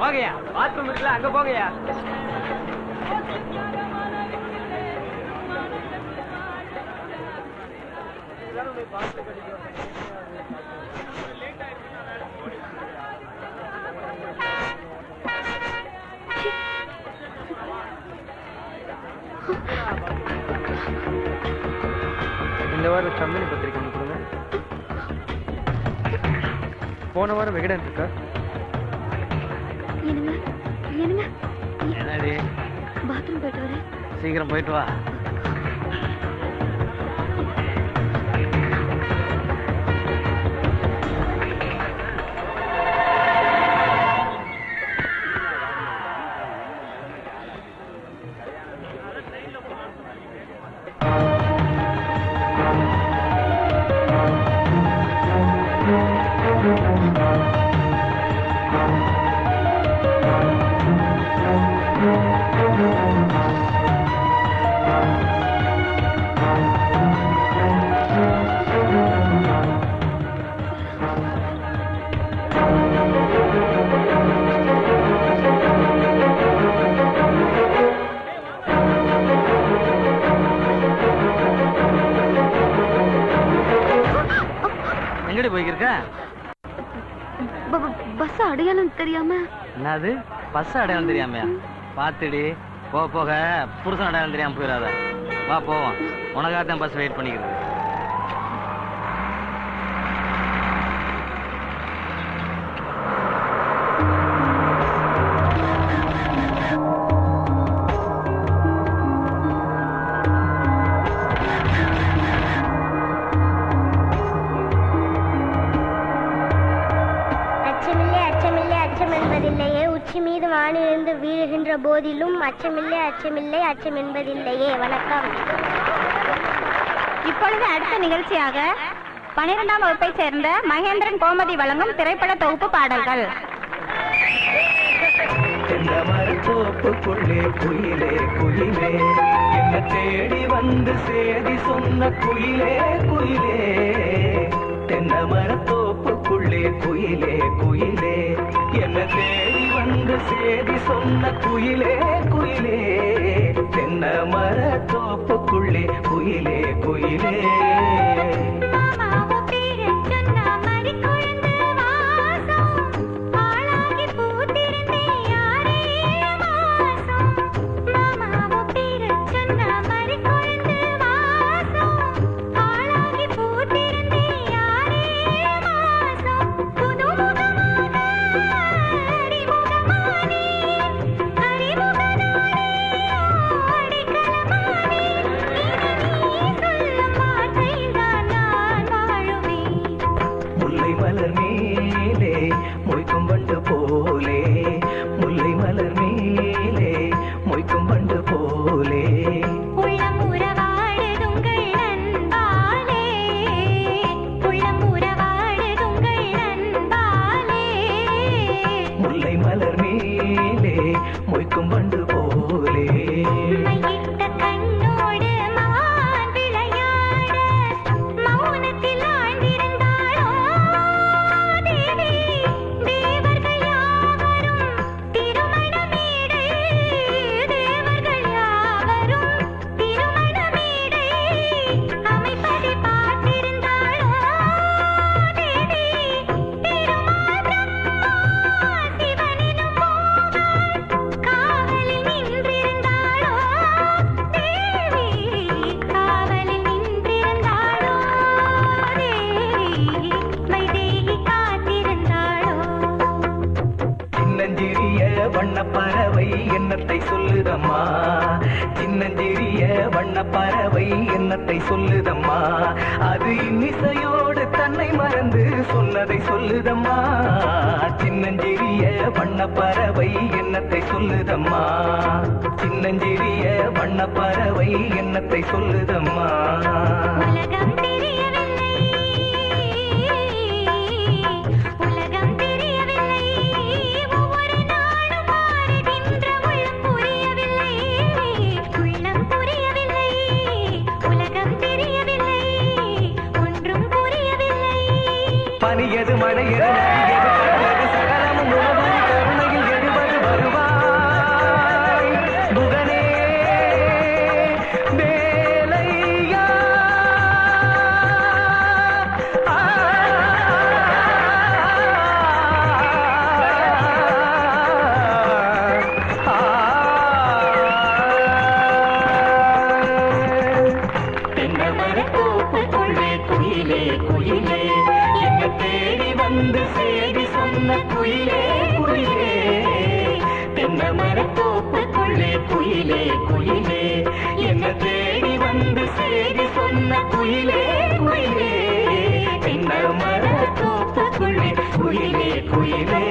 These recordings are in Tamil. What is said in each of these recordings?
போங்கய்யா பாத்ரூம் இருக்குல்ல அங்க போங்கய்யா இந்த வாரம் கம்பெனி பத்திரிக்கை ஒன்று கொடுங்க போன வாரம் விகடன் இருக்கா என்னங்க என்னங்க என்னடி பாத்ரூம் போயிட்டு வரேன் சீக்கிரம் போயிட்டு வா எங்கடி போய்க்கிருக்க பஸ் அடையாளம் தெரியாம என்னது பஸ் அடையாளம் தெரியாமையா பாத்துடி போக போக புருஷன் அடையாளம் தெரியாம போயிடாத வா போவோம் உனக்காகத்தான் பஸ் வெயிட் பண்ணிக்கிறது அச்சமில்லை அச்சமில்லை அச்சம் என்பதில்லையே உச்சி மீது வானிலிருந்து வீழுகின்ற போதிலும் அச்சமில்லை அச்சமில்லை அச்சம் என்பதில்லையே வணக்கம் இப்பொழுது அடுத்த நிகழ்ச்சியாக பனிரெண்டாம் வகுப்பை சேர்ந்த மகேந்திரன் கோமதி வழங்கும் திரைப்பட தொகுப்பு பாடல்கள் தென்ன மரத்தோப்புக்குள்ளே குயிலே குயிலே என்ன தேடி வந்து சேதி சொன்ன குயிலே குயிலே தென்ன மரத்தோப்புக்குள்ளே குயிலே குயிலே என்ன தேடி வந்து சேதி சொன்ன குயிலே குயிலே தென்ன மரத்தோப்புக்குள்ளே குயிலே குயிலே முல்லை மலர் மேலே மொய்க்கும் வண்டு போலே முல்லை மலர் மேலே மொய்க்கும் வண்டு போலே உள்ளம் உறவாடுதுங்கள் அன்பாலே உள்ளம் உறவாடுதுங்கள் அன்பாலே முல்லை மலர் மேலே மொய்க்கும் வண்டு போலே மையிட்ட கண்ணோடு மான் விளையாட மௌனத்தில் ஆழ்ந்திருந்தாளோ தேவி தேவர்கள் யாவரும் திருமண மேடை தேவர்கள் யாவரும் திருமண மேடை அமைப்பதை பார்த்திருந்தாளோ தேவி திருமால் பிரம்மா சிவனினும் மோகன் காவலில் நின்றிருந்தாளோ தேவி காவலில் நின்றிருந்தாளோ தேவி வைதேகி காத்திருந்தாளோ சின்னஞ்சிறிய வண்ணப்பறவை என்னத்தை சொல்லுதம்மா சின்னஞ்சிறிய வண்ணப்பறவை என்னத்தை சொல்லுதம்மா அது இன்னிசையோடு தன்னை மறந்து சொன்னதை சொல்லுதம்மா சின்னஞ்சிறிய வண்ணப்பறவை என்னத்தை சொல்லுதம்மா சின்னஞ்சிறிய வண்ணப்பறவை என்னத்தை சொல்லுதம்மா உலகம் தெரியவில்லை உலகம் தெரியவில்லை ஒவ்வொரு நாளும் மாறுகின்ற உள்ளம் புரியவில்லை உள்ளம் புரியவில்லை உலகம் தெரியவில்லை ஒன்றும் புரியவில்லை பனியது மழையது நதியது கடலது சகலமும் உணவாய் கருணையில் எழுவது தென்னமர தோப்புக்குள்ளே குயிலே குயிலே என்ன தேடி வந்து சேதி சொன்ன குயிலே குயிலே தென்னமர தோப்புக்குள்ளே குயிலே குயிலே என்ன தேடி வந்து சேதி சொன்ன குயிலே குயிலே தென்னமர தோப்புக்குள்ளே குயிலே குயிலே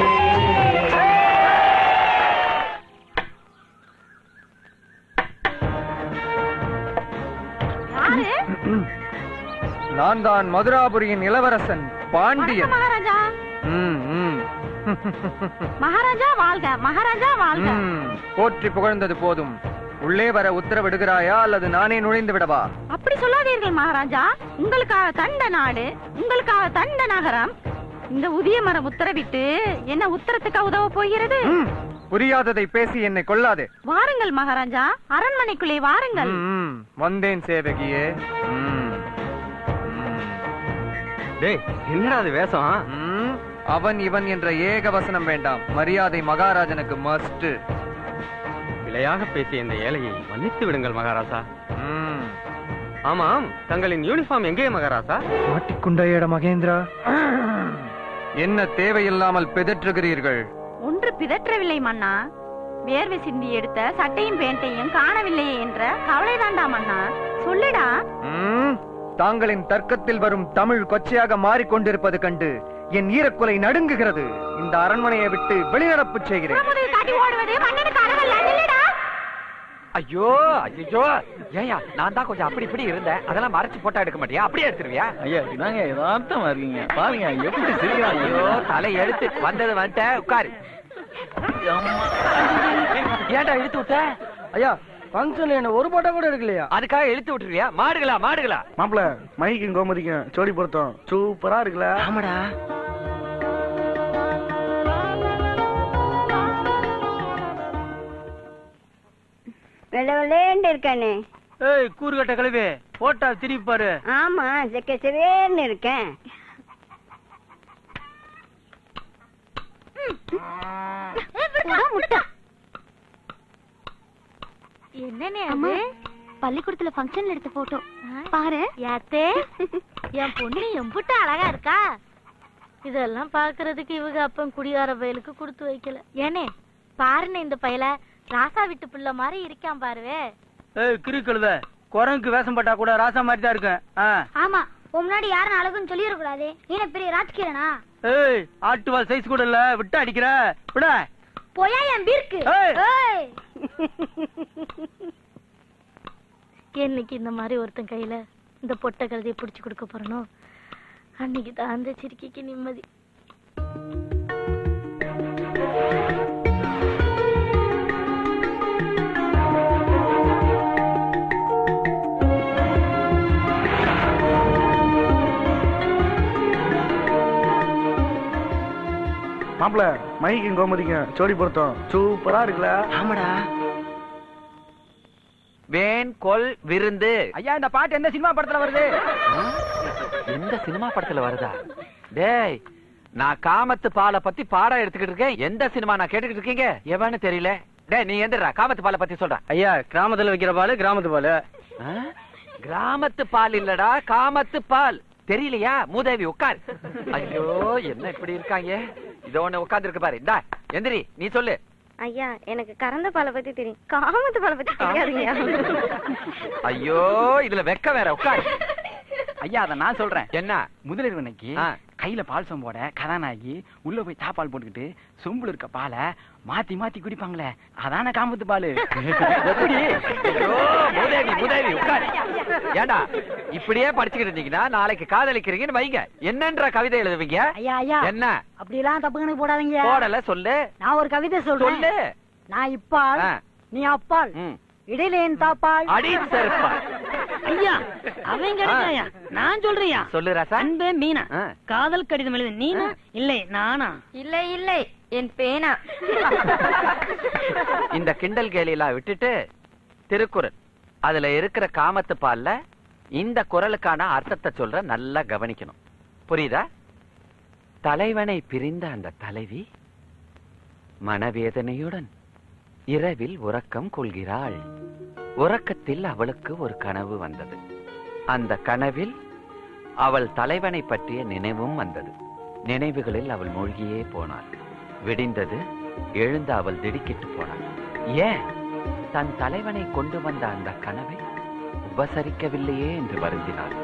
யாரு நான் தான் மதுராபுரியின் இளவரசன் பாண்டியன் மகாராஜா ம், ம். மகாராஜா வாழ்க மகாராஜா வாழ்க ம், போற்றி புகழ்ந்தது போதும் உள்ளே வர உத்தரவிடுகிறாயா அல்லது நானே நுழைந்து விடவா அப்படி சொல்லாதீர்கள் மகாராஜா உங்களுக்காக தண்ட நாடு உங்களுக்காக தண்ட நகரம் இந்த உதிய மரம் உத்தரவிட்டு என்ன உத்தரத்துக்கு உதவ போகிறது ம், புரியாததை பேசி என்னை கொல்லாதே வாருங்கள் மகாராஜா அரண்மனைக்குள்ளே வாருங்கள் ம், ம். வந்தேன் சேவகியே ம், ம். டேய் என்னடா அது வேஷம் ம், அவன் இவன் என்ற ஏக வசனம் வேண்டாம் மரியாதை மகாராஜனுக்கு மஸ்ட் விலையாக பேசிய இந்த ஏழையை மன்னித்து விடுங்கள் மகாராசா ஆமாம் தங்களின் யூனிஃபார்ம் எங்கே மகாராசா மாட்டிக்குண்டையட மகேந்திரா என்ன தேவையில்லாமல் பிதற்றுகிறீர்கள் ஒன்று பிதற்றவில்லை மன்னா வேர்வை சிந்தி எடுத்த சட்டையும் பேண்டையும் காணவில்லையே என்ற கவலை வேண்டாம் மன்னா சொல்லுடா ம், தாங்களின் தர்க்கத்தில் வரும் தமிழ் கொச்சையாக மாறிக்கொண்டிருப்பது கண்டு என் ஈரக்குலை நடுங்குகிறது இந்த அரண்மனையை விட்டு வெளிநடப்பு செய்கிறேன் புறமுதுகு காட்டி ஓடுவது மன்னனுக்கு அறவல்ல நில்லுடா ஐயோ ஐயோ ஏயா நான் தான் கொஞ்சம் அப்படி இப்படி இருந்தேன் அதெல்லாம் மறைச்சு போட்டா எடுக்க மாட்டியா அப்படியே எடுத்துருவியா ஐயா இதாங்க யதார்த்தமா இருக்கீங்க பாருங்க எப்படி சிரிக்கிறாங்க ஐயோ தலை எடுத்து வந்தது வந்துட்ட உட்காரு ஏன்டா இழுத்து விட்ட ஐயா ஃபங்க்ஷன்ல என்ன ஒரு போட்டோ கூட எடுக்கலையா அதுக்காக இழுத்து விட்டுருவியா மாடுகளா மாடுகளா மாப்பிள மைக்கும் கோமதிக்கும் ஜோடி பொருத்தம் சூப்பரா இருக்குல்ல ஆமாடா வெள்ள வெள்ளேன்னு இருக்கானே ஏய் கூறுகட்ட கழுவி போட்டா திருப்பி பாரு ஆமா செக்க சிவேன்னு இருக்கேன் என்னன்னு அது பள்ளிக்கூடத்துல ஃபங்க்ஷன்ல எடுத்த போட்டோ பாரு யாத்தே என் பொண்ணு எம்புட்டு அழகா இருக்கா இதெல்லாம் பாக்குறதுக்கு இவங்க அப்பன் குடிகார பயலுக்கு கொடுத்து வைக்கல ஏனே பாருன்னு இந்த பயல ராசா விட்டு புள்ள மாதிரி இருக்கான் பாருவே ஏய் கிரி கழுத குரங்குக்கு வேஷம் பட்டா கூட ராசா மாதிரி தான் இருக்கேன் ஆ. ஆமா உன் முன்னாடி யாரும் அழகுன்னு சொல்லிடக்கூடாது நீ என்ன பெரிய ராஜ்கிரனா ஏய் ஆட்டுவால் சைஸ் கூட இல்ல விட்டு அடிக்கிற விட போயா என் பீர்க்கு ஏய். ஏய். என்னைக்கு இந்த மாதிரி ஒருத்தன் கையில இந்த பொட்டை கழுதையை புடிச்சு கொடுக்க போறனோ அன்னைக்கு தான் அந்த சிரிக்கைக்கு நிம்மதி மாப்பிள மைக்கும் கோமதிக்கும் ஜோடி பொருத்தம் சூப்பரா இருக்குல்ல ஆமாடா வேன் கொல் விருந்து ஐயா இந்த பாட்டு எந்த சினிமா படத்துல வருது எந்த சினிமா படத்துல வருதா டேய் நான் காமத்து பாலை பத்தி பாடம் எடுத்துக்கிட்டு இருக்கேன் எந்த சினிமா நான் கேட்டுக்கிட்டு இருக்கீங்க எவன்னு தெரியல டேய் நீ எந்திரா காமத்து பாலை பத்தி சொல்ற ஐயா கிராமத்துல வைக்கிற பால் கிராமத்து பால் ஆ? கிராமத்து பால் இல்லடா காமத்து பால் தெரியலையா மூதேவி உட்கார் ஐயோ என்ன இப்படி இருக்காங்க இதோ ஒண்ணு உட்கார்ந்து இருக்கு பாரு இந்தா எந்திரி நீ சொல்லு ஐயா எனக்கு கறந்த பாலை பத்தி தெரியும் காமத்து பாலை பத்தி தெரியாதுங்க ஐயோ இதுல வெக்க வேற உட்கார் ஐயா அத நான் சொல்றேன் என்ன முதலிரவனைக்கு ஆ. கையில பால் சொம்போட கதாநாயகி உள்ள போய் தாப்பால் போட்டுக்கிட்டு சொம்புல இருக்க பாலை மாத்தி மாத்தி குடிப்பாங்களே அதான காமத்து பாலு எப்படி ஐயோ மூதேவி மூதேவி உட்கார் ஏண்டா இப்படியே படிச்சுக்கிட்டு இருந்தீங்கன்னா நாளைக்கு காதலிக்கிறீங்கன்னு வைங்க என்னன்ற கவிதை எழுதுவீங்க ஐயா ஐயா என்ன அப்படி எல்லாம் தப்பு கணக்கு போடாதீங்க போடல சொல்லு நான் ஒரு கவிதை சொல்றேன் சொல்லு நான் இப்பால் ஆ. நீ அப்பால் ம். இடையில என் தாப்பால் அடி செருப்பா ஐயா அவன் கிடைக்காயா நான் சொல்றியா சொல்லு ராசா அன்பே மீனா ஆ. காதல் கடிதம் எழுது நீனா இல்லை நானா இல்லை இல்லை என் பேனா இந்த கிண்டல் கேலியெல்லாம் விட்டுட்டு திருக்குறள் அதுல இருக்கிற காமத்து பால்ல இந்த குறளுக்கான அர்த்தத்தை சொல்ற நல்லா கவனிக்கணும் புரியுதா தலைவனை பிரிந்த அந்த தலைவி மனவேதனையுடன் இரவில் உறக்கம் கொள்கிறாள் உறக்கத்தில் அவளுக்கு ஒரு கனவு வந்தது அந்த கனவில் அவள் தலைவனை பற்றிய நினைவும் வந்தது நினைவுகளில் அவள் மூழ்கியே போனாள் விடிந்தது எழுந்த அவள் திடுக்கிட்டு போனாள் ஏன் தன் தலைவனை கொண்டு வந்த அந்த கனவை உபசரிக்கவில்லையே என்று வருந்தினாள்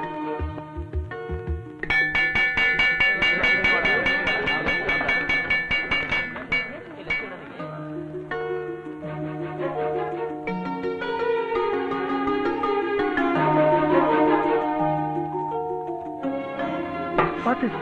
பாத்து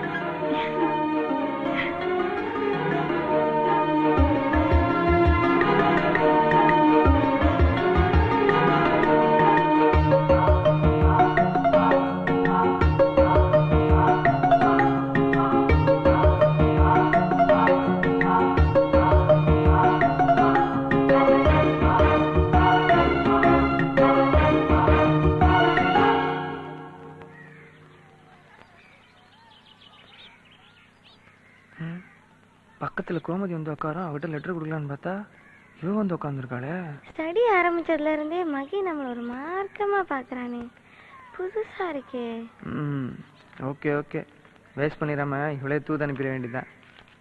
பக்கத்துல கோமதி வந்து உட்காரும் அவகிட்ட லெட்டர் கொடுக்கலான்னு பார்த்தா இவ வந்து உட்காந்துருக்காளே ஸ்டடி ஆரம்பிச்சதுல இருந்தே மகி நம்மள ஒரு மார்க்கமா பாக்குறானே புதுசா இருக்கே ம் ஓகே ஓகே வேஸ்ட் பண்ணிடாம இவளே தூது அனுப்பிட வேண்டியதுதான்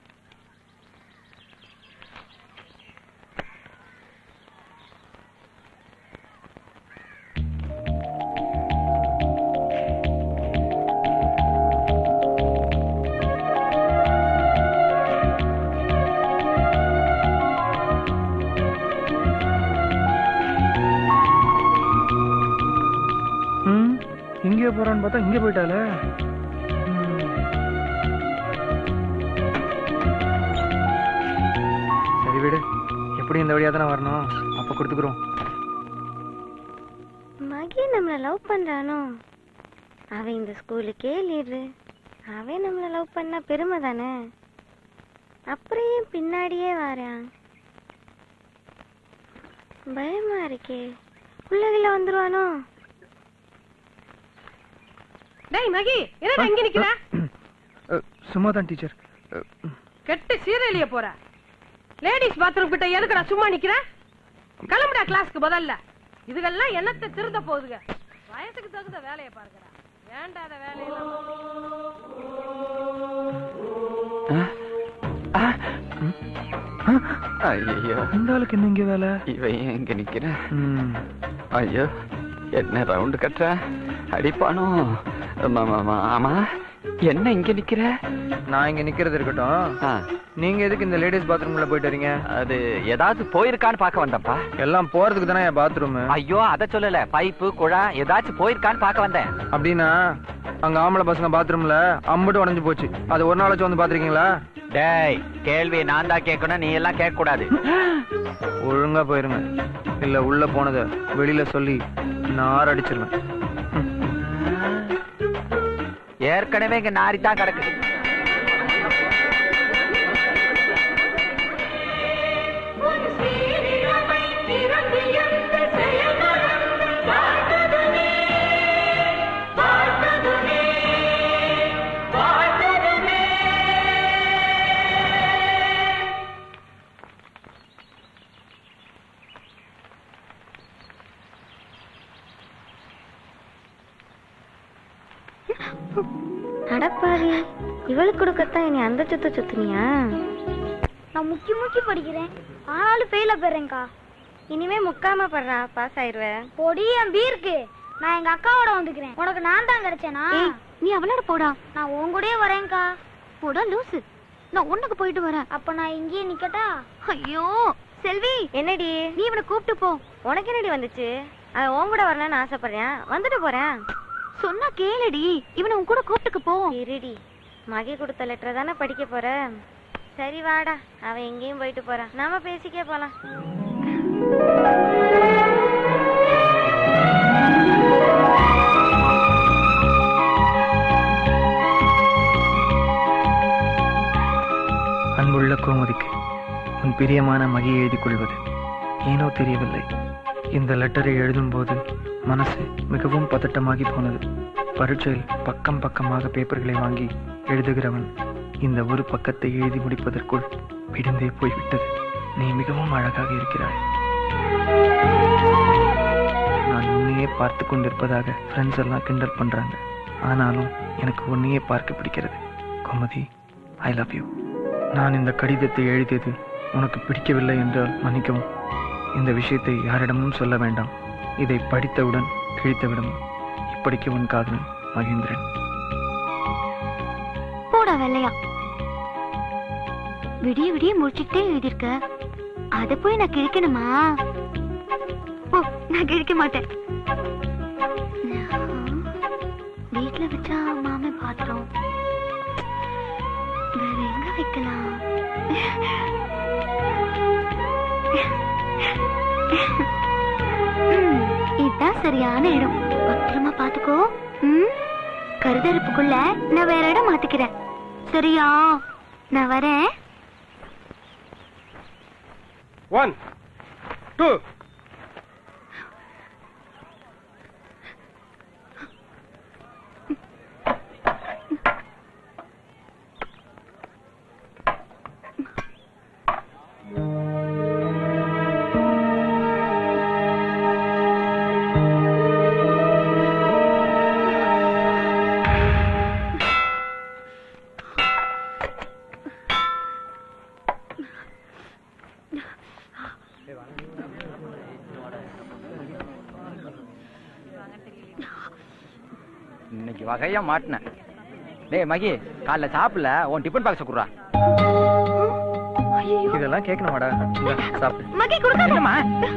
ம் இங்கே போறான்னு பார்த்தா இங்கே போயிட்டாளே ம். சரி விடு எப்படி இந்த வழியா தானே வரணும் அப்ப கொடுத்துக்குறோம் மகி நம்மள லவ் பண்றானோ அவன் இந்த ஸ்கூலுக்கே லீடரு அவன் நம்மள லவ் பண்ணா பெருமை தானே அப்புறம் ஏன் பின்னாடியே வாரான் பயமா இருக்கே பிள்ளைகள வந்துருவானோ டேய் மகி என்னடா இங்க நிக்கிற சும்மா தான் டீச்சர் கெட்டு சீரழிய போற லேடிஸ் பாத்ரூம் கிட்ட எதுக்குடா சும்மா நிக்கிற கிளம்புடா கிளாஸ்க்கு முதல்ல இதுகெல்லாம் என்னத்தை திருந்த போகுதுங்க வயசுக்கு தகுந்த வேலையை பாருங்கடா வேண்டாத வேலையெல்லாம் ஐயோ இந்த ஆளுக்கு என்ன இங்க வேலை இவன் ஏன் இங்க நிக்கிற ம் ஐயோ என்ன ரவுண்டு கட்டுற அடிப்பானோ ஆமா, ஆமா, ஆமா. ஆமா என்ன இங்க நிக்கிற நான் இங்க நிக்கிறது இருக்கட்டும் ஆ, நீங்க எதுக்கு இந்த லேடிஸ் பாத்ரூம்ல போயிட்டு வரீங்க அது ஏதாவது போயிருக்கான்னு பார்க்க வந்தப்பா எல்லாம் போறதுக்கு தானே பாத்ரூம் ஐயோ அத சொல்லல பைப்பு குழா ஏதாச்சும் போயிருக்கான்னு பார்க்க வந்தேன் அப்படின்னா அங்க ஆம்பளை பசங்க பாத்ரூம்ல அம்புட்டு உடைஞ்சு போச்சு அது ஒரு நாளாச்சும் வந்து பாத்திருக்கீங்களா டேய் கேள்வி நான் தான் கேட்கணும் நீ எல்லாம் கேட்க கூடாது ஒழுங்கா போயிருங்க இல்ல உள்ள போனத வெளியில சொல்லி நார் அடிச்சிருவேன் ம். ஏற்கனவே இங்க நாரி தான் கிடக்கு அடப்பாவி இவளுக்கு கொடுக்கத்தான் நீ அந்த சுத்த சுத்துனியா நான் முக்கி முக்கி படிக்கிறேன் ஆனாலும் ஃபெயில போயிடுறேன்க்கா இனிமே முக்காம படுறா பாஸ் ஆயிருவேன் பொடி என் பீருக்கு நான் எங்க அக்காவோட வந்துக்கிறேன் உனக்கு நான் தான் கிடைச்சேனா ஏய், நீ அவளோட போடா நான் உன் கூடயே வரேன்க்கா போடா லூசு நான் ஒண்ணுக்கு போயிட்டு வரேன் அப்ப நான் இங்கேயே நிக்கட்டா ஐயோ செல்வி என்னடி நீ இவனை கூப்பிட்டு போ உனக்கு என்னடி வந்துச்சு அவன் உன் கூட வரணும்னு ஆசைப்படுறேன் வந்துட்டு போறேன் சொன்னா கேளுடி இவனை உன் கூட கூப்பிட்டுக்கு போ இருடி மகி கொடுத்த லெட்டர் தானே படிக்க போற சரி வாடா அவன் எங்கேயும் போயிட்டு போறான் நாம பேசிக்கே போலாம் அன்புள்ள கோமதிக்கு உன் பிரியமான மகியை எழுதிக் கொள்வது ஏனோ தெரியவில்லை இந்த லெட்டரை எழுதும்போது மனசு மிகவும் பதட்டமாகி போனது பரீட்சையில் பக்கம் பக்கமாக பேப்பர்களை வாங்கி எழுதுகிறவன் இந்த ஒரு பக்கத்தை எழுதி முடிப்பதற்குள் விடுந்தே போய்விட்டது நீ மிகவும் அழகாக இருக்கிறாய் நான் உன்னையே உன்னையே பார்த்து கொண்டிருப்பதாக ஃப்ரெண்ட்ஸ் எல்லாம் கிண்டல் பண்றாங்க ஆனாலும் எனக்கு உன்னையே பார்க்க பிடிக்கிறது கோமதி ஐ லவ் யூ நான் இந்த கடிதத்தை எழுதியது உனக்கு பிடிக்கவில்லை என்றால் மன்னிக்கவும் இந்த விஷயத்தை யாரிடமும் சொல்ல வேண்டாம் இதை படித்தவுடன் கிழித்துவிடும் இப்படிக்கு உன் காதலன் மகேந்திரன் போடா வெள்ளையா விடிய விடிய முடிச்சுட்டே எழுதியிருக்க அத போய் நான் கிழிக்கணுமா ஓ நான் கிழிக்க மாட்டேன் வீட்ல வச்சா மாமே பாத்திரம் வேற எங்க வைக்கலாம் ம், இதுதான் சரியான இடம் பத்திரமா பாத்துக்கோ ம் கருதறுப்புக்குள்ள நான் வேற இடம் மாத்திக்கிறேன் சரியா நான் வரேன் ஒன் டூ இன்னைக்கு வகையா மாட்டினேன் டேய் மகி காலைல சாப்பிடல உன் டிஃபன் பாக்ஸ் குடுறா இதெல்லாம் கேட்கணுமாடா இந்தா, சாப்பிடு மகி கொடுக்காதம்மா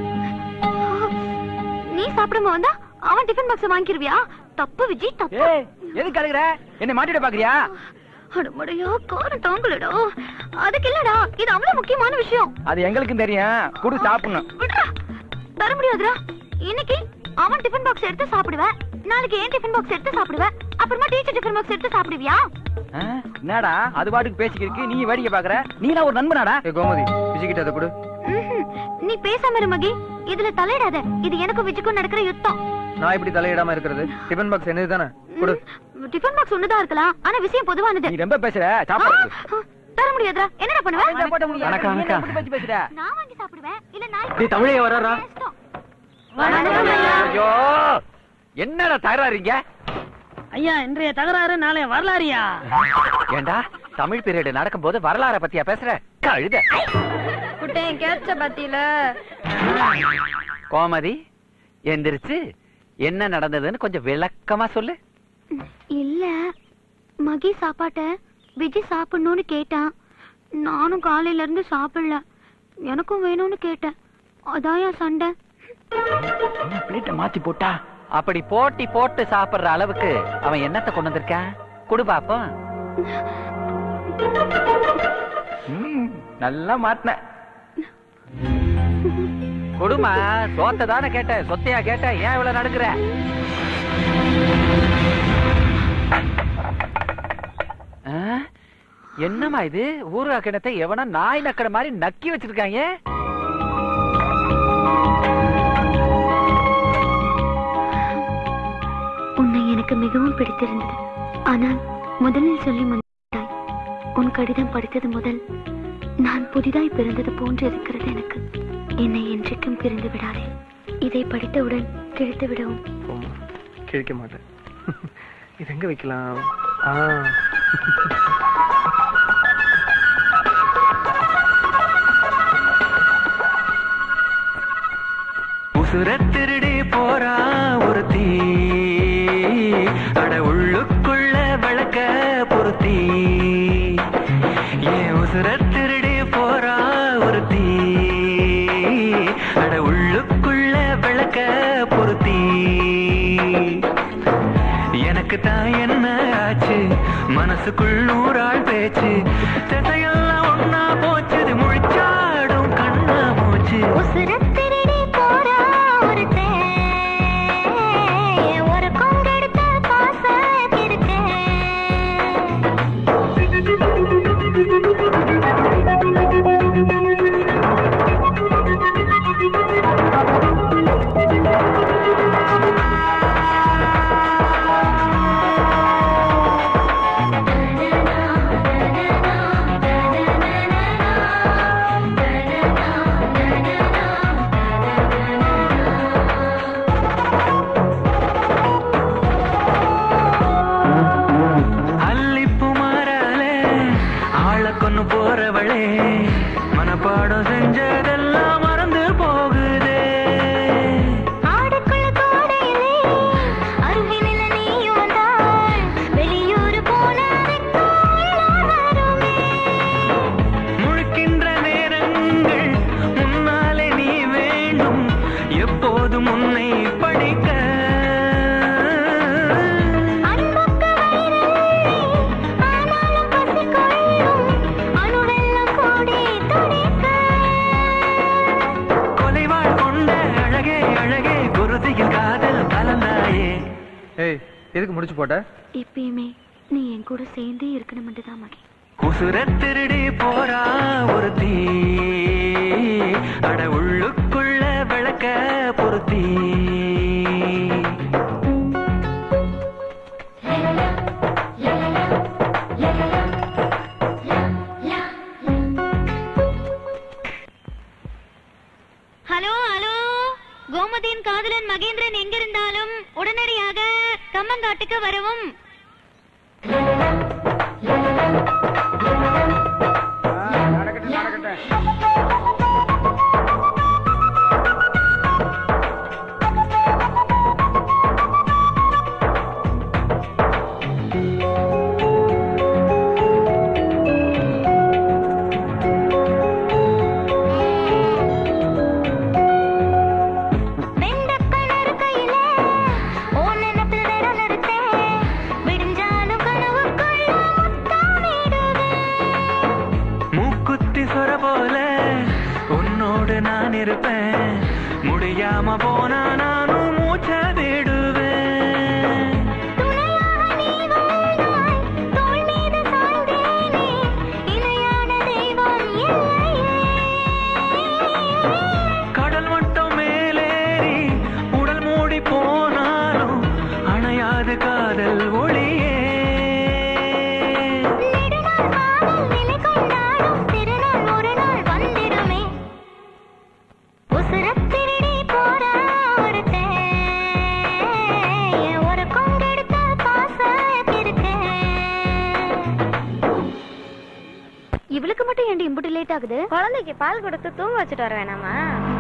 நீ சாப்பிடாம வந்தா அவன் டிஃபன் பாக்ஸ் வாங்கிருவியா தப்பு விஜய் தப்பு ஏய் எதுக்கு அழுகுற என்ன மாட்டிட பாக்குறியா அடமடையா காரம் தாங்கலடா அதுக்கு இல்லடா இது அவ்வளவு முக்கியமான விஷயம் அது எங்களுக்கும் தெரியும் குடு சாப்பிடணும் விட்றா தர முடியாதுடா இன்னைக்கு அவன் டிஃபன் பாக்ஸ் எடுத்து சாப்பிடுவேன் நாளைக்கு ஏன் டிஃபன் பாக்ஸ் எடுத்து சாப்பிடுவேன் அப்புறமா டீச்சர் டிஃபன் பாக்ஸ் எடுத்து சாப்பிடுவியா ஆ, என்னடா அது பாட்டுக்கு பேசிக்கிருக்கு நீ வேடிக்கை பாக்குற நீலாம் ஒரு நண்பனாடா ஏ கோமதி விஜய்கிட்ட அதை கொடு ம்ஹும். நீ பேசாம இரு மகி இதுல தலையிடாத இது எனக்கும் விஜய்க்கும் நடக்கிற யுத்தம் நான் இப்படி தலையிடாம இருக்கிறது டிஃபன் பாக்ஸ் என்னது தானே கொடு டிஃபன் பாக்ஸ் ஒண்ணுதான் இருக்கலாம் ஆனா விஷயம் பொதுவானது நீ ரொம்ப பேசுற சாப்பாடு கொடு. ஆ, தர முடியாதுடா என்னடா பண்ணுவ வணக்கம், நீ என்ன வணக்கம். இப்படி பேசி பேசுற நான் வாங்கி சாப்பிடுவேன் இல்ல நான் டேய், தமிழே வர்றாரா? இஷ்டம். ஐயோ என்னடா தகராறீங்க ஐயா இன்றைய தகராறு நாளை வரலாறியா ஏண்டா தமிழ் பீரியட் நடக்கும்போது வரலாற பத்தியா பேசுற கழுத குட்டையன் கேட்ச பத்தியில கோமதி எந்திரிச்சு என்ன நடந்ததுன்னு கொஞ்சம் விளக்கமா சொல்லு இல்ல மகி சாப்பாட்ட விஜய் சாப்பிடணும்னு கேட்டான் நானும் காலையில இருந்து சாப்பிடல எனக்கும் வேணும்னு கேட்டேன் அதான் என் சண்டை பிளேட்டை மாத்தி போட்டா அப்படி போட்டி போட்டு சாப்பிடுற அளவுக்கு அவன் என்னத்தை கொண்டு வந்திருக்கான் குடு பாப்போம் ம், நல்லா மாட்டின குடுமா சோத்தை தானே கேட்ட சொத்தையா கேட்ட ஏன் இவ்வளவு நடுக்குற ஆ? என்னம்மா இது ஊருகா கிணத்தை எவனா நாய் நக்கிற மாதிரி நக்கி வச்சிருக்காங்க உன்னை எனக்கு மிகவும் பிடித்திருந்தது ஆனால் முதலில் சொல்லி முந்தாய் உன் கடிதம் படித்தது முதல் நான் புதிதாய் பிறந்தது போன்று இருக்கிறது எனக்கு என்னை என்றைக்கும் பிரிந்து விடாதே இதை படித்தவுடன் கிழித்து விடவும் போமா கிழிக்க மாட்டேன் இது எங்க வைக்கலாம் ஆ உசுர திருடி போறா ஒருத்தி அட உள்ளுக்குள்ள விளக்க பொருத்தி ஏன் உசுர திருடி போறா ஒருத்தி அட உள்ளுக்குள்ள விளக்க பொருத்தி எனக்கு தான் என்ன ஆச்சு மனசுக்குள் நூறாள் பேச்சு திசையெல்லாம் ஒன்னா போச்சுது முழிச்சாடும் கண்ணா மூச்சு உசுரத்திரடி போறா ஒருத்தன். ஒரு கொங்கெடுத்த பாசம் இருக்கேன். போறவளே மனப்பாடம் செஞ்சதெல்லாம் மறந்து போகுதே ஆடுக்குள்ள கோடையிலே அருகினில நீயும் வந்தாள் வெளியூர் போன வருமே முழிக்கின்ற நேரங்கள் முன்னாலே நீ வேண்டும் எப்போதும் உன்னை படிக்க அன்புக்கு வயிறில்லை, ஆனாலும் பசி கொள்ளும். அணுவெல்லாம் கூடி துடிக்க. கொலைவாள் கொண்ட அழகே அழகே குருதியில் காதல் கலந்தாயே ஏய் எதுக்கு முடிச்சு போட்ட எப்பயுமே நீ என் கூட சேர்ந்தே இருக்கணும்னு தான் மகி உசுர திருடி போறா ஒரு தீ அட உள்ளுக்குள்ள விளக்க பொருத்தி ஹலோ ஹலோ கோமதியின் காதலன் மகேந்திரன் எங்கிருந்தாலும் உடனடியாக கம்மங்காட்டுக்கு வரவும் நடக்கட்டும் நடக்கட்டும் வெண்டக்கண் இருக்கையில உன் நினைப்பில் விரல் எடுத்தேன். விடிஞ்சாலும் கனவுக்குள்ள முத்தமிடுவேன். மூக்குத்தி சொர போல உன்னோடு நான் இருப்பேன் முடியாம போனா நானும் மூச்ச விடுவேன் துணையாக நீ வந்தாய், தோள் மீது சாய்ந்தேனே. இணையான தெய்வம் இல்லையே. கடல் மட்டம் மேலேறி உடல் மூடி போனாலும் அணையாது காதல் ஒளியே நெடுநாள் காதல் நிலை கொண்டாடும் திருநாள் ஒரு நாள் வந்திடுமே. உசுரத் திருடி போறா ஒருத்தன். என் உறக்கம் கெடுத்த பாசம் இருக்கேன். இவளுக்கு மட்டும் ஏன்டி இம்புட்டு லேட் ஆகுது குழந்தைக்கு பால் கொடுத்து தூங்க வச்சுட்டு வர வேணாமா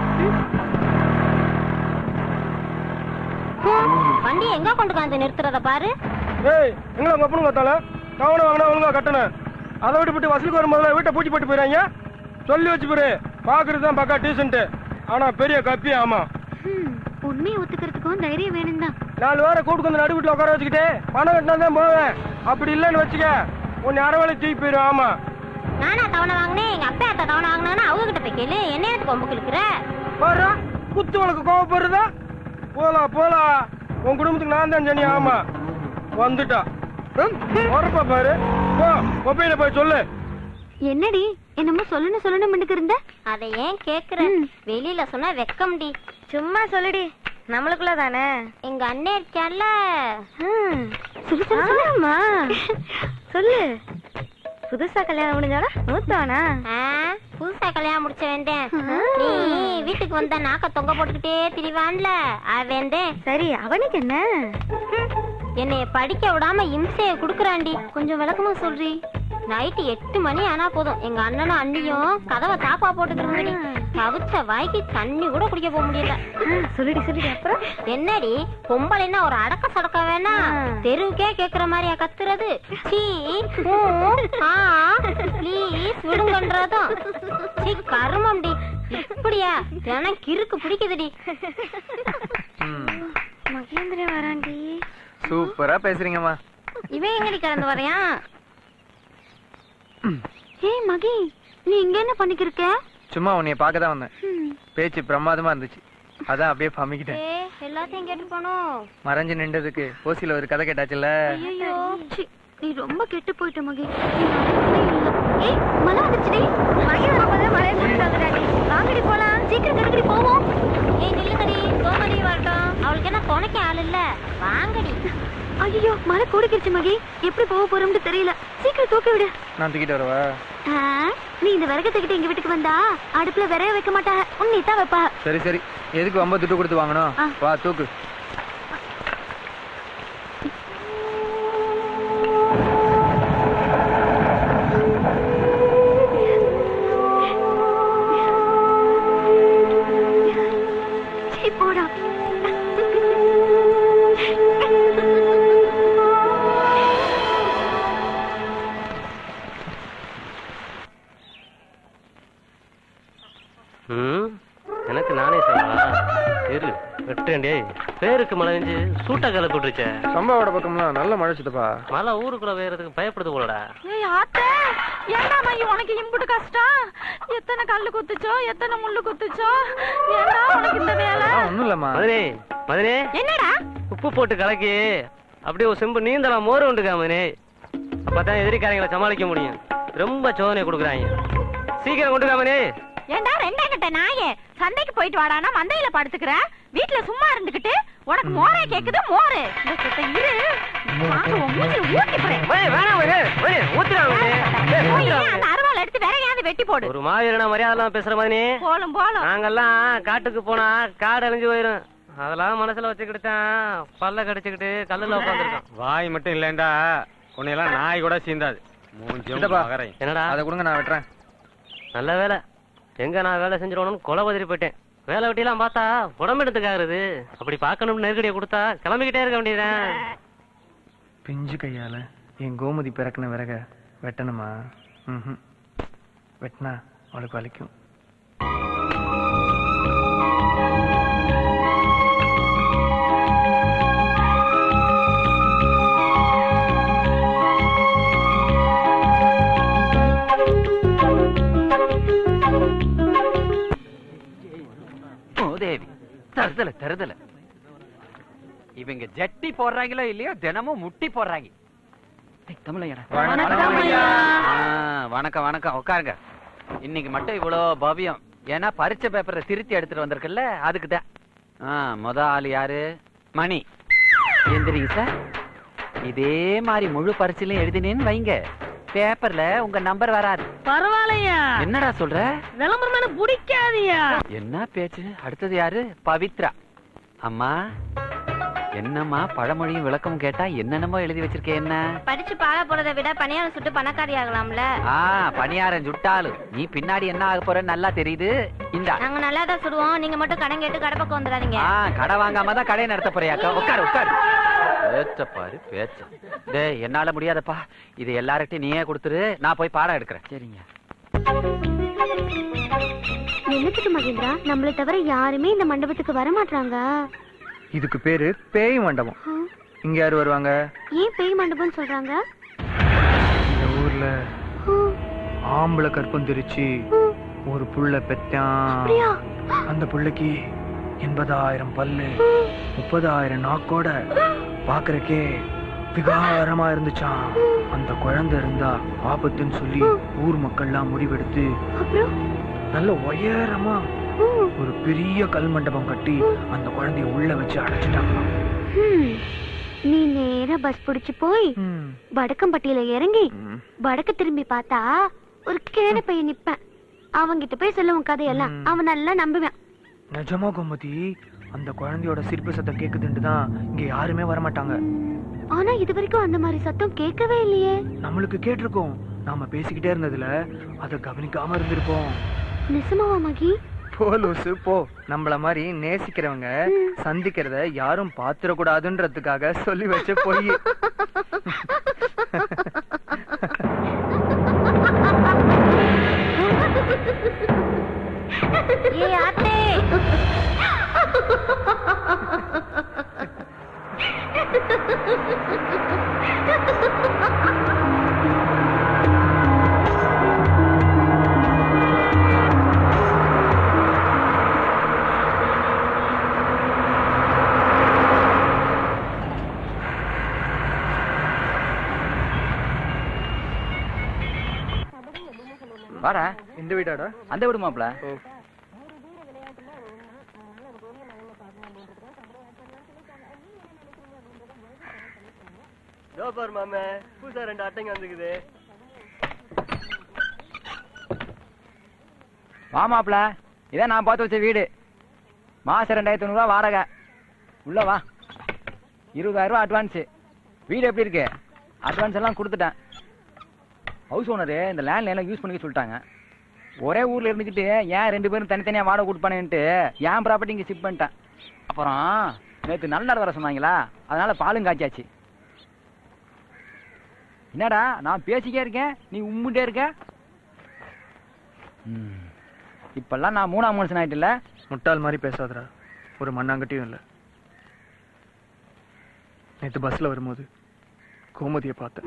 வண்டி எங்க கொண்டு வந்து நிறுத்துறத பாரு ஏய் எங்களை உங்க அப்பனும் கத்தால கவனம் வாங்கினா ஒழுங்கா கட்டணும் அதை விட்டு விட்டு வசூலுக்கு வரும்போது வீட்டை பூச்சி போட்டு போயிறாங்க சொல்லி வச்சு போரு பாக்குறது தான் பக்கா டீசென்ட் ஆனா பெரிய கப்பி ஆமா உண்மையை ஒத்துக்கிறதுக்கும் தைரியம் வேணும் தான் நாலு பேரை கூட்டு வந்து நடு வீட்டுல உட்கார வச்சுக்கிட்டு பணம் கட்டினா தான் போவேன் அப்படி இல்லைன்னு வச்சுக்க உன்னை அறவேலை தூக்கி போயிடும் ஆமா நானா தவணை வாங்கினேன் எங்க அப்பா அத்தை தவணை வாங்கினா அவங்க கிட்ட போய் கேளு என்ன எனக்கு கொம்பு கிழக்குற பாரு குத்து உனக்கு கோவப்படுறதா போலாம் போலாம் உன் குடும்பத்துக்கு நான் தான் ஜனி ஆமா வந்துட்டா ம், உரப்பா பாரு போ ஒப்பையில போய் சொல்லு என்னடி என்னமோ சொல்லணும் சொல்லணும் இருந்த அதை ஏன் கேக்குற வெளியில சொன்னா வெக்கம்டி சும்மா சொல்லுடி நம்மளுக்குள்ள தானே எங்க அண்ணன் இருக்கான்ல சொல்லு சொல்லு சொல்லுமா சொல்லு புதுசா கல்யாணம் முடிஞ்சாலும் மூத்தவனா புதுசா கல்யாணம் முடிச்ச வேண்டேன் நீ வீட்டுக்கு வந்த நாக்க தொங்க போட்டுக்கிட்டே திரிவான்ல அவன் சரி அவனுக்கு என்ன என்னைய படிக்க விடாம இம்சைய குடுக்குறாண்டி கொஞ்சம் விளக்கமா சொல்றி நைட்டு எட்டு மணி ஆனா போதும் எங்க அண்ணனும் அண்ணியும் கதவை தாப்பா போட்டுக்கிறோம்டி கவிச்ச வாய்க்கு தண்ணி கூட குடிக்க போக முடியல சொல்லிடி சொல்லிடி அப்புறம் என்னடி பொம்பளைன்னா ஒரு அடக்க சடக்க வேணா தெருவுக்கே கேக்குற மாதிரியா கத்துறது சீ ஊ, ஆ ப்ளீஸ் விடுங்கன்றதும் சீ கருமம்டி இப்படியா தினம் கிறுக்கு பிடிக்குதுடி மகேந்திரன் வராண்டி சூப்பரா பேசுறீங்கம்மா இவன் எங்கடி கடந்து வரையான் ஏய் மகி நீ இங்க என்ன பண்ணிக்கிருக்க சும்மா உன்னைய பார்க்க தான் வந்தேன் பேச்சு பிரமாதமா இருந்துச்சு அதான் அப்படியே பமிக்கிட்டேன் ஏ எல்லாத்தையும் கேட்டு போனோம் மறைஞ்சு நின்றதுக்கு ஓசில ஒரு கதை கேட்டாச்சுல்ல ஐயோ நீ ரொம்ப கெட்டு போயிட்ட மகி நீ நல்லவனே இல்ல. ஏய் மழை வந்துச்சுடி மகி வரும்போது மழையை கூட்டிட்டு வந்துடாடி வாங்கடி போலாம் சீக்கிரம் கிடக்கடி போவோம் ஏய் நில்லுங்கடி கோமடி வரட்டும் அவளுக்கு என்ன துணைக்க ஆள் இல்ல வாங்கடி ஐயோ மழை கூடிக்கிருச்சு மகி எப்படி போக போறோம்னு தெரியல சீக்கிரம் தூக்கி விடு நான் தூக்கிட்டு வரவா ஆ, நீ இந்த விறகு தூக்கிட்டு எங்க வீட்டுக்கு வந்தா அடுப்புல விறகு வைக்க மாட்டாங்க உன் நீ தான் வைப்பா சரி சரி எதுக்கு ரொம்ப துட்டு கொடுத்து வாங்கணும் ஆ. வா தூக்கு இருக்கேன்டே பேருக்கு மழை பெஞ்சு சூட்டா கிளப்பி விட்டுருச்சே சம்பாவோட பக்கம்லாம் நல்ல மழை சித்தப்பா மழை ஊருக்குள்ள வேறதுக்கு பயப்படுது போலடா ஏய் ஆத்தே ஏண்டா மைய உனக்கு இம்புட்டு கஷ்டம் எத்தனை கல்லு குத்துச்சோ எத்தனை முள்ளு குத்துச்சோ ஏண்டா உனக்கு இந்த வேலை ஒண்ணும் இல்லம்மா மதுனே மதுனே என்னடா உப்பு போட்டு கலக்கி அப்படியே ஒரு செம்பு நீந்தலாம் மோர் உண்டுக்கா மதுனே அப்பதான் எதிரிக்காரங்களை சமாளிக்க முடியும் ரொம்ப சோதனை கொடுக்குறாங்க சீக்கிரம் கொண்டுக்கா மதுனே ஏண்டா ரெண்டாங்கிட்ட நாயே சந்தைக்கு போயிட்டு வாடானா மந்தையில படுத்துக்கிற வீட்ல சும்மா இருந்துகிட்டு உனக்கு மோரே கேக்குது மோரு இந்த செத்த இரு வாங்க, உன் மூஞ்சில ஊத்தி போறேன். போய் அந்த அருவாள் எடுத்து வேற யாவது வெட்டி போடு ஒரு மாவீரனா மரியாதை பேசுற மாதிரி போலும் போலும் நாங்கெல்லாம் காட்டுக்கு போனா காடு அழிஞ்சு போயிரும் அதெல்லாம் மனசுல வச்சுக்கிட்டு தான் பல்ல கடிச்சுக்கிட்டு கல்லுல உட்காந்துருக்கோம் வாய் மட்டும் இல்லைண்டா உன்னையெல்லாம் நாய் கூட சீந்தாது மூஞ்சும் சித்தப்பா. மகரையும். என்னடா அதை கொடுங்க நான் வெட்டுறேன் நல்ல வேலை எங்க நான் வேலை செஞ்சிடணும்னு கொலை பதிரி போயிட்டேன் வேலை வெட்டிலாம் பார்த்தா உடம்பு எடுத்துக்காகிறது அப்படி பார்க்கணும்னு நெருக்கடியை கொடுத்தா கிளம்பிக்கிட்டே இருக்க வேண்டியதுதான் பிஞ்சு கையால என் கோமதி பிறக்கின விறக வெட்டணுமா ம் வெட்டினா அவளுக்கு வலிக்கும் மூதேவி தருதல தருதல இவங்க ஜட்டி போடுறாங்களோ இல்லையோ தினமும் முட்டி போடுறாங்க தமிழையடா ஆ, வணக்கம் வணக்கம் உட்காருங்க இன்னைக்கு மட்டும் இவ்வளோ பவ்யம் ஏன்னா பரீட்சை பேப்பரை திருத்தி எடுத்துட்டு வந்திருக்குல்ல அதுக்கு தான் ஆ, முத ஆள் யாரு மணி எந்திரிங்க சார் இதே மாதிரி முழு பரீட்சையிலும் எழுதினேன்னு வைங்க பேப்பர்ல உங்க நம்பர் வராது பரவாயில்லையா என்னடா சொல்ற விளம்பரம் எனக்கு பிடிக்காதியா என்ன பேச்சு அடுத்தது யாரு பவித்ரா அம்மா என்னம்மா பழமொழியும் விளக்கமும் கேட்டா என்னென்னமோ எழுதி வச்சிருக்கே என்ன படிச்சு பாழ போறதை விட பணியாரம் சுட்டு பணக்காரி ஆகலாம்ல ஆ பணியாரம் சுட்டாலும் நீ பின்னாடி என்ன ஆக போற நல்லா தெரியுது இந்தா நாங்க நல்லா தான் சுடுவோம் நீங்க மட்டும் கடன் கேட்டு கடை பக்கம் வந்துடாதீங்க ஆ கடை வாங்காம தான் கடையை நடத்த போறியாக்கா உட்காரு உட்காரு பேச்ச பாரு பேச்ச டேய் என்னால முடியாதப்பா இது எல்லார்கிட்டயும் நீயே கொடுத்துரு நான் போய் பாடம் எடுக்கிறேன் சரிங்க என்னத்துக்கு மகேந்திரா நம்மளை தவிர யாருமே இந்த மண்டபத்துக்கு வர மாட்டாங்க இதுக்கு பேரு பேய் மண்டபம் இங்க யாரு வருவாங்க ஏன் பேய் மண்டபம்னு சொல்றாங்க இந்த ஊர்ல ஆம்பளை கற்பம் தெரிச்சு ஒரு புள்ள பெத்தான் அந்த புள்ளைக்கு எண்பதாயிரம் பல்லு முப்பதாயிரம் நாக்கோட பாக்குறக்கே விகாரமா இருந்துச்சாம் அந்த குழந்தை இருந்தா ஆபத்துன்னு சொல்லி ஊர் மக்கள்லாம் முடிவெடுத்து நல்ல உயரமா ஒரு பெரிய கல் மண்டபம் கட்டி அந்த குழந்தைய உள்ள வச்சு அடைச்சிட்டாங்க ஹம். நீ நேரா பஸ் பிடிச்சு போய் வடக்கம்பட்டியில இறங்கி வடக்கு திரும்பி பார்த்தா ஒரு கேன பையன் நிப்பேன் அவங்கிட்ட போய் சொல்லுவோம் கதையெல்லாம் அவன் நல்லா நம்புவான் நிஜமா கோமதி அந்த குழந்தையோட சிரிப்பு சத்தம் கேக்குதுன்னு தான் இங்க யாருமே வரமாட்டாங்க ஆனா இது வரைக்கும் அந்த மாதிரி சத்தம் கேட்கவே இல்லையே நம்மளுக்கு கேட்டிருக்கோம் நாம பேசிக்கிட்டே இருந்ததுல அதை கவனிக்காம இருந்திருப்போம் நிசமாவா மகி போ லூசு போ நம்மள மாதிரி நேசிக்கிறவங்க சந்திக்கிறத யாரும் பாத்துறக்கூடாதுன்றதுக்காக சொல்லி வச்ச பொய் ஏ ஆத்தே வாடா இந்த வீடாடா அந்த வீடு மாப்ள பாரு மாமே புதுசா ரெண்டு அட்டைங்க வந்துக்குது வா மாப்ள இதான் நான் பார்த்து வச்ச வீடு மாசம் ரெண்டாயிரத்தி ஐநூறுவா வாடகை உள்ள வா இருபதாயிரம் ரூபா அட்வான்ஸு வீடு எப்படி இருக்கு அட்வான்ஸ் எல்லாம் கொடுத்துட்டேன் ஹவுஸ் ஓனரு இந்த லேண்ட் எல்லாம் யூஸ் பண்ணிக்க சொல்லிட்டாங்க ஒரே ஊர்ல இருந்துக்கிட்டு ஏன் ரெண்டு பேரும் தனித்தனியா வாடகை கொடுப்பானேன்ட்டு என் ப்ராப்பர்ட்டி இங்கே ஷிஃப்ட் பண்ணிட்டேன் அப்புறம் நேற்று நல்ல நாள் வர சொன்னாங்களா அதனால பாலும் காய்ச்சாச்சு என்னடா நான் பேசிக்கே இருக்கேன் நீ உம்முட்டே இருக்க ம். இப்பெல்லாம் நான் மூணாம் மனுஷன் ஆயிட்டுல முட்டாள் மாதிரி பேசாதடா ஒரு மண்ணாங்கட்டியும் இல்ல நேற்று பஸ்ல வரும்போது கோமதியை பார்த்தேன்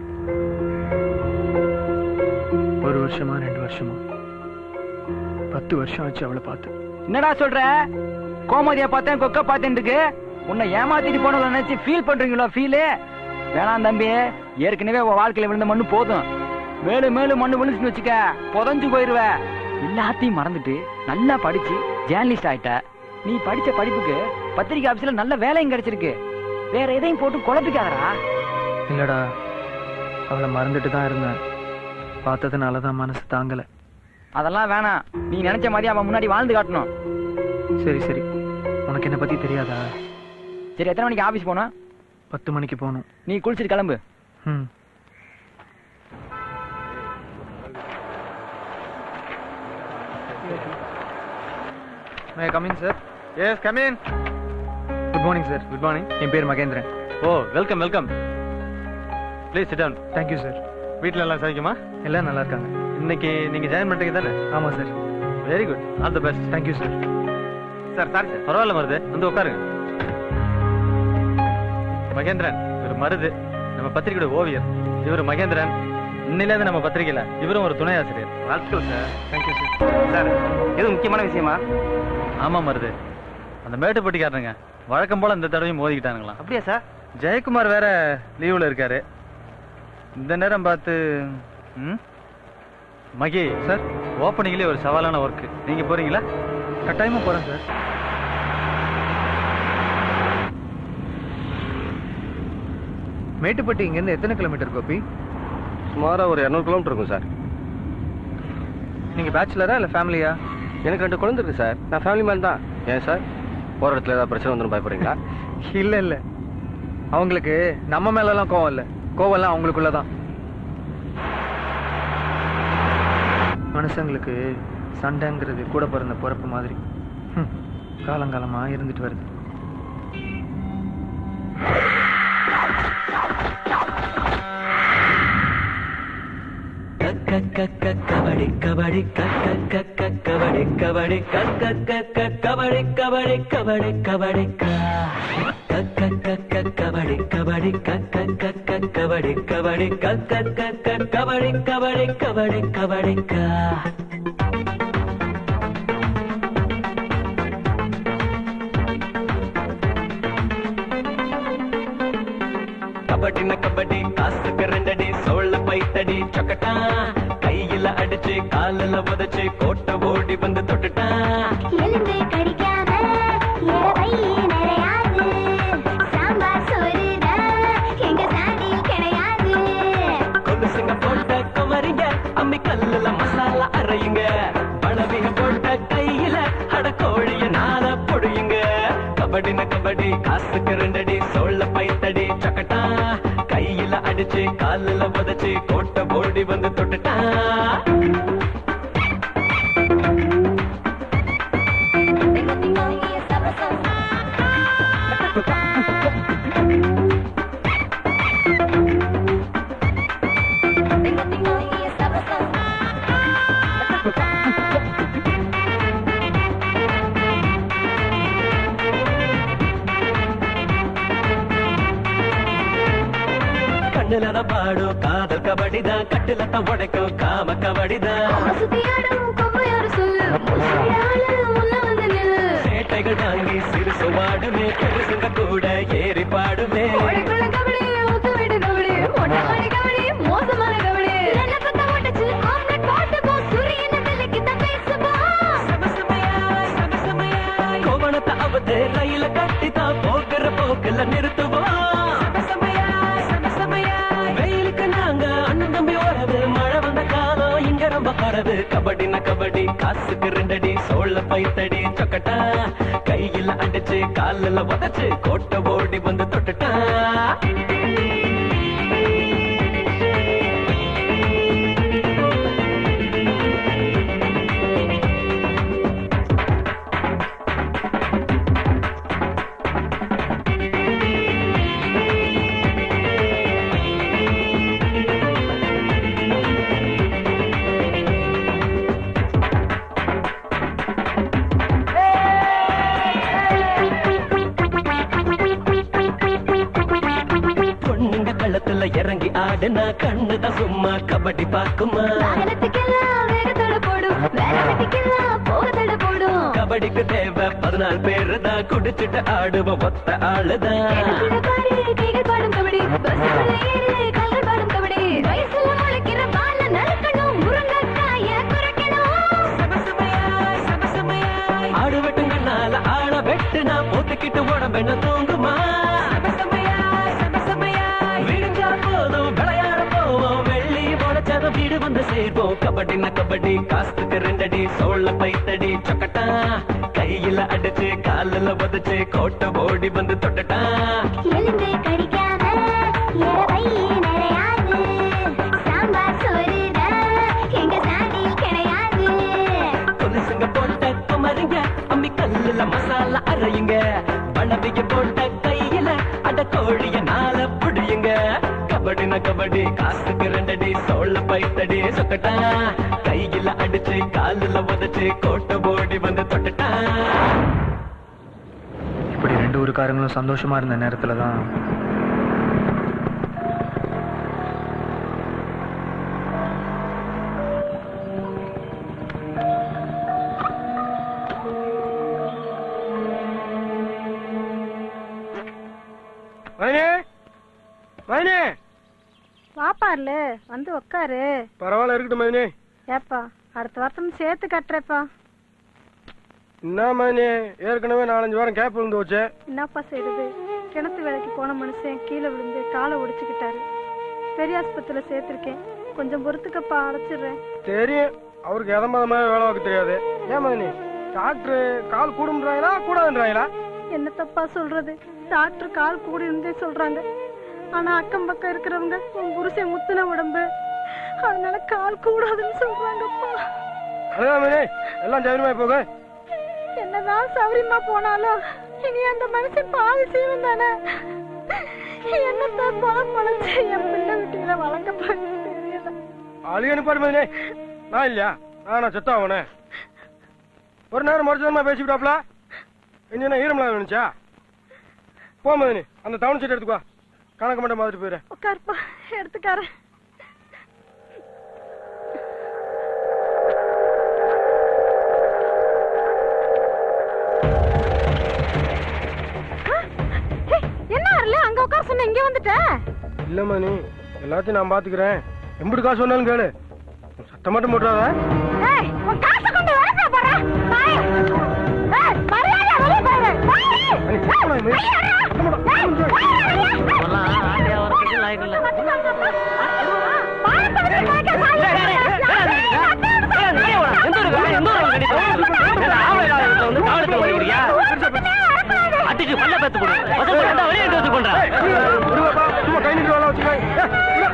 ஒரு வருஷமா ரெண்டு வருஷமா பத்து வருஷம் ஆச்சு அவளை பார்த்து என்னடா சொல்ற கோமதியை பார்த்தேன் கொக்க பார்த்தேன் இருக்கு உன்னை ஏமாத்திட்டு போனதை நினைச்சு ஃபீல் பண்றீங்களோ ஃபீலு வேணாம் தம்பி ஏற்கனவே உன் வாழ்க்கையில விழுந்த மண்ணு போதும் மேலும் மேலும் மண்ணு விழுந்துச்சுன்னு வச்சுக்க புதஞ்சு போயிருவ எல்லாத்தையும் மறந்துட்டு நல்லா படிச்சு ஜேர்னலிஸ்ட் ஆயிட்ட நீ படிச்ச படிப்புக்கு பத்திரிகை ஆபீஸ்ல நல்ல வேலையும் கிடைச்சிருக்கு வேற எதையும் போட்டு குழப்பிக்காதடா இல்லடா அவளை மறந்துட்டு தான் இருந்தேன் பார்த்ததுனால தான் மனசு தாங்கல அதெல்லாம் வேணாம் நீ நினைச்ச மாதிரி அவன் முன்னாடி வாழ்ந்து காட்டணும் சரி சரி உனக்கு என்ன பத்தி தெரியாதா சரி எத்தனை மணிக்கு ஆபீஸ் போனா பத்து மணிக்கு போகணும் நீ குளிச்சிட்டு கிளம்பு ம் may come in sir yes come in good morning sir good morning என் பேர் Mahendran oh welcome welcome please sit down thank you sir வீட்டில் எல்லாம் சமைக்குமா எல்லாம் நல்லா இருக்காங்க இன்னைக்கு நீங்க ஜாயின் பண்றீங்க தானே ஆமாம் sir very good all the best thank you sir sir sorry sir பரவாயில்ல மருது வந்து உட்காருங்க மகேந்திரன் இவர் மருது நம்ம பத்திரிகையோட ஓவியர் இவர் மகேந்திரன் இன்னிலேருந்து நம்ம பத்திரிகையில இவரும் ஒரு துணை ஆசிரியர் வாழ்த்துக்கள் சார் தேங்க்யூ சார் சார் இது முக்கியமான விஷயமா ஆமா மருது அந்த மேட்டுப்பட்டிக்காரனுங்க வழக்கம் போல இந்த தடவையும் மோதிக்கிட்டானுங்களாம் அப்படியா சார் ஜெயக்குமார் வேற லீவுல இருக்காரு இந்த நேரம் பார்த்து ம் மகி சார் ஓப்பனிங்லேயே ஒரு சவாலான ஒர்க் நீங்க போறீங்களா கட்டாயமா போறேன் சார் மேட்டுப்பட்டி இங்கேருந்து எத்தனை கிலோமீட்டர் கோபி சுமாராக ஒரு இரநூறு கிலோமீட்டர் இருக்கும் சார் நீங்க பேச்சுலரா இல்ல ஃபேமிலியா எனக்கு ரெண்டு குழந்தை இருக்கு சார் நான் ஃபேமிலி மேன் தான் ஏன் சார் போகிற இடத்துல ஏதாவது பிரச்சனை வந்துடும் பயப்படுறீங்களா இல்ல இல்ல அவங்களுக்கு நம்ம மேலலாம் கோவம் இல்ல கோவம் எல்லாம் அவங்களுக்குள்ள தான் மனுஷங்களுக்கு சண்டைங்கிறது கூட பிறந்த பிறப்பு மாதிரி ஹம், காலங்காலமா இருந்துட்டு வருது கபடி கபடி கபடி கபடி கபடி கபடி கபடி கபடி கபடி கபடி கபடி கபடி கபடி கபடி கபடி கபடி கபடி கபடி கபடின கபடி காசுக்கு ரெண்டடி சோழ பைத்தடி சொக்கட்டா கையில அடிச்சு காலில் உதச்சு கோட்டை ஓடி வந்து தொட்டுட்டா எலும்பு கடிக்காம இரவை நிறையாது சாம்பார் சோறு எங்க சாண்டில் கிடையாது கொலுசுங்க போட்ட குமரிங்க அம்மி கல்லுல மசாலா அரையுங்க பழவிக போட்ட கையில அட கோழிய நாள பொடியுங்க கபடின கபடி காசுக்கு ரெண்டடி சோழ பைத்தடி சொக்கட்டா கையில அடிச்சு காலில் உதச்சு கோட்டை ஓடி வந்து தொட்டுட்டா கண்ணுல தான் பாடும் காதல் கபடிதான் கட்டுல தான் உடைக்கும் காம கபடிதான் சுத்தியாடும் கொம்பையாரு சொல்லு முசையாளு உன்ன வந்து நில்லு சேட்டைகள் தாங்கி சிறுசு வாடுமே பெருசுங்க கூட ஏறி பாடுமே கோழிக்குள்ள கபடி ஊத்து விடு கபடி மொட்டை கபடி மோசமான கபடி என்ன பத்த ஓட்டச்சு ஆம்லெட் போட்டு போ சூரியனை விலைக்கு தான் பேசுவா கோவணத்தை அவுத்து ரயில கட்டி தான் போக்குற போக்குல நிறுத்துவோம் வெயிலுக்கு நாங்க அண்ணன் தம்பி ஓரது மழை வந்த காலம் இங்க ரொம்ப போறது கபடினா கபடி காசுக்கு ரெண்டடி சோழ பைத்தடி சொக்கட்டா கையில அடிச்சு காலில் உதச்சு கோட்டை ஓடி வந்து தொட்டுட்டா Hey! மேல இறங்கி ஆடுனா கண்ணுதான் சும்மா கபடி பாக்குமா வாகனத்துக்கெல்லாம் வேகத்தோட போடும் வேகத்துக்கெல்லாம் போகத்தோட போடும் கபடிக்கு தேவை பதினாலு பேரு தான் குடிச்சிட்டு ஆடுவோம் ஒத்த ஆளுதான் கிடக்குற பாரு கைகள் பாடும் கபடி பஸ்ஸுக்குள்ள ஏறு கால்கள் பாடும் கபடி வயசுல முளைக்கிற பால நறுக்கணும் முருங்கைக்காய குறைக்கணும் ஆடு வெட்டுங்கனால ஆள வெட்டு நான் போட்டுக்கிட்டு உடம்பெண்ண தூங்குமா விடிஞ்சா போதும் விளையாட போவோம் வெள்ளி முளைச்சத வீடு வந்து சேர்ப்போம் கபடினா கபடி காசுக்கு ரெண்டடி சோழ பைத்தடி சொக்கட்டா கையில அடிச்சு காலில் உதச்சு கோட்டை ஓடி வந்து தொட்டட்டா எலும்பு கடிக்காம இரவை நிறையாது சாம்பார் சோறுதான் எங்க சாதியில் கிடையாது கொலுசுங்க போட்ட குமரிங்க அம்மி கல்லுல மசாலா அரையுங்க பழவிய போட்ட கையில அட கோழிய நாள புடியுங்க கபடினா கபடி காசுக்கு ரெண்டடி சோழ பைத்தடி சொக்கட்டா கையில அடிச்சு காலில் உதச்சு கோட்டை ஓடி வந்து தொட்டட்டா இப்படி ரெண்டு ஊருக்காரங்களும் சந்தோஷமா இருந்த நேரத்துல தான் மைனே மைனே வாப்பார்ல வந்து உட்காரு பரவாயில்ல இருக்கட்டும் மைனே ஏப்பா அடுத்த வருஷம் சேர்த்து கட்டுறேப்பா என்ன மைனே ஏற்கனவே நாலஞ்சு வாரம் கேப் விழுந்து வச்சு என்னப்பா செய்யறது கிணத்து வேலைக்கு போன மனுஷன் கீழே விழுந்து காலை ஒடிச்சுக்கிட்டாரு பெரிய ஆஸ்பத்திரியில சேர்த்திருக்கேன் கொஞ்சம் பொறுத்துக்கப்பா அழைச்சிடுறேன் தெரியும் அவருக்கு எதமாதமாக வேலை பார்க்க தெரியாது ஏன் மைனே டாக்டர் கால் கூடுன்றாங்களா கூடாதுன்றாங்களா என்ன தப்பா சொல்றது டாக்டர் கால் கூடி இருந்தே சொல்றாங்க ஆனா அக்கம் பக்கம் இருக்கிறவங்க உன் புருஷன் முத்துன உடம்பு அதனால கால் கூடாதுன்னு சொல்றாங்கப்பா அதான் மைனே எல்லாம் ஜெயமா போக என்னதான் சௌரியமா போனாலும் இனி அந்த மனுஷன் பாதி சீவன் தானே என்னத்தான் பணம் பழச்சு என் பிள்ளை வீட்டில வழங்க தெரியல அழுகி அனுப்பாரு மைனே நான் இல்லையா நானா செத்தா அவனே ஒரு நேரம் மறுச்சதமா பேசிவிட்டாப்ல என்ன ஈரம்லாம் வேணுச்சா போ மதினி அந்த தவணை சீட்டு எடுத்துக்கோ கணக்கு மட்டும் பார்த்துட்டு போயிடுறேன் உட்காருப்பா எடுத்துக்காரன் என்ன வரல அங்க உட்கார சொன்ன இங்க வந்துட்ட இல்ல மணி எல்லாத்தையும் நான் பாத்துக்கிறேன் எம்பிட்டு காசு சொன்னாலும் கேளு சத்தம் மட்டும் போட்டுறாத ஏய் உன் காசை கொண்டு வரப்பா போறா பாய் ஏய் மரியாதை வெளிய போயிரு பாய் அடிச்சு பல்ல பேத்து போடு வசப்பட்டு இருந்தா வெளியே எடுத்து வச்சு பண்றேன் சும்மா கை நிட்டு வேலை வச்சுக்க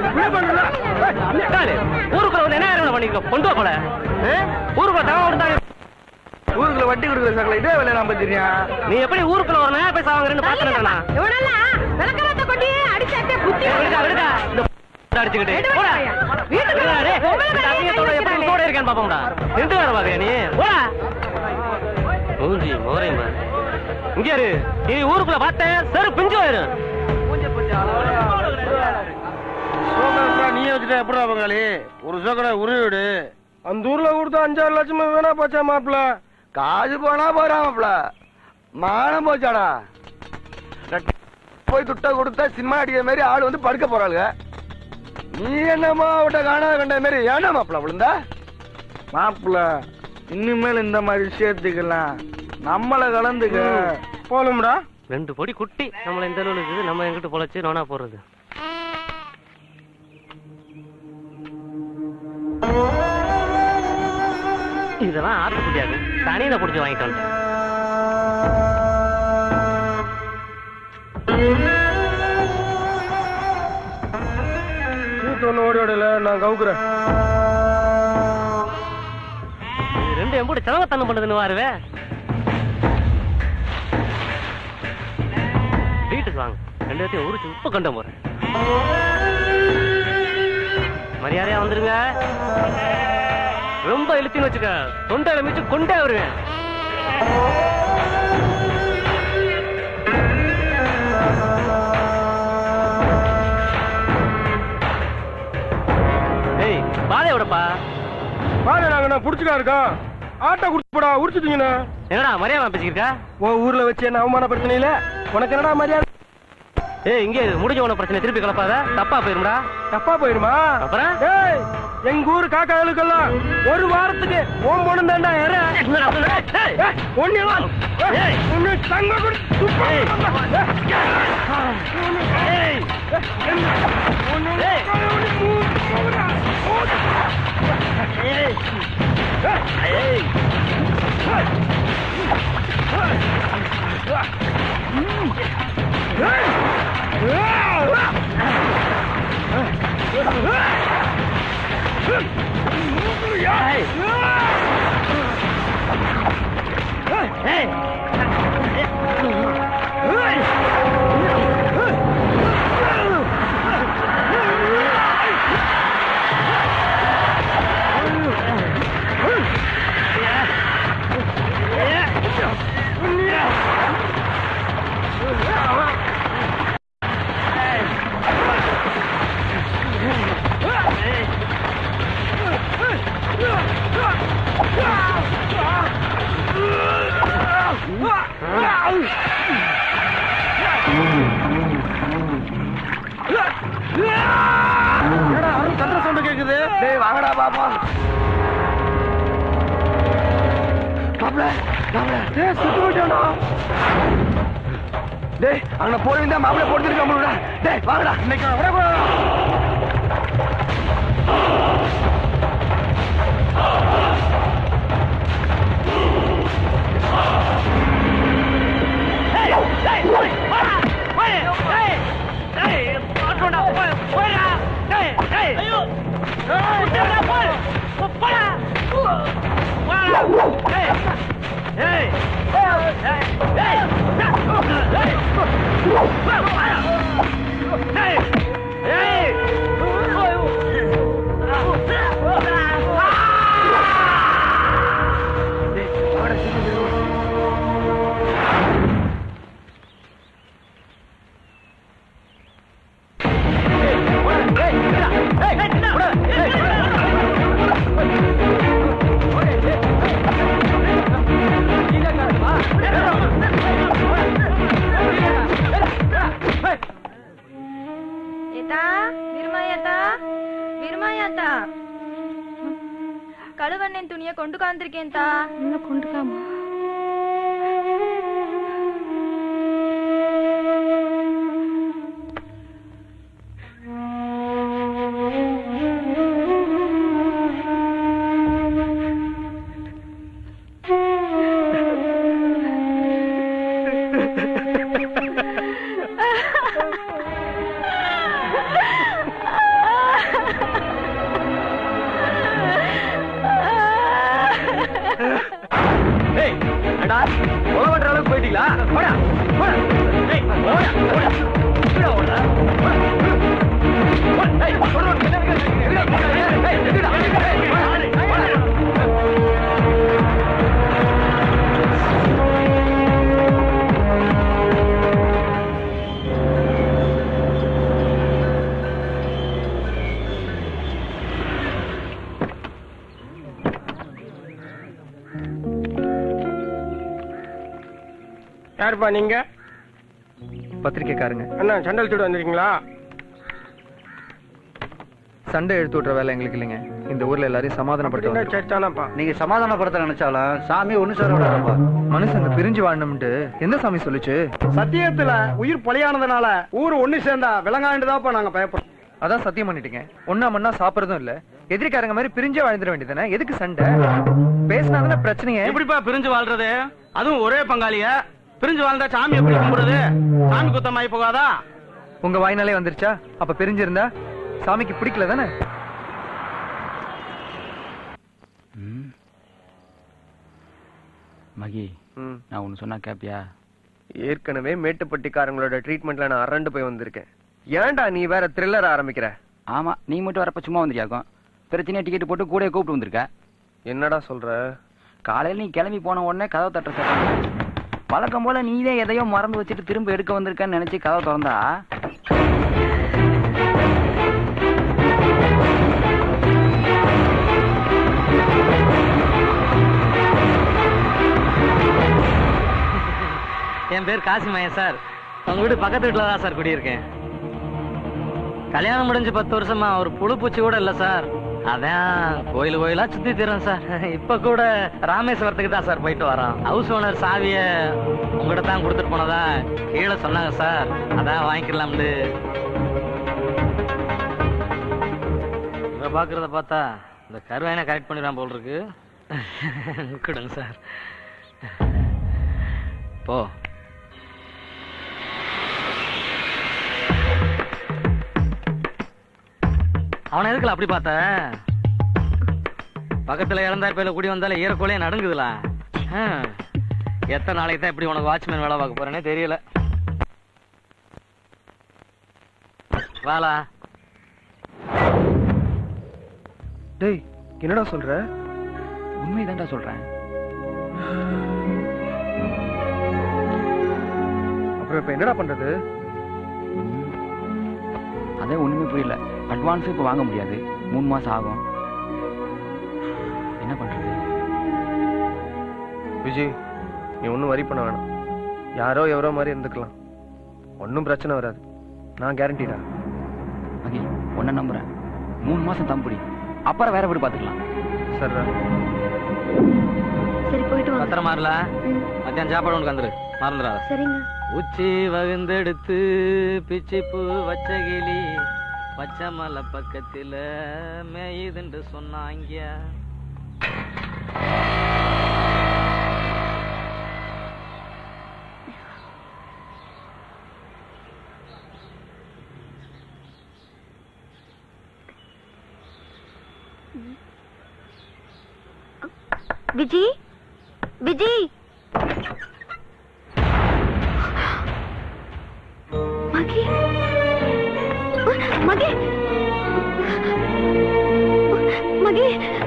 ஊருக்குள்ள வந்து என்ன வேலை பண்ணிருக்க கொண்டு போல ஊருக்குள்ள தகவல் இருந்தாங்க ஊருக்குள்ள வட்டி கொடுக்குற சகல இதே வேலை நான் தெரியும் நீ எப்படி ஊருக்குள்ள ஒரு நேரம் பேச வாங்குறேன்னு பாத்துறேன் இவனெல்லாம் விளக்கணத்தை கொண்டு அடிச்சாட்டே புத்தி விடுடா விடுடா இந்த அடிச்சுக்கிட்டு போடா விடுடா, டேய். இந்த அசிங்கத்தோட எப்படி உயிரோட இருக்கான்னு பாப்போம்டா நின்று வேற பாக்குறியா நீ போடா மூஞ்சி மோரையும் பாரு இங்க இரு நீ ஊருக்குள்ள பார்த்தேன் செரு பிஞ்சு போயிரும் நீயே வச்சுட்டா எப்படா பங்காளி ஒரு சோக்கடை உருவிடு அந்த ஊர்ல கொடுத்த அஞ்சாறு லட்சமா வேணா போச்சா மாப்பிள காசு போனா போறாமப்ல மானம் போச்சாடா ரெட்ட போய் துட்ட கொடுத்தா சினிமா அடிக்கிற மாதிரி ஆள் வந்து படுக்க போறாளுங்க நீ என்னமோ அவட்ட காணாத கண்ட மாதிரி ஏன்னா மாப்பிள விழுந்தா மாப்பிள இனிமேல் இந்த மாதிரி விஷயத்துக்கெல்லாம் நம்மள கலந்துக்க போலும்டா ரெண்டு பொடி குட்டி நம்மள இந்த அளவுக்கு இருக்குது நம்ம எங்கிட்ட பொழைச்சு நோனா போடுறது இதெல்லாம் ஆட்டு குட்டியாது தனியில புடிச்சு வாங்கிட்டு வந்துட்டேன் சீட்டு ஒண்ணு ஓடி ஓடல நான் கவுக்குறேன் இது ரெண்டு எம்பூடி செலவத்தனம் பண்ணுதுன்னு வாருவே வீட்டுக்கு வாங்க ரெண்டு பேர்த்தையும் உரிச்சு உப்பு கண்ட போறேன் மரியாதையா வந்துருங்க ரொம்ப இழுத்தின்னு வச்சுக்க தொண்டை மிச்சு கொண்டே வருவேன் பாரு நாங்க நான் புடிச்சுக்கா இருக்கோம் ஆட்டோ குடுத்து போடா உடிச்சுட்டீங்கண்ணா என்னடா மரியாதை பேசிக்கிருக்கா உன் ஊர்ல வச்சு என்ன அவமானப்படுத்தின இல்ல உனக்கு என்னடா மரியாதை ஏய் இங்கே இரு. முடிஞ்ச உன பிரச்சனை திருப்பி கலப்பாத தப்பா போயிரும்டா தப்பா போயிருமா அப்புறம் டேய் எங்க ஊர் காக்காளுக்கெல்லாம் ஒரு வாரத்துக்கு ஓம் பொண்ணு தாண்டா ஏற ஒன்னு ஒன்னு தங்க கொடுத்து துப்பா ஏய் ஒன்னு என்னடா அருண் கத்துற சவுண்ட் கேக்குது டேய் வாங்கடா பாப்பா மாப்ள மாப்ள டேய் சுத்து போயிட்டானா டேய் அங்க போய் தான் மாப்ள போட்டுருக்க முடியல டேய் வாங்கடா இன்னைக்கு விட கூடாதா ஏத்தா விருமாயாத்தா விருமாயாத்தா கழுவண்ணன் துணியை கொண்டு காந்திருக்கேன் தா இன்னும் கொண்டுக்காமா டேய் அடா கொலை பண்ற அளவுக்கு போயிட்டீங்களா போடா போடா டேய் போடா போடா எங்கடா ஓடுற போடா. போடா. டேய், போடா, எங்கடா இருக்க? எங்கடா போடா? டேய், எங்கடா? டேய், போடா, போடா. யாருப்பா நீங்க பத்திரிக்கைக்காரங்க அண்ணா சண்டல் சூடு வந்திருக்கீங்களா சண்டை எடுத்து விட்ற வேலை எங்களுக்கு இல்லைங்க இந்த ஊர்ல எல்லாரையும் சமாதானப்படுத்த வந்திருக்கோம். சரிதானப்பா நீங்க சமாதானப்படுத்த நினைச்சாலும் சாமி ஒண்ணு சேர விடாதப்பா மனுஷங்க பிரிஞ்சு வாழணும்ட்டு எந்த சாமி சொல்லுச்சு சத்தியத்துல உயிர் பொலியானதுனால ஊர் ஒண்ணு சேர்ந்தா விளங்காண்டுதான்ப்பா நாங்க பயப்படுறோம் அதான் சத்தியம் பண்ணிட்டீங்க ஒன்னா மண்ணா சாப்பிடுறதும் இல்ல எதிரிக்காரங்க மாதிரி பிரிஞ்சே வாழ்ந்துட வேண்டியதானே எதுக்கு சண்டை பேசினாதானே பிரச்சனையே எப்படிப்பா பிரிஞ்சு வாழ்றது அதுவும் ஒரே பங்காளிய பிரிஞ்சு வாழ்ந்தா சாமி எப்படி கும்பிடுறது சாமி குத்தமாயி போகாதா உங்க வாய்னாலே வந்துருச்சா அப்ப பிரிஞ்சிருந்தா சாமிக்கு பிடிக்கல தானே மகி நான் ஒன்னு சொன்னா கேப்பியா ஏற்கனவே மேட்டுப்பட்டிக்காரங்களோட ட்ரீட்மெண்ட்ல நான் அரண்டு போய் வந்திருக்கேன் ஏன்டா நீ வேற த்ரில்லர் ஆரம்பிக்கிற ஆமா நீ மட்டும் வரப்ப சும்மா வந்திருக்காக்கும் பிரச்சனையா டிக்கெட் போட்டு கூட கூப்பிட்டு வந்திருக்க என்னடா சொல்ற காலையில நீ கிளம்பி போன உடனே கதவை தட்ட சார் வழக்கம் போல நீதே எதையோ மறந்து வச்சுட்டு திரும்ப எடுக்க வந்திருக்கன்னு நினைச்சு கதவை திறந்தா என் பேர் காசிமயன் சார் உங்க வீடு பக்கத்து வீட்டுல தான் சார் குடியிருக்கேன் கல்யாணம் முடிஞ்சு பத்து வருஷமா ஒரு புழு பூச்சி கூட இல்ல சார் அதான் கோயில் கோயிலா சுத்தி தரோம் சார் இப்ப கூட ராமேஸ்வரத்துக்கு தான் சார் போயிட்டு வரோம் ஹவுஸ் ஓனர் சாவிய உங்ககிட்ட தான் கொடுத்துட்டு போனதா கீழே சொன்னாங்க சார் அதான் வாங்கிக்கலாம்னு இவ பாக்குறத பார்த்தா இந்த கருவாயனை கரெக்ட் பண்ணிடுறான் போல் இருக்கு கொடுங்க சார் போ அவனை எதுக்குல அப்படி பார்த்த பக்கத்துல இறந்தார் பேர்ல கூடி வந்தாலே ஈரக்கோலையே நடுங்குதுல ஆ. எத்தனை நாளைக்கு தான் இப்படி உனக்கு வாட்ச்மேன் வேலை பார்க்க போறேனே தெரியல வாலா டேய் என்னடா சொல்ற உண்மைதான்டா சொல்றேன் அப்புறம் இப்ப என்னடா பண்றது அதே ஒண்ணுமே புரியல அட்வான்ஸ் இப்ப வாங்க முடியாது மூணு மாசம் ஆகும் என்ன பண்றது விஜய் நீ ஒன்றும் வரி பண்ண வேணாம் யாரோ எவரோ மாதிரி இருந்துக்கலாம் ஒன்றும் பிரச்சனை வராது நான் கேரண்டிடா மகி உன்ன நம்புறேன் மூணு மாசம் தம்புடி அப்புறம் வேற வீடு பாத்துக்கலாம் சரிடா சரி போயிட்டு வாங்க பத்திரமா இருல மத்தியானம் சாப்பாடு உனக்கு வந்துரு மறந்துடாத சரிங்க உச்சி வகுந்தெடுத்து பிச்சி பூ வச்ச கிளி பச்சை மலை பக்கத்துல மேயுதுன்னு சொன்னாங்க விஜி விஜி மகி மகி மகி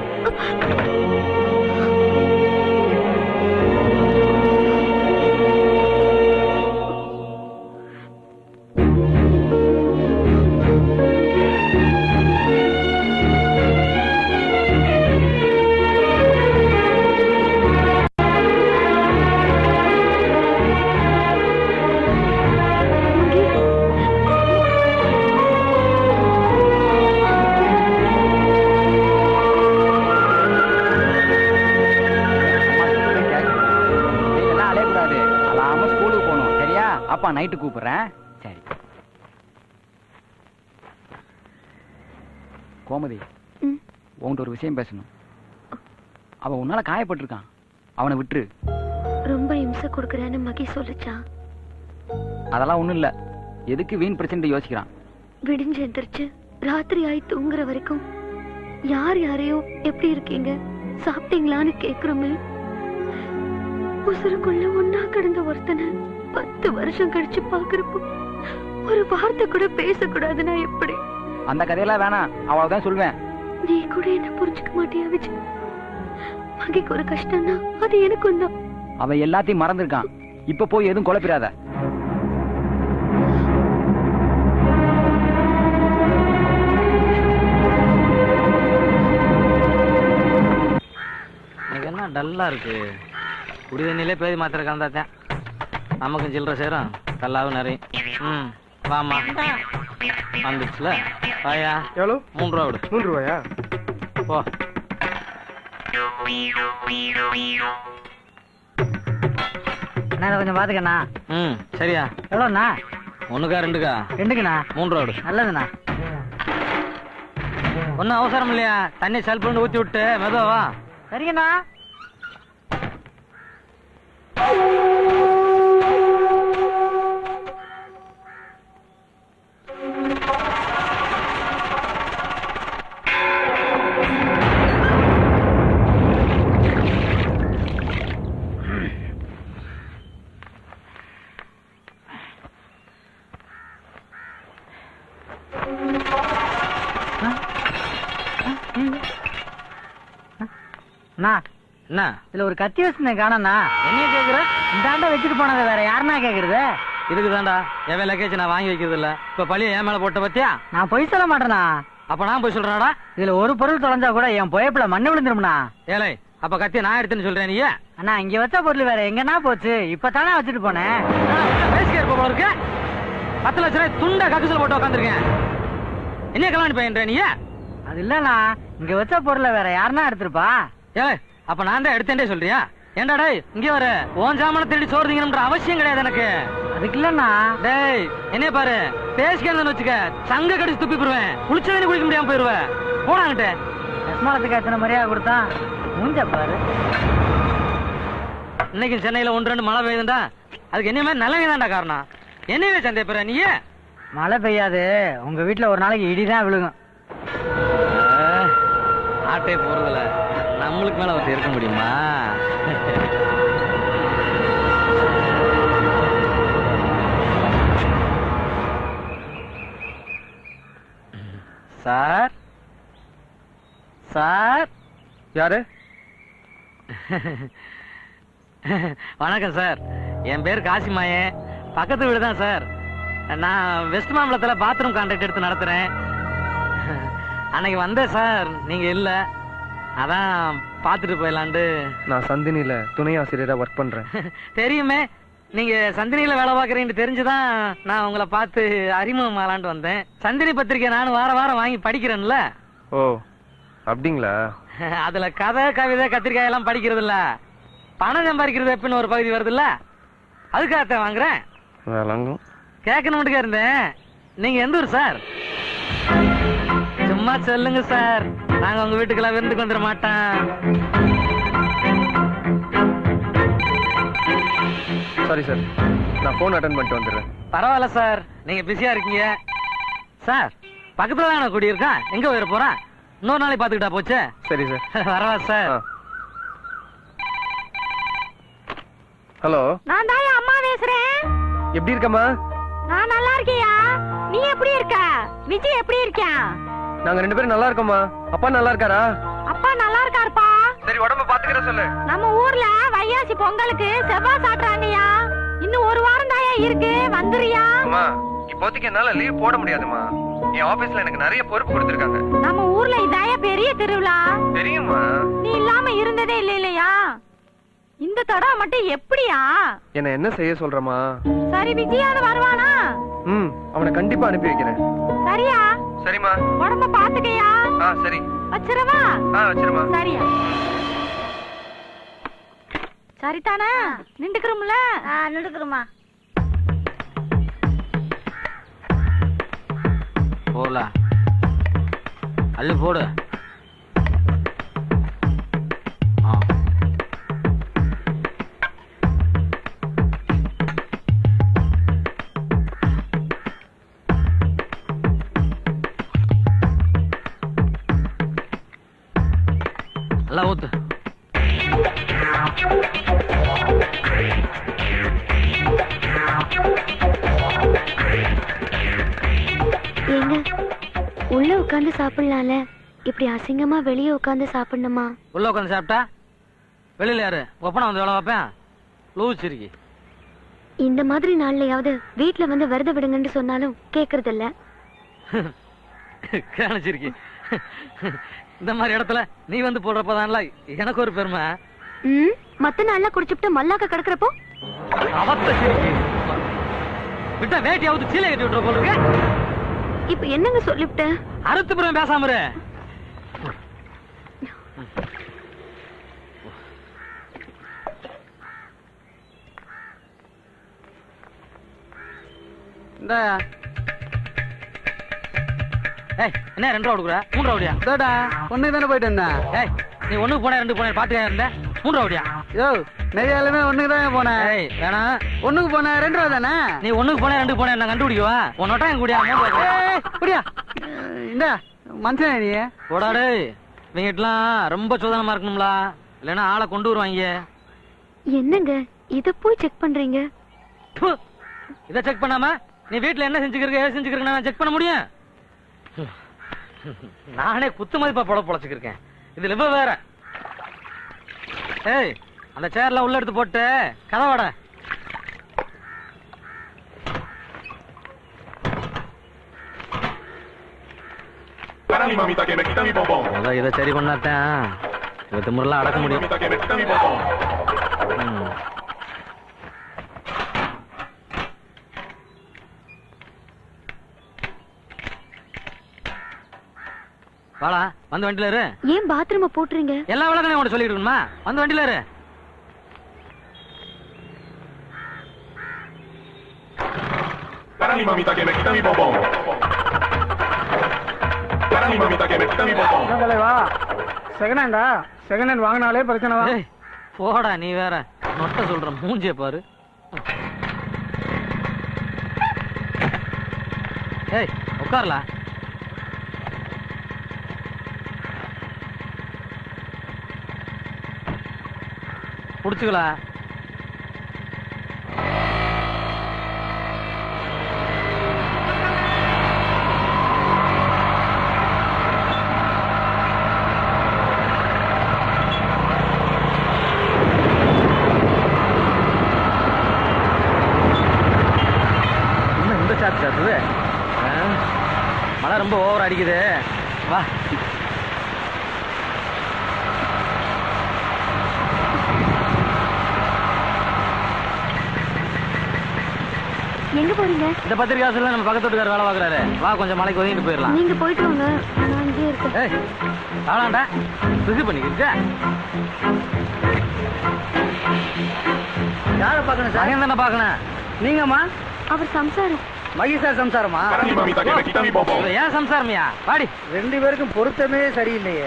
இதெல்லாம் அலையக்கூடாது அலாம ஸ்கூலுக்கு போகணும் சரியா அப்பா நைட்டு கூப்பிடுறேன் சரி கோமதி ம். உன்கிட்ட ஒரு விஷயம் பேசணும் அவன் உன்னால காயப்பட்டிருக்கான் அவனை விட்டுரு ரொம்ப இம்சை கொடுக்குறேன்னு மகி சொல்லுச்சா அதெல்லாம் ஒண்ணும் இல்ல எதுக்கு வீண் பிரச்சனை யோசிக்கிறான் விடிஞ்சு எந்திரிச்சு ராத்திரி ஆயி தூங்குற வரைக்கும் யார் யாரையோ எப்படி இருக்கீங்க சாப்பிட்டீங்களான்னு கேக்குறோமே உசுருக்குள்ள ஒன்னா கிடந்த ஒருத்தனை பத்து வருஷம் கழிச்சு பாக்குறப்போ ஒரு வார்த்தை கூட பேசக்கூடாதுன்னா எப்படி அந்த கதையெல்லாம் வேணாம் அவ்வளவுதான் சொல்வேன் நீ கூட என்ன புரிஞ்சுக்க மாட்டியா விஜய் மகிக்கு ஒரு கஷ்டம்னா அது எனக்கும் தான் அவன் எல்லாத்தையும் மறந்துருக்கான் இப்ப போய் எதுவும் குழப்பிடாத எனக்கு என்ன டல்லா இருக்கு குடி தண்ணியிலே பேதி மாத்திரை கலந்தாத்தேன் நமக்கும் சில்லற சேரும் கல்லாவும் நிறைய ம் வாமா வந்துச்சுல வாயா எவ்வளோ மூணு ரூபா விடு மூணு ரூபாயா போ அண்ணா கொஞ்சம் பாத்துக்கண்ணா ம் சரியா எவ்வளோண்ணா ஒண்ணுக்கா ரெண்டுக்கா ரெண்டுக்குண்ணா மூணு ரூபா விடு நல்லதுண்ணா ஒன்றும் அவசரம் இல்லையா தண்ணி செல்போன் ஊத்தி விட்டு மெதுவா வா சரிங்கண்ணா அண்ணா என்ன இதுல ஒரு கத்தி வச்சிருந்தேன் காணண்ணா என்னைய கேக்குற இந்தாண்ட வச்சுட்டு போனதை வேற யாருன்னா கேக்குறது இதுக்குதான்டா எவன் லக்கேஜ் நான் வாங்கி வைக்கிறது இல்ல இப்ப பழிய என் மேல போட்ட பத்தியா நான் பொய் சொல்ல மாட்டேனா அப்ப நான் போய் சொல்றேன்டா இதுல ஒரு பொருள் தொலைஞ்சா கூட என் பொயப்புல மண்ணு விழுந்துரும்ண்ணா ஏலே அப்ப கத்திய நான் எடுத்துன்னு சொல்றேன் நீ அண்ணா இங்க வச்ச பொருள் வேற எங்கண்ணா போச்சு இப்பதானே வச்சுட்டு போனேன் பேசிக்க இருப்ப போல இருக்கு பத்து லட்ச ரூபாய் துண்ட கக்குசல போட்டு உட்காந்துருக்கேன் என்ன கல்யாணம் பையன்ற நீ அது இல்லண்ணா இங்க வச்ச பொருளை வேற யாருன்னா எடுத்திருப்பா ஏ அப்ப நான் தான் எடுத்தேன்டே சொல்றியா ஏன்டா டேய் இங்க வர ஓன் ஜாமான தேடி சோறுதீங்கன்ற அவசியம் கிடையாது எனக்கு அதுக்கு இல்லண்ணா டேய் என்ன பாரு பேசிக்கிறேன்னு வச்சுக்க சங்க கடிச்சு துப்பி போடுவேன் குளிச்சதே குளிக்க முடியாம போயிருவேன் போடாங்கிட்ட தஸ்மானத்துக்கு எத்தனை மரியாதை கொடுத்தா மூஞ்ச பாரு இன்னைக்கு சென்னையில ஒன்று ரெண்டு மழை பெய்யுதுண்டா அதுக்கு என்ன மாதிரி நல்லவே தான்டா காரணம் என்னவே சந்தே பெற நீ மழை பெய்யாது உங்க வீட்டுல ஒரு நாளைக்கு இடிதான் விழுகும் ஆட்டே போறதுல நம்மளுக்கு மேல ஒருத்தர் இருக்க முடியுமா சார் சார் யாரு வணக்கம் சார் என் பேர் காசிமாயன் பக்கத்து வீடு தான் சார் நான் வெஸ்ட் மாம்பலத்தில் பாத்ரூம் கான்ட்ராக்ட் எடுத்து நடத்துறேன் அன்னைக்கு வந்தேன் சார் நீங்க இல்ல அதான் பார்த்துட்டு போயிடலான்ட்டு நான் சந்தினில துணை ஆசிரியரா ஒர்க் பண்றேன் தெரியுமே நீங்க சந்தினியில வேலை பார்க்கறீங்கன்னு தெரிஞ்சுதான் நான் உங்களை பார்த்து அறிமுகம் ஆலான்ட்டு வந்தேன் சந்தினி பத்திரிக்கை நானும் வார வாரம் வாங்கி படிக்கிறேன்ல ஓ அப்படிங்களா அதுல கதை கவிதை கத்திரிக்காய் எல்லாம் படிக்கிறது இல்ல பணம் சம்பாதிக்கிறது எப்படின்னு ஒரு பகுதி வருதுல்ல அதுக்காகத்தான் வாங்குறேன் விளங்கும் கேட்கணும்ட்டு இருந்தேன் நீங்க எந்த ஊர் சார் சும்மா சொல்லுங்க சார் நாங்க உங்க வீட்டுக்கெல்லாம் விருந்துக்கு வந்துட மாட்டோம் சாரி சார் நான் ஃபோன் அட்டன் பண்ணிட்டு வந்துடுறேன் பரவாயில்ல சார் நீங்க பிஸியா இருக்கீங்க சார் பக்கத்துல தான் குடியிருக்கான் எங்க போயிட போறான் இன்னொரு நாளைக்கு பாத்துக்கிட்டா போச்சு சரி சார் வரவா சார் ஹலோ நான் தான் அம்மா பேசுறேன் எப்படி இருக்கம்மா நான் நல்லா இருக்கியா நீ எப்படி இருக்க விஜய் எப்படி இருக்கான் நாங்க ரெண்டு பேரும் நல்லா இருக்கோம்மா அப்பா நல்லா இருக்காரா அப்பா நல்லா இருக்காருப்பா சரி உடம்ப பாத்துக்கிற சொல்லு நம்ம ஊர்ல வையாசி பொங்கலுக்கு செவ்வாய் சாட்டுறாங்கய்யா இன்னும் ஒரு வாரம் தாயா இருக்கு வந்துறியா அம்மா இப்போதைக்கு என்னால லீவ் போட முடியாதுமா என் ஆபீஸ்ல எனக்கு நிறைய பொறுப்பு கொடுத்திருக்காங்க நம்ம ஊர்ல இதாயா பெரிய திருவிழா தெரியுமா நீ இல்லாம இருந்ததே இல்ல இல்லையா இந்த தடவை மட்டும் எப்படியா என்ன என்ன செய்ய சொல்றமா சரி விஜயாவது வருவானா ம் அவனை கண்டிப்பா அனுப்பி வைக்கிறேன் சரியா சரிம்மா உடம்ப பாத்துக்கயா ஆ சரி வச்சிரவா ஆ வச்சிருமா சரியா சரிதானே நின்றுக்கிறோம்ல நின்றுக்கிறோமா போல அள்ளு போடு ஆ. நல்லா ஊத்து ஏங்க உள்ள உட்கார்ந்து சாப்பிடலாம்ல இப்படி அசிங்கமா வெளியே உட்கார்ந்து சாப்பிடணுமா உள்ள உட்காந்து சாப்பிட்டா வெளியில யாரு ஒப்பனை வந்து வேலை வைப்பேன் லூஸ் இருக்கி இந்த மாதிரி நாள்லயாவது வீட்ல வந்து விரத விடுங்கன்னு சொன்னாலும் கேக்குறது இல்ல காணிச்சிருக்கி இந்த மாதிரி இடத்துல நீ வந்து போடுறப்பதான்ல எனக்கு ஒரு பெருமை ம் மத்த நாள்ல குடிச்சுட்டு மல்லாக்க கிடக்குறப்போ அவத்த சிரிக்கி விட்டா வேட்டியாவது சீலை கட்டி விட்டுற போல இருக்கு இப்ப என்னங்க சொல்லிவிட்டேன் அறுத்து பிறகு பேசாம இரு இந்த ஏய் என்ன ரெண்டு ரூபா கொடுக்குற மூணு ரூபா அப்படியா இதோடா ஒண்ணுக்கு தானே போயிட்டு வந்தேன் ஏய் நீ ஒண்ணுக்கு போன ரெண்டு போன பாத்துக்கா இருந்த மூணு ரூபா அப்படியா யோ நெய்யாலுமே ஒண்ணுக்கு தான் போனேன் ஏய் வேணாம் ஒண்ணுக்கு போனேன் ரெண்டு ரூபா தானே நீ ஒண்ணுக்கு போன ரெண்டு போன நான் கண்டுபிடிக்கவா உன்னோட்டா என் கூடியா மூணு ரூபா ஏய், குடியா இந்த மனுஷன் நீ போடாடே இவங்கிட்டலாம் ரொம்ப சோதனமா இருக்கணும்ல இல்லைன்னா ஆளை கொண்டு வருவாங்க என்னங்க இத போய் செக் பண்றீங்க ப்பு. இதை செக் பண்ணாம நீ வீட்ல என்ன செஞ்சுக்கிறீங்க ஏது செஞ்சுக்கிறீங்க நான் செக் பண்ண முடியும் நானே குத்து மதிப்பா பொழ பொழைச்சுக்கிருக்கேன் இதுல இவ வேற ஏய் அந்த சேர்ல உள்ள எடுத்து போட்டு கதவாட Para mi mamita que me quita mi bombón. அதான் இதை சரி பண்ணாதான் இவ திமுறலாம் அடக்க முடியும் ம். வாடா வந்து வண்டியில இரு ஏன் பாத்ரூம போட்டுறீங்க எல்லா விளக்கணையும் உன்கிட்ட சொல்லிட்டு இருக்கணுமா வந்து வண்டியில இரு Para mi mamita que me quita mi bombón. Para mi mamita que me quita mi bombón. என்ன தலைவா செகண்ட் ஹேண்டா செகண்ட் ஹேண்ட் வாங்கினாலே பிரச்சனை தான் ஏய், போடா நீ வேற நொட்ட சொல்ற மூஞ்சிய பாரு ஏய் உட்கார்லா புடிச்சுக்கலா என்ன இந்த சாத்து சாத்துது ஆ, மழை ரொம்ப ஓவர் அடிக்குது வா எங்க போறீங்க இந்த பத்திரிக்கை வாசல்ல நம்ம பக்கத்து வீட்டுக்காரர் வேலை பார்க்கறாரு வா கொஞ்சம் மலைக்கு ஒதுங்கிட்டு போயிடலாம் நீங்க போயிட்டு வாங்க நான் இங்கே இருக்கேன் ஏய் ஆளாண்டா பிஸி பண்ணிக்கிட்டு யாரை பார்க்கணும் சார் மகன் தானே பார்க்கணும் நீங்கம்மா அவர் சம்சாரம் மகிஷா சம்சாரமா Para mi mamita que me quita mi bombón. இவன் ஏன் சம்சாரமியா வாடி ரெண்டு பேருக்கும் பொருத்தமே சரியில்லையே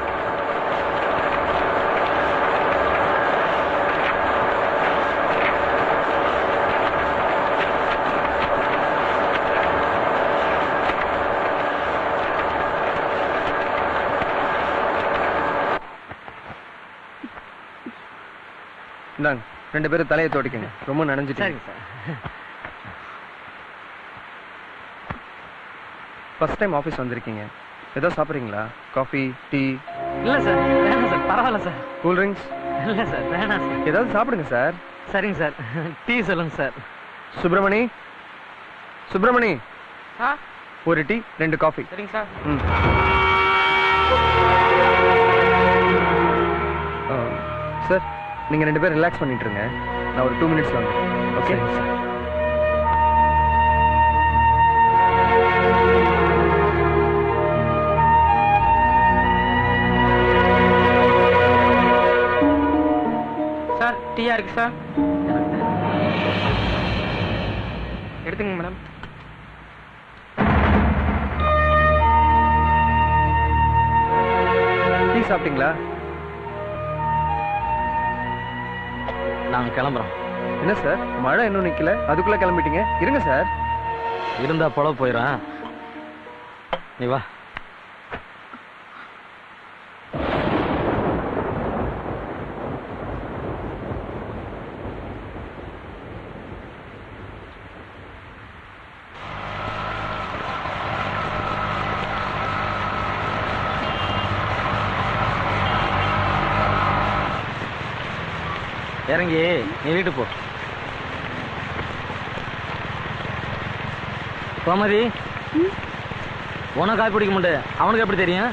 இந்தாங்க ரெண்டு பேரும் தலையை தோட்டிக்கங்க ரொம்ப நனைஞ்சிட்டு சரிங்க சார் ஃபர்ஸ்ட் டைம் ஆஃபீஸ் வந்திருக்கீங்க ஏதோ சாப்பிட்றீங்களா காஃபி டீ இல்ல சார் வேணாம் சார் பரவாயில்ல சார் கூல் ட்ரிங்க்ஸ் இல்ல சார் வேணாம் சார் ஏதாவது சாப்பிடுங்க சார் சரிங்க சார் டீ சொல்லுங்க சார் சுப்பிரமணி சுப்பிரமணி சார் ஒரு டீ ரெண்டு காஃபி சரிங்க சார் ம் ஆ, சார் நீங்க ரெண்டு பேரும் ரிலாக்ஸ் பண்ணிட்டு இருங்க நான் ஒரு டூ மினிட்ஸ் வாங்க ஓகே சார் சார் டீயா இருக்கு சார் எடுத்துங்க மேடம் டீ சாப்பிட்டீங்களா நாங்க கிளம்புறோம் என்ன சார் மழை இன்னும் நிக்கல அதுக்குள்ள கிளம்பிட்டீங்க இருங்க சார் இருந்தா பொழவு போயிடும் நீ வா இறங்கி நீ வீட்டுக்கு போ கோமதி உனக்கு காப்பி பிடிக்க மாட்டேன் அவனுக்கு எப்படி தெரியும்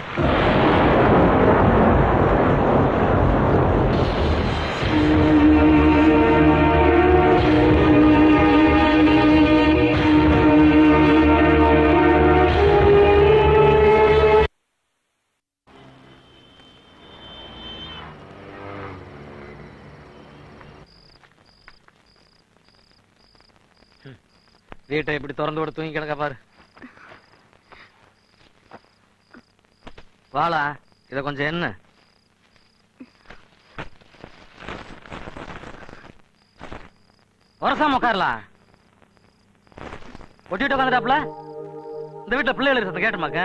வீட்டை இப்படி திறந்து விட தூங்கி கிடக்க பாரு வாளா இத கொஞ்சம் என்ன வரசாம உட்காரலாம் ஒட்டிட்டு உட்காந்துட்டாப்ல இந்த வீட்டுல பிள்ளைகள் சத்தம் கேட்டுமாக்க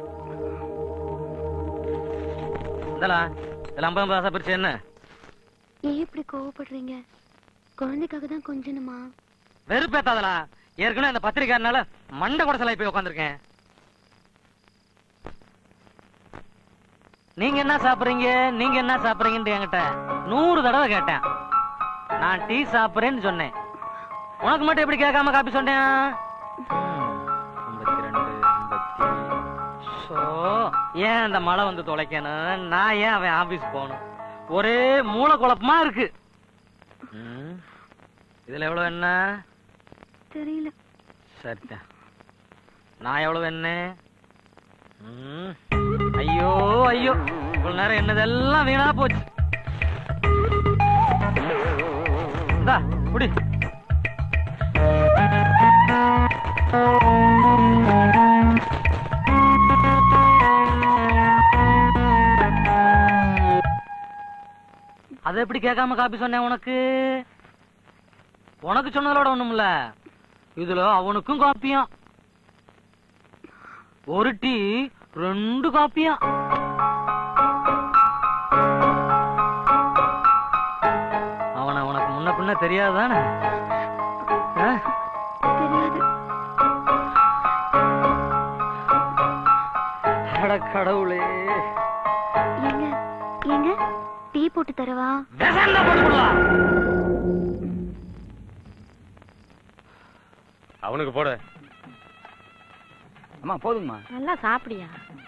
இந்தலா இதுல ஐம்பது ஐம்பது ஆசை பிரிச்சு என்ன ஏன் இப்படி கோவப்படுறீங்க குழந்தைக்காக தான் கொஞ்சணுமா வெறுப்பேத்தாதலா ஏற்கனவே அந்த பத்திரிக்காரனால மண்டை குடசலாய் போய் உட்காந்துருக்கேன் நீங்க என்ன சாப்பிடுறீங்க நீங்க என்ன சாப்பிடுறீங்கன்னு என்கிட்ட நூறு தடவை கேட்டேன் நான் டீ சாப்பிடுறேன்னு சொன்னேன் உனக்கு மட்டும் எப்படி கேட்காம காப்பி சொன்னேன் ஐம்பத்தி ரெண்டு ஐம்பத்தி ஷோ ஏன் அந்த மழை வந்து தொலைக்கணும் நான் ஏன் அவன் ஆபீஸ் போகணும் ஒரே மூல குழப்பமா இருக்கு ம். இதுல எவ்வளவு என்ன தெரியல சரிதான் நான் எவ்வளவு என்ன ம். ஐயோ ஐயோ இவ்வளவு நேரம் என்னதெல்லாம் வீணா போச்சு இந்தா, குடி அதை எப்படி கேட்காம காப்பி சொன்னேன் உனக்கு உனக்கு சொன்னதோட ஒண்ணுமில்ல இதுல அவனுக்கும் காப்பியாம் ஒரு டீ ரெண்டு காப்பியாம் அவனை உனக்கு முன்ன பின்ன தெரியாதானே ஆ? அட கடவுளே ஏங்க ஏங்க டீ போட்டு தரவா விசல்ல போட்டுக்கலாம் அவனுக்கு போடு அம்மா போதுங்கம்மா நல்லா சாப்பிடியா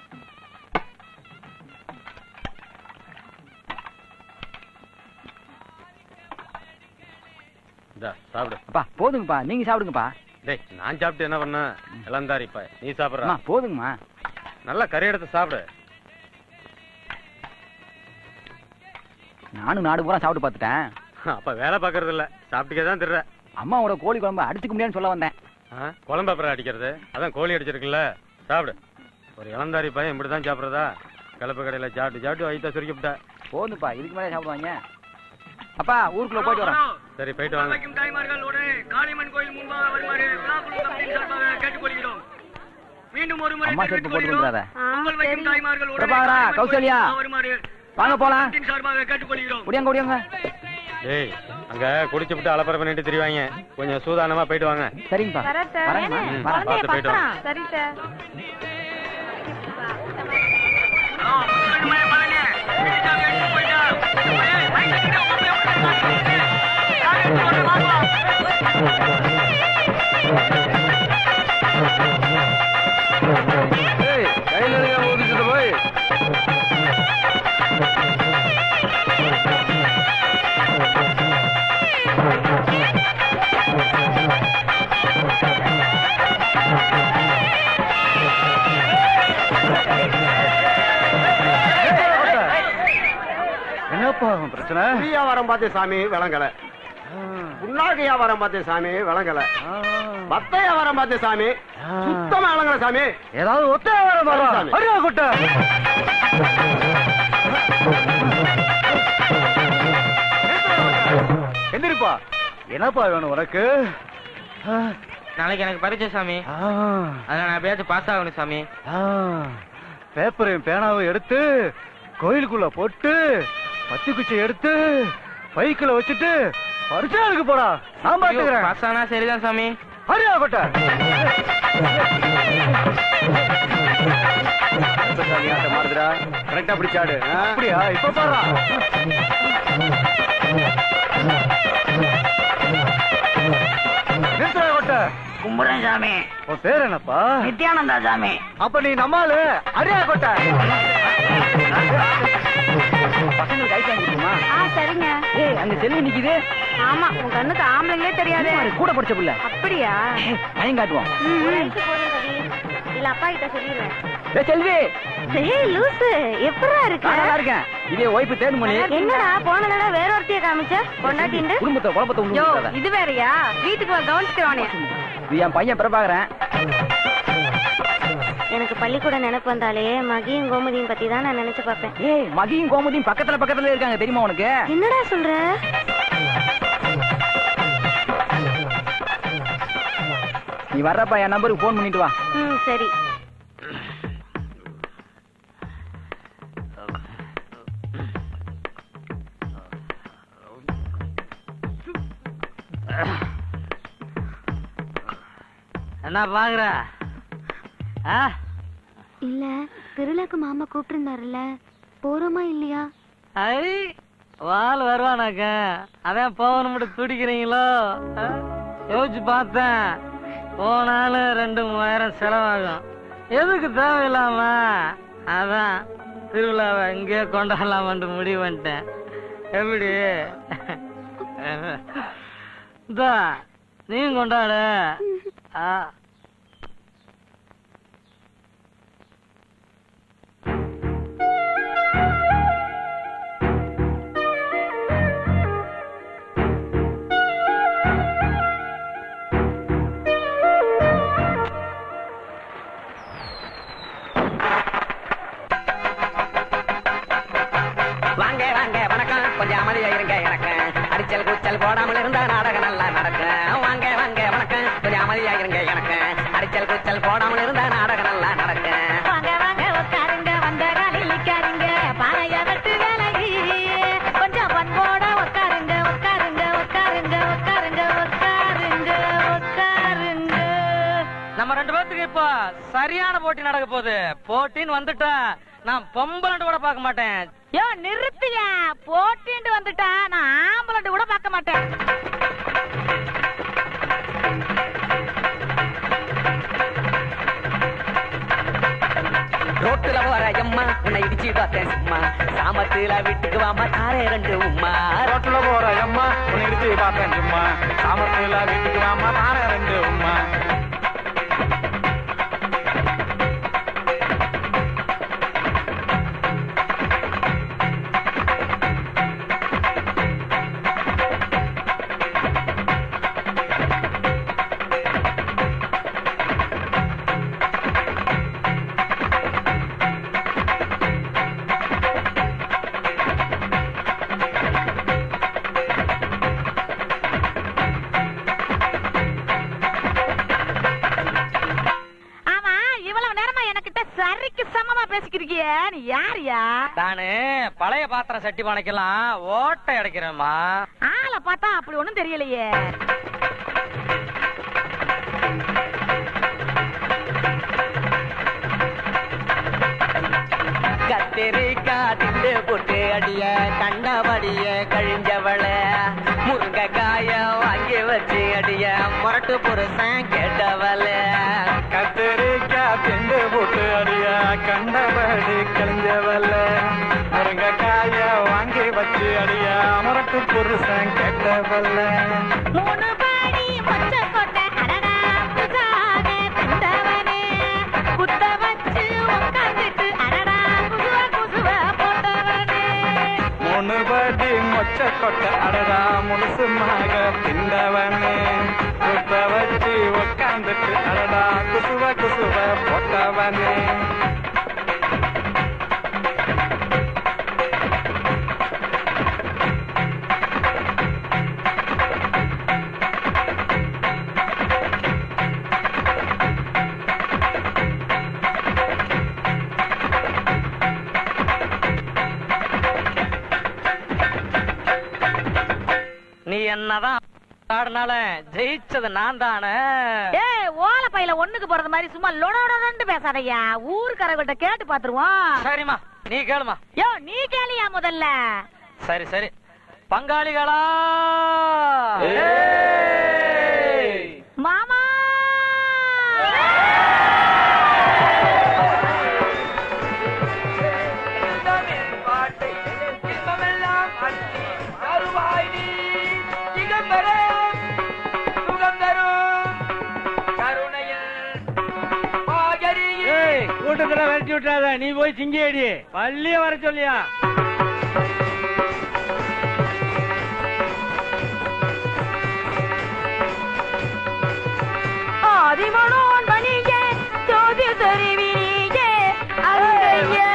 இந்தா சாப்பிடு அப்பா போதுங்கப்பா நீங்க சாப்பிடுங்கப்பா டேய் நான் சாப்பிட்டு என்ன பண்ண இளந்தாரிப்பா நீ சாப்பிடுற அம்மா போதுங்கம்மா நல்லா கறி எடுத்து சாப்பிடு நானும் நாடு பூரா சாப்பிட்டு பார்த்துட்டேன் அப்ப வேலை பாக்குறது இல்ல சாப்பிட்டுக்கே தான் திர்ற அம்மாவோட கோழி குழம்பு அடிச்சுக்க முடியாதுன்னு சொல்ல வந்தேன் ஆ, குழம்பு அப்புறம் அடிக்கிறது அதான் கோழி அடிச்சிருக்குல்ல சாப்பிடு ஒரு இளந்தாரி பையன் இப்படி தான் சாப்பிடுறதா கலப்பு கடையில சாப்பிட்டு சாப்பிட்டு வயிற்ற சுருக்கிவிட்ட போதும்ப்பா இதுக்கு மேலே சாப்பிடுவாங்க அப்பா ஊருக்குள்ள போயிட்டு வரேன் சரி போயிட்டு வாங்க தாய்மார்களோடு காளியம்மன் கோயில் முன்பாக வருமாறு விழாக்குழு கமிட்டியின் சார்பாக கேட்டுக்கொள்கிறோம் மீண்டும் ஒரு முறை அம்மா செருப்பு போட்டு வந்துடாத பொங்கல் வைக்கும் தாய்மார்களோடு பிரபாகரா கௌசல்யா வருமாறு வாங்க போலாம் கமிட்டியின் சார்பாக கேட்டுக்கொள்கிறோம் ஒடியாங்க ஒடியாங்க டேய் அங்க குடிச்சு விட்டு அலப்பறை பண்ணிட்டு திரிவாங்க கொஞ்சம் சூதானமா போயிட்டு வாங்க சரிங்கப்பா வரேங்கம்மா ம், வரேன் பார்த்து போயிட்டு வாங்க சரி சார் ஏய் கையில எடுக்க ஊதிச்சுட்டு போய் என்னப்பா பிரச்சனை வியாபாரம் பார்த்தேன் சாமி விளங்கல புண்ணாக்கு வியாபாரம் பார்த்தேன் சாமி விளங்கல பத்த வியாபாரம் பார்த்தேன் சாமி சுத்தமா விளங்கல சாமி ஏதாவது ஒத்த வியாபாரம் பாரு. சாமி. அடியா கொட்டை. எந்திரிப்பா என்னப்பா வேணும் உனக்கு நாளைக்கு எனக்கு பரிச்சை சாமி அதனால நான் எப்படியாச்சும் பாஸ் ஆகணும் சாமி பேப்பரையும் பேனாவும் எடுத்து கோயிலுக்குள்ள போட்டு பத்தி குச்சி எடுத்து பைக்கில் வச்சுட்டு பரிசாலுக்கு போடா நான் பாத்துக்கிறேன் பாஸ் ஆனா சரிதான் சாமி அடியா கொட்டை மாறுதுடா கரெக்டா பிடிச்சாடு அப்படியா இப்ப பாரு நிறுத்துறா கொட்டை கும்புறேன் சாமி உன் பேர் என்னப்பா நித்யானந்தா சாமி அப்ப நீ நம்மாலு அடியா கொட்டை பசங்களுக்கு ஐஸ் வாங்கி கொடுக்குமா ஆ சரிங்க ஏய் அங்க செல்வி நிக்குது ஆமா உன் கண்ணுக்கு ஆம்பளைங்களே தெரியாதே சும்மா இரு, கூட படிச்ச புள்ள அப்படியா பையன் காட்டுவோம் இல்ல அப்பா கிட்ட சொல்லிடுறேன் ஏய் செல்வி ஏய் லூசு எப்படா இருக்க நான் நல்லா இருக்கேன் இதே ஒய்ஃப் தேர்வு மணி என்னடா போன தடவை வேற ஒருத்தைய காமிச்ச பொண்டாட்டின்னு குடும்பத்தை குழப்பத்தை யோ உண்டு இது வேறயா வீட்டுக்கு வா கவனிச்சுட்டு வானே இது என் பையன் பிரபாகரன் எனக்கு பள்ளிக்கூட நினைப்பு வந்தாலே மகியும் கோமதியும் பத்தி தான் நான் நினைச்சு பார்ப்பேன் ஏய் மகியும் கோமதியும் பக்கத்துல பக்கத்துல இருக்காங்க தெரியுமா உனக்கு என்னடா சொல்ற நீ வர்றப்ப என் நம்பருக்கு ஃபோன் பண்ணிட்டு வா ம் சரி என்ன பாக்குற ஆ இல்ல திருவிழாக்கு மாமா கூப்பிட்டிருந்தாருல்ல போறோமா இல்லையா ஐ வால் வருவானாக்க அதான் போகணும்னு துடிக்கிறீங்களோ ஆ? யோசிச்சு பார்த்தேன் போனாலும் ரெண்டு மூவாயிரம் செலவாகும் எதுக்கு தேவையில்லாம அதான் திருவிழாவை இங்கே கொண்டாடலாம்னு முடிவு பண்ணிட்டேன் எப்படி இதா நீ கொண்டாடு ஆ வாங்க வாங்க வணக்கம் கொஞ்சம் அமைதியா இருங்க எனக்கு அடிச்சல் கூச்சல் போடாமல் இருந்தா நாடகம் நல்லா நடக்கும் வாங்க வாங்க வணக்கம் கொஞ்சம் அமைதியா இருங்க எனக்கு அடிச்சல் கூச்சல் போடாமல் இருந்தா நாடகம் நல்லா நடக்கும் வாங்க வாங்க உட்காருங்க வந்த காலில் நிக்காருங்க பானைய வெட்டு வேலைக்கு கொஞ்சம் பண்போட உட்காருங்க உட்காருங்க உட்காருங்க உட்காருங்க உட்காருங்க உட்காருங்க நம்ம ரெண்டு பேர்த்துக்கு இப்போ சரியான போட்டி நடக்க போகுது போட்டின்னு வந்துட்டா நான் பொம்பளண்டு கூட பார்க்க மாட்டேன் யோ நிறுத்திய போட்டிண்டு வந்துட்டா நான் ஆம்பளண்டு கூட பார்க்க மாட்டேன் ரோட்டுல போற எம்மா உன்னை இடிச்சு பார்த்தேன் சும்மா சாமத்துல வீட்டுக்கு வாமா தாரே ரெண்டு உம்மா ரோட்டுல போற அம்மா உன்னை இடிச்சு பார்த்தேன் சும்மா சாமத்துல வீட்டுக்கு வாமா நானே ரெண்டு உம்மா ஆமா இவ்வளவு நேரமா எனக்கிட்ட சரிக்கு சமமா பேசிக்கிருக்கிய நீ யாரியா நானு பழைய பாத்திரம் சட்டி பானைக்கெல்லாம் ஓட்டை அடைக்கிறேம்மா ஆளை பார்த்தா அப்படி ஒண்ணும் தெரியலையே கத்திரிக்காய் திண்டு போட்டு அடிய கண்டபடிய கழிஞ்சவள முருங்கைக்காய வாங்கி வச்சு அடிய முரட்டு புருஷன் கேட்டவள கத்திரிக்காய் திண்டு போட்டு அடிய கண்டபடி கழிஞ்சவல்ல முருங்கைக்காய வாங்கி வச்சு அடிய அமரட்டு புருஷன் கெட்டவல்ல மூணு பாடி மொச்ச கொட்டை அடடா புதுசாக திண்டவனே குத்த வச்சு உட்காந்துட்டு அடடா குசுவ குசுவ போட்டவனே மூணு படி மொச்ச கொட்டை அடடா முழுசுமாக திண்டவனே குத்த வச்சு உட்காந்துட்டு அடடா குசுவ குசுவ போட்டவனே நீ என்னதான் ஆடினால ஜெயிச்சது நான் தானே ஏய் ஓலை பையில ஒண்ணுக்கு போறது மாதிரி சும்மா லொடொடொன்னு பேசாதய்யா ஊருக்காரங்கிட்ட கேட்டு பாத்துருவோம் சரிம்மா நீ கேளுமா யோ நீ கேளியா முதல்ல சரி சரி பங்காளிகளா மாமா கூட்டத்துல விரட்டி விட்டாத நீ போய் சிங்கேடி பள்ளிய வர சொல்லியா ஆதிமனோன் மணியே ஜோதி தருவினியே அங்கையே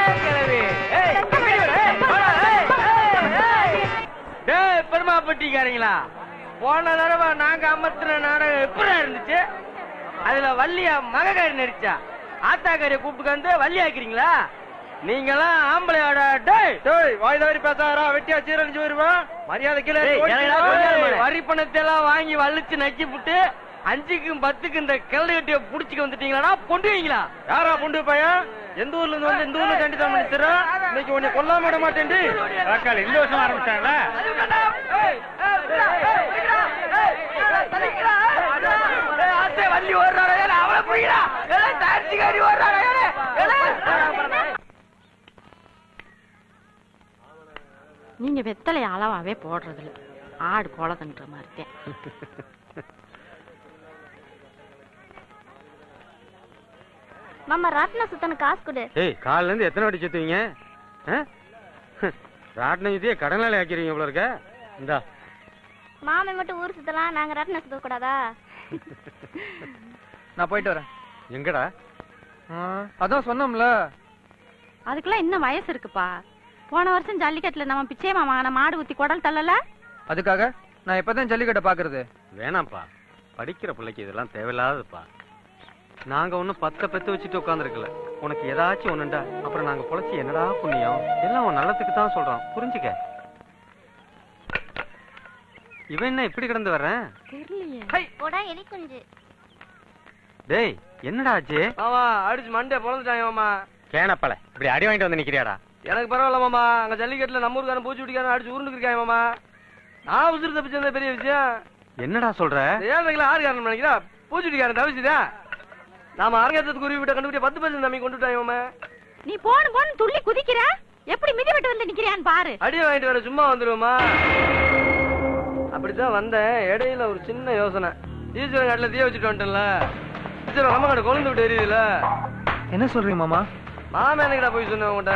டேய் பெருமாப்பட்டிக்காரங்களா போன தடவை நாங்க அமர்த்தின நாடகம் எப்படி இருந்துச்சு அதுல வள்ளியா மககாரி நடிச்சா ஆத்தாக்காரிய கூப்பிட்டு வந்து வள்ளி ஆக்கிறீங்களா நீங்களாம் ஆம்பளையோட டேய் டேய் வாய் தவறி பேசாரா வெட்டியா சீரழிஞ்சு வருவான் மரியாதை கீழே டேய், ஓடி என்னடா வா. கொஞ்சம் இருமானே. வரி பணத்தை எல்லாம் வாங்கி வலிச்சு நக்கி விட்டு அஞ்சுக்கும் பத்துக்கும் இந்த கிளடு கட்டிய புடிச்சுக்க வந்துட்டீங்களா பொண்டுவீங்களா யாரா பொண்டு பையன் எந்த ஊர்ல இருந்து வந்து இந்த ஊர்ல தண்டி தான் பண்ணிச்சுறா இன்னைக்கு உன்னை கொல்லாம விட மாட்டேன் காக்கால் இந்த வருஷம் ஆரம்பிச்சாங்களா வள்ளி ஓடுறாரா அவளை புரியடா தாட்சிக்காரி ஓடுறாரா நீங்க வெத்தலை அளவாவே போடுறதில்ல ஆடு குளத்துன்ற மாதிரி மாமா ராட்டின சுத்தன காசு கொடு ஏய் காலைல இருந்து எத்தனை வாட்டி சுத்துவீங்க ஆ? ராட்டினம் சுத்தியே கடனாளி ஆக்கிறீங்க இவ்வளோ இருக்க இந்தா மாமன் மட்டும் ஊர் சுத்தலாம் நாங்க ராட்டின சுத்த கூடாதா நான் போயிட்டு வரேன் எங்கடா அதான் சொன்னோம்ல அதுக்கெல்லாம் இன்னும் வயசு இருக்குப்பா போன வருஷம் ஜல்லிக்கட்டுல நம்ம பிச்சை மாமா மாடு ஊத்தி குடல் தள்ளல அதுக்காக நான் எப்பதான் ஜல்லிக்கட்டை பாக்குறது வேணாம்ப்பா படிக்கிற பிள்ளைக்கு இதெல்லாம் தேவையில்லாததுப்பா நாங்க ஒன்னும் பத்த பெத்து வச்சுட்டு உட்காந்துருக்கல உனக்கு ஏதாச்சும் ஒண்ணுண்டா அப்புறம் நாங்க பொழைச்சி என்னடா புண்ணியம் எல்லாம் உன் நல்லதுக்கு தான் சொல்றோம் புரிஞ்சுக்க இவன் என்ன இப்படி கிடந்து வர்றேன் தெரியலையே போடா எலி குஞ்சு டேய் என்னடா ஆச்சு ஆமா அடிச்சு மண்டே பொழந்துட்டாங்க மாமா கேனப்பல இப்படி அடி வாங்கிட்டு வந்து நிக்கிறியாடா எனக்கு பரவாயில்ல மாமா அங்க ஜல்லிக்கட்டுல நம்ம ஊருக்காரன் பூச்சி விட்டிக்காரன் அடிச்சு உருண்டு இருக்காங்க மாமா நான் உசுறு தப்பிச்சது பெரிய விஷயம் என்னடா சொல்ற இந்த ஏழரை கிலோ ஆறு காரணம் நினைக்கிறா பூச்சி விட்டிக்காரன் தவிச்சுதா நாம அரங்கத்துக்கு குருவி விட்ட கண்டுபிடிக்க பத்து பர்சன்ட் நம்பி கொண்டு விட்டாங்க மாமா நீ போன போன துள்ளி குதிக்கிற எப்படி மிதி விட்டு வந்து நிக்கிறியான்னு பாரு அடி வாங்கிட்டு வர சும்மா வந்துருவோமா அப்படித்தான் வந்தேன் இடையில ஒரு சின்ன யோசனை ஈஸ்வரன் காட்டுல தீய வச்சுட்டு வந்துட்டேன்ல ஈஸ்வரன் நம்ம கடை கொழுந்து விட்டு எரியுதுல என்ன சொல்றீங்க மாமா மாமா என்னக்கடா போய் சொன்னேன் உங்கள்கிட்ட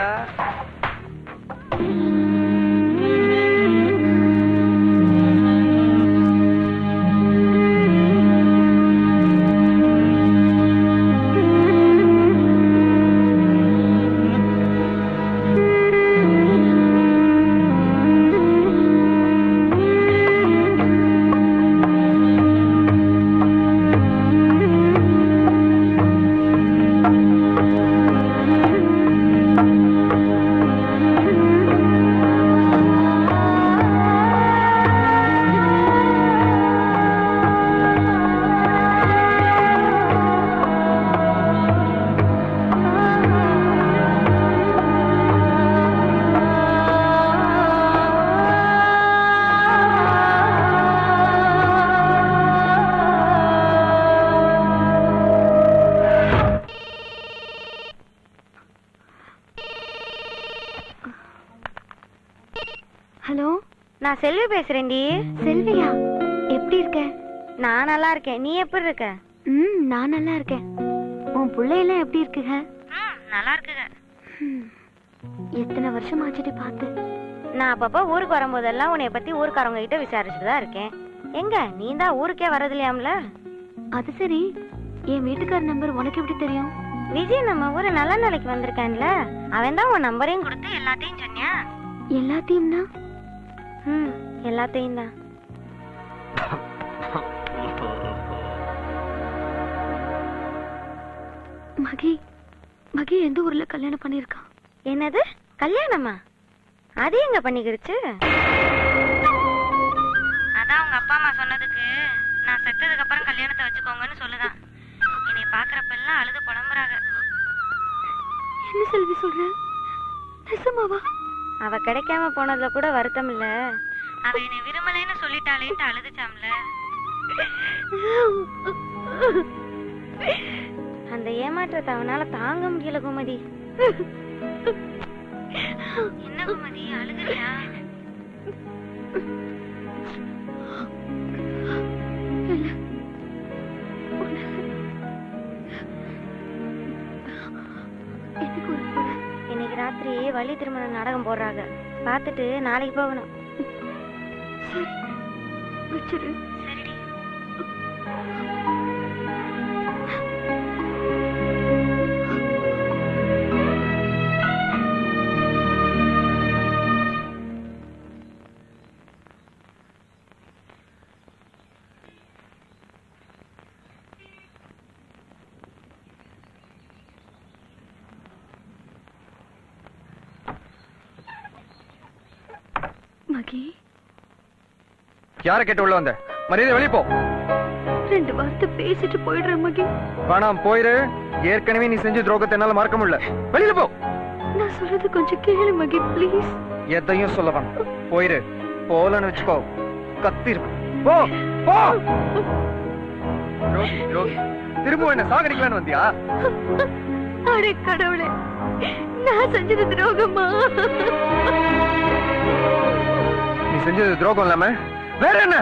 ஹலோ நான் செல்வி பேசுறேன்டி செல்வியா எப்படி இருக்க நான் நல்லா இருக்கேன் நீ எப்படி இருக்க ம் நான் நல்லா இருக்கேன் உன் பிள்ளையெல்லாம் எப்படி இருக்குங்க நல்லா இருக்குங்க எத்தனை வருஷம் ஆச்சுடி பார்த்து நான் அப்பப்போ ஊருக்கு வரும்போதெல்லாம் உன்னை பத்தி ஊருக்காரவங்க கிட்ட விசாரிச்சுட்டு தான் இருக்கேன் எங்க நீ தான் ஊருக்கே வர்றது இல்லையாம்ல அது சரி என் வீட்டுக்கார நம்பர் உனக்கு எப்படி தெரியும் விஜய் நம்ம ஊரு நல்ல நாளைக்கு வந்திருக்கான்ல அவன் தான் உன் நம்பரையும் கொடுத்து எல்லாத்தையும் சொன்னியா எல்லாத்தையும் தான் ம் எல்லாத்தையும் தான் மகி மகி எந்த ஊர்ல கல்யாணம் பண்ணிருக்கான் என்னது கல்யாணமா அது எங்க பண்ணிக்கிடுச்சு அதான் உங்க அப்பா அம்மா சொன்னதுக்கு நான் செத்ததுக்கு அப்புறம் கல்யாணத்தை வச்சுக்கோங்கன்னு சொல்லுதான் என்னை பாக்குறப்ப எல்லாம் அழுது புலம்புறாங்க என்ன செல்வி சொல்ற நிசமாவா அவ கிடைக்காம போனதுல கூட வருத்தம் இல்ல அவ என்னை விரும்பலைன்னு சொல்லிட்டாளேன்ட்டு அழுதுச்சாம்ல அந்த ஏமாற்றத்தை அவனால தாங்க முடியல குமதி என்ன குமதி அழுகுறியா இன்னைக்கு ராத்திரி வள்ளி திருமண நாடகம் போடுறாங்க பார்த்துட்டு நாளைக்கு போகணும் வச்சிரு சரிடி மகி யார கேட்டு உள்ள வந்த மரியாதை வெளிய போ ரெண்டு வார்த்தை பேசிட்டு போயிடுறேன் மகி வேணாம் போயிரு ஏற்கனவே நீ செஞ்ச துரோகத்தை என்னால மறக்க முடியல வெளியில போ நான் சொல்றது கொஞ்சம் கேளு மகி ப்ளீஸ் எதையும் சொல்ல வேணாம் போயிரு போலன்னு வச்சுக்கோ கத்திருப்பேன் போ போ துரோகி துரோகி திரும்ப என்ன சாகடிக்கலான்னு வந்தியா அடே கடவுளே நான் செஞ்சது துரோகமா செஞ்சது துரோகம் இல்லாம வேற என்ன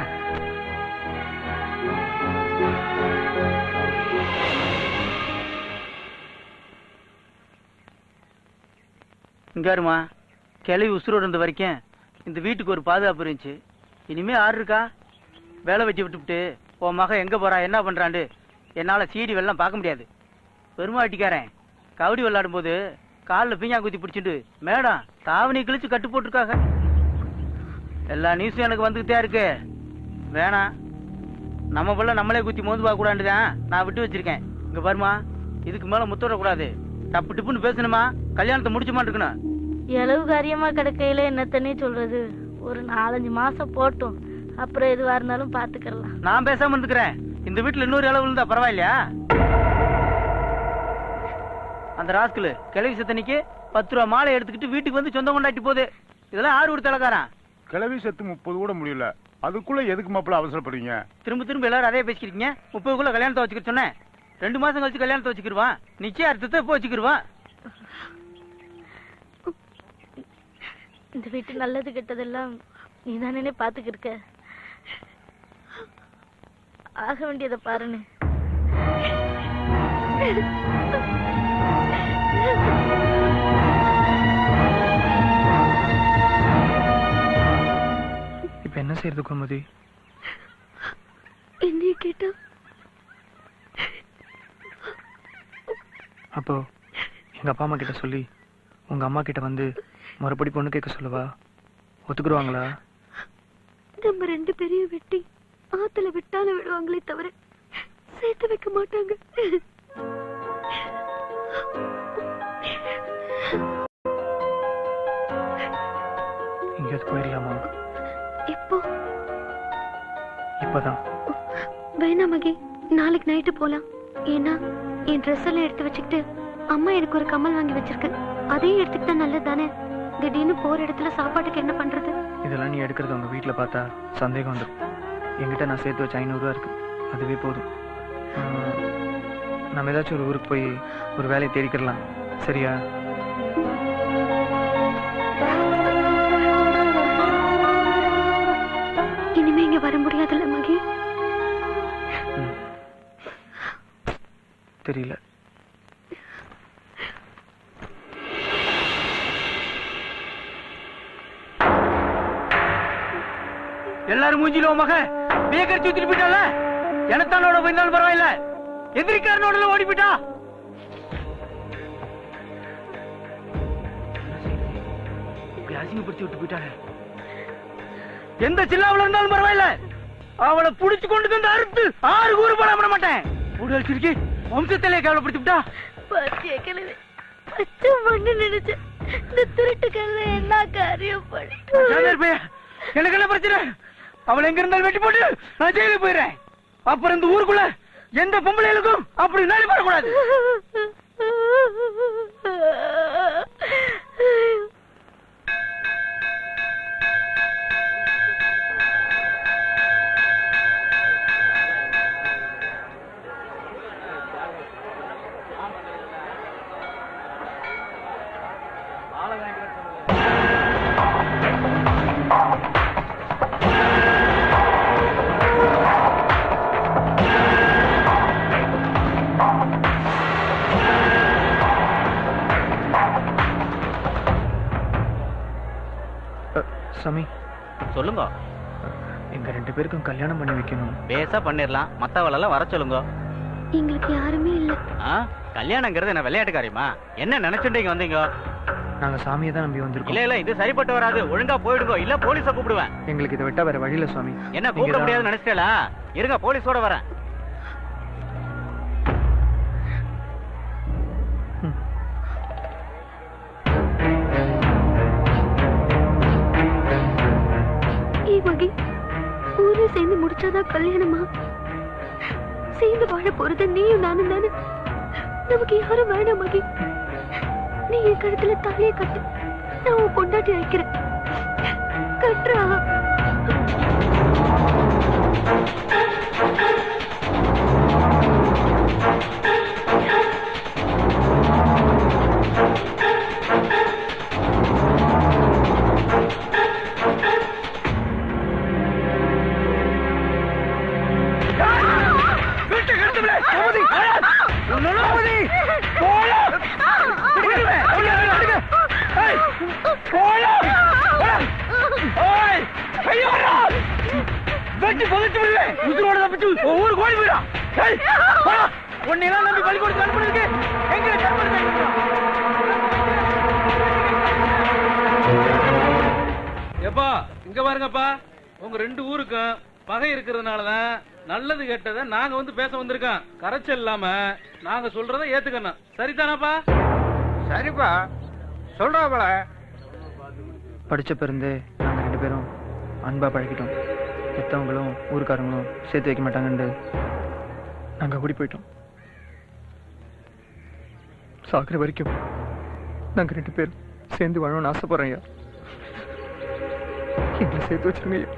இங்காருமா கிளவி உசுரோடு இருந்த வரைக்கும் இந்த வீட்டுக்கு ஒரு பாதுகாப்பு இருந்துச்சு இனிமே ஆறு இருக்கா வேலை வச்சு விட்டுவிட்டு உன் மகன் எங்க போறா என்ன பண்றாண்டு என்னால சீடி வெள்ளம் பார்க்க முடியாது பெருமாட்டிக்காரன் கபடி விளையாடும் போது காலில் பீஞ்சா குத்தி பிடிச்சிட்டு மேடம் தாவணி கிழிச்சு கட்டு போட்டிருக்காங்க எல்லா நியூஸும் எனக்கு வந்துகிட்டே இருக்கு வேணாம் நம்ம பிள்ளை நம்மளே குத்தி மோந்து பார்க்க கூடாதுதான் நான் விட்டு வச்சிருக்கேன் இங்க பாருமா இதுக்கு மேல முத்தர கூடாது டப்பு டிப்புன்னு பேசணுமா கல்யாணத்தை முடிச்சுமா இருக்கணும் எளவு காரியமா கிடக்கையில என்னத்தனே சொல்றது ஒரு நாலஞ்சு மாசம் போட்டும் அப்புறம் எதுவா இருந்தாலும் பாத்துக்கலாம் நான் பேசாம இருந்துக்கிறேன் இந்த வீட்டுல இன்னொரு அளவு இருந்தா பரவாயில்லையா அந்த ராஸ்கலு கிளவி சத்தனிக்கு பத்து ரூபா மாலை எடுத்துக்கிட்டு வீட்டுக்கு வந்து சொந்தம் கொண்டாட்டி போகுது இதெல்லாம் ஆறு ஒரு தலைக்காரன் கிளவி செத்து முப்பது கூட முடியல அதுக்குள்ள எதுக்கு மாப்பிள்ள அவசரப்படுறீங்க திரும்ப திரும்ப எல்லாரும் அதே பேசிக்கிறீங்க முப்பதுக்குள்ள கல்யாணத்தை வச்சுக்க சொன்னேன் ரெண்டு மாசம் கழிச்சு கல்யாணத்தை வச்சுக்கிருவான் நிச்சயார்த்தத்தை இப்போ வச்சுக்கிருவான் இந்த வீட்டு நல்லது கெட்டதெல்லாம் நீ தானே பாத்துக்கிட்டு இருக்க ஆக வேண்டியதை பாருன்னு இப்ப என்ன செய்யறது கோமதி என்னைய கேட்டா அப்போ எங்க அப்பா அம்மா கிட்ட சொல்லி உங்க அம்மா கிட்ட வந்து மறுபடி பொண்ணு கேட்க சொல்லவா ஒத்துக்குருவாங்களா நம்ம ரெண்டு பேரையும் வெட்டி ஆத்துல விட்டால விடுவாங்களே தவிர சேர்த்து வைக்க மாட்டாங்க எங்கேயாவது போயிடலாமா இப்போ இப்பதான் வேணாம் மகி நாளைக்கு நைட்டு போலாம் ஏன்னா என் ட்ரெஸ் எல்லாம் எடுத்து வச்சுக்கிட்டு அம்மா எனக்கு ஒரு கம்மல் வாங்கி வச்சிருக்கு அதையும் எடுத்துக்கிட்டா நல்லது தானே திடீர்னு போற இடத்துல சாப்பாட்டுக்கு என்ன பண்றது இதெல்லாம் நீ எடுக்கிறது உங்க வீட்டுல பார்த்தா சந்தேகம் வந்துடும் என்கிட்ட நான் சேர்த்து வச்ச ஐநூறுரூவா இருக்கு அதுவே போதும் ஆஹ், நம்ம ஏதாச்சும் ஒரு ஊருக்கு போய் ஒரு வேலையை தேடிக்கிடலாம் சரியா இனிமே இங்க வர முடியாதுல்ல மகி தெரியல எல்லாரும் மூஞ்சில உன் மகன் பேக்கர் சுத்திட்டு போயிட்டால எனத்தானோட போயிருந்தாலும் பரவாயில்ல எதிரிக்காரனோட ஓடி போயிட்டா இப்படி அசிங்கப்படுத்தி விட்டு போயிட்டாங்க எந்த சில்லாவுல இருந்தாலும் பரவாயில்ல அவளை புடிச்சு கொண்டு வந்து அறுத்து ஆறு கூறு போட விட மாட்டேன் ஊடு அழிச்சிருக்கி வம்சத்திலே கேவலப்படுத்தி விட்டா பாத்தியா கிழவி பச்சை மண்ணு நினைச்சு இந்த திருட்டுக்கல்ல என்ன காரியம் பண்ணி சாமியார் பையன், எனக்கு என்ன பிரச்சனை அவளை எங்க இருந்தாலும் வெட்டி போட்டு நான் ஜெயிலுக்கு போயிடுறேன் அப்புறம் இந்த ஊருக்குள்ள எந்த பொம்பளைகளுக்கும் அப்படி நாளை வரக்கூடாது சாமி சொல்லுங்க எங்க ரெண்டு பேருக்கும் கல்யாணம் பண்ணி வைக்கணும் பேசா பண்ணிடலாம் மத்தவளெல்லாம் வர சொல்லுங்க எங்களுக்கு யாருமே இல்ல ஆ கல்யாணங்கிறது என்ன விளையாட்டு காரியமா என்ன நினைச்சுட்டு இங்க வந்தீங்க நாங்க சாமியை தான் நம்பி வந்திருக்கோம் இல்ல இல்ல இது சரிப்பட்டு வராது ஒழுங்கா போயிடுங்க இல்ல போலீஸ கூப்பிடுவேன் எங்களுக்கு இதை விட்டா வேற வழியில சுவாமி என்ன கூப்பிட நீங்க முடியாதுன்னு தான்- நினைச்சிட்டா இருங்க போலீஸோட வரேன் ஏய் மகி ஊரே சேர்ந்து முடிச்சாதான் கல்யாணமா சேர்ந்து வாழ போறது நீயும் நானும் தானே நமக்கு யாரும் வேணாம் மகி நீ என் கழுத்துல தாலியை கட்டு நான் உன் பொண்டாட்டி வைக்கிறேன் கட்டுறா உசுரோட தப்பிச்சு ஒவ்வொரு கோழி போயிடா ஏய், போடா. உன்னை எல்லாம் நம்பி பள்ளி கொடுத்து அனுப்புறதுக்கு எங்க எப்பா இங்க பாருங்கப்பா உங்க ரெண்டு ஊருக்கும் பகை இருக்கிறதுனாலதான் நல்லது கெட்டதை நாங்க வந்து பேச வந்திருக்கோம் கரைச்சல் இல்லாம நாங்க சொல்றதை ஏத்துக்கணும் சரிதானாப்பா சரிப்பா சொல்றாப்பல படிச்ச பிறந்தே நாங்கள் ரெண்டு பேரும் அன்பா பழகிட்டோம் பெத்தவங்களும் ஊருக்காரங்களும் சேர்த்து வைக்க மாட்டாங்கன்னு நாங்கள் ஓடி போயிட்டோம் சாகுற வரைக்கும் நாங்கள் ரெண்டு பேரும் சேர்ந்து வாழணும்னு ஆசைப்படுறோம் ஐயா எங்களை சேர்த்து வச்சிருங்க ஐயா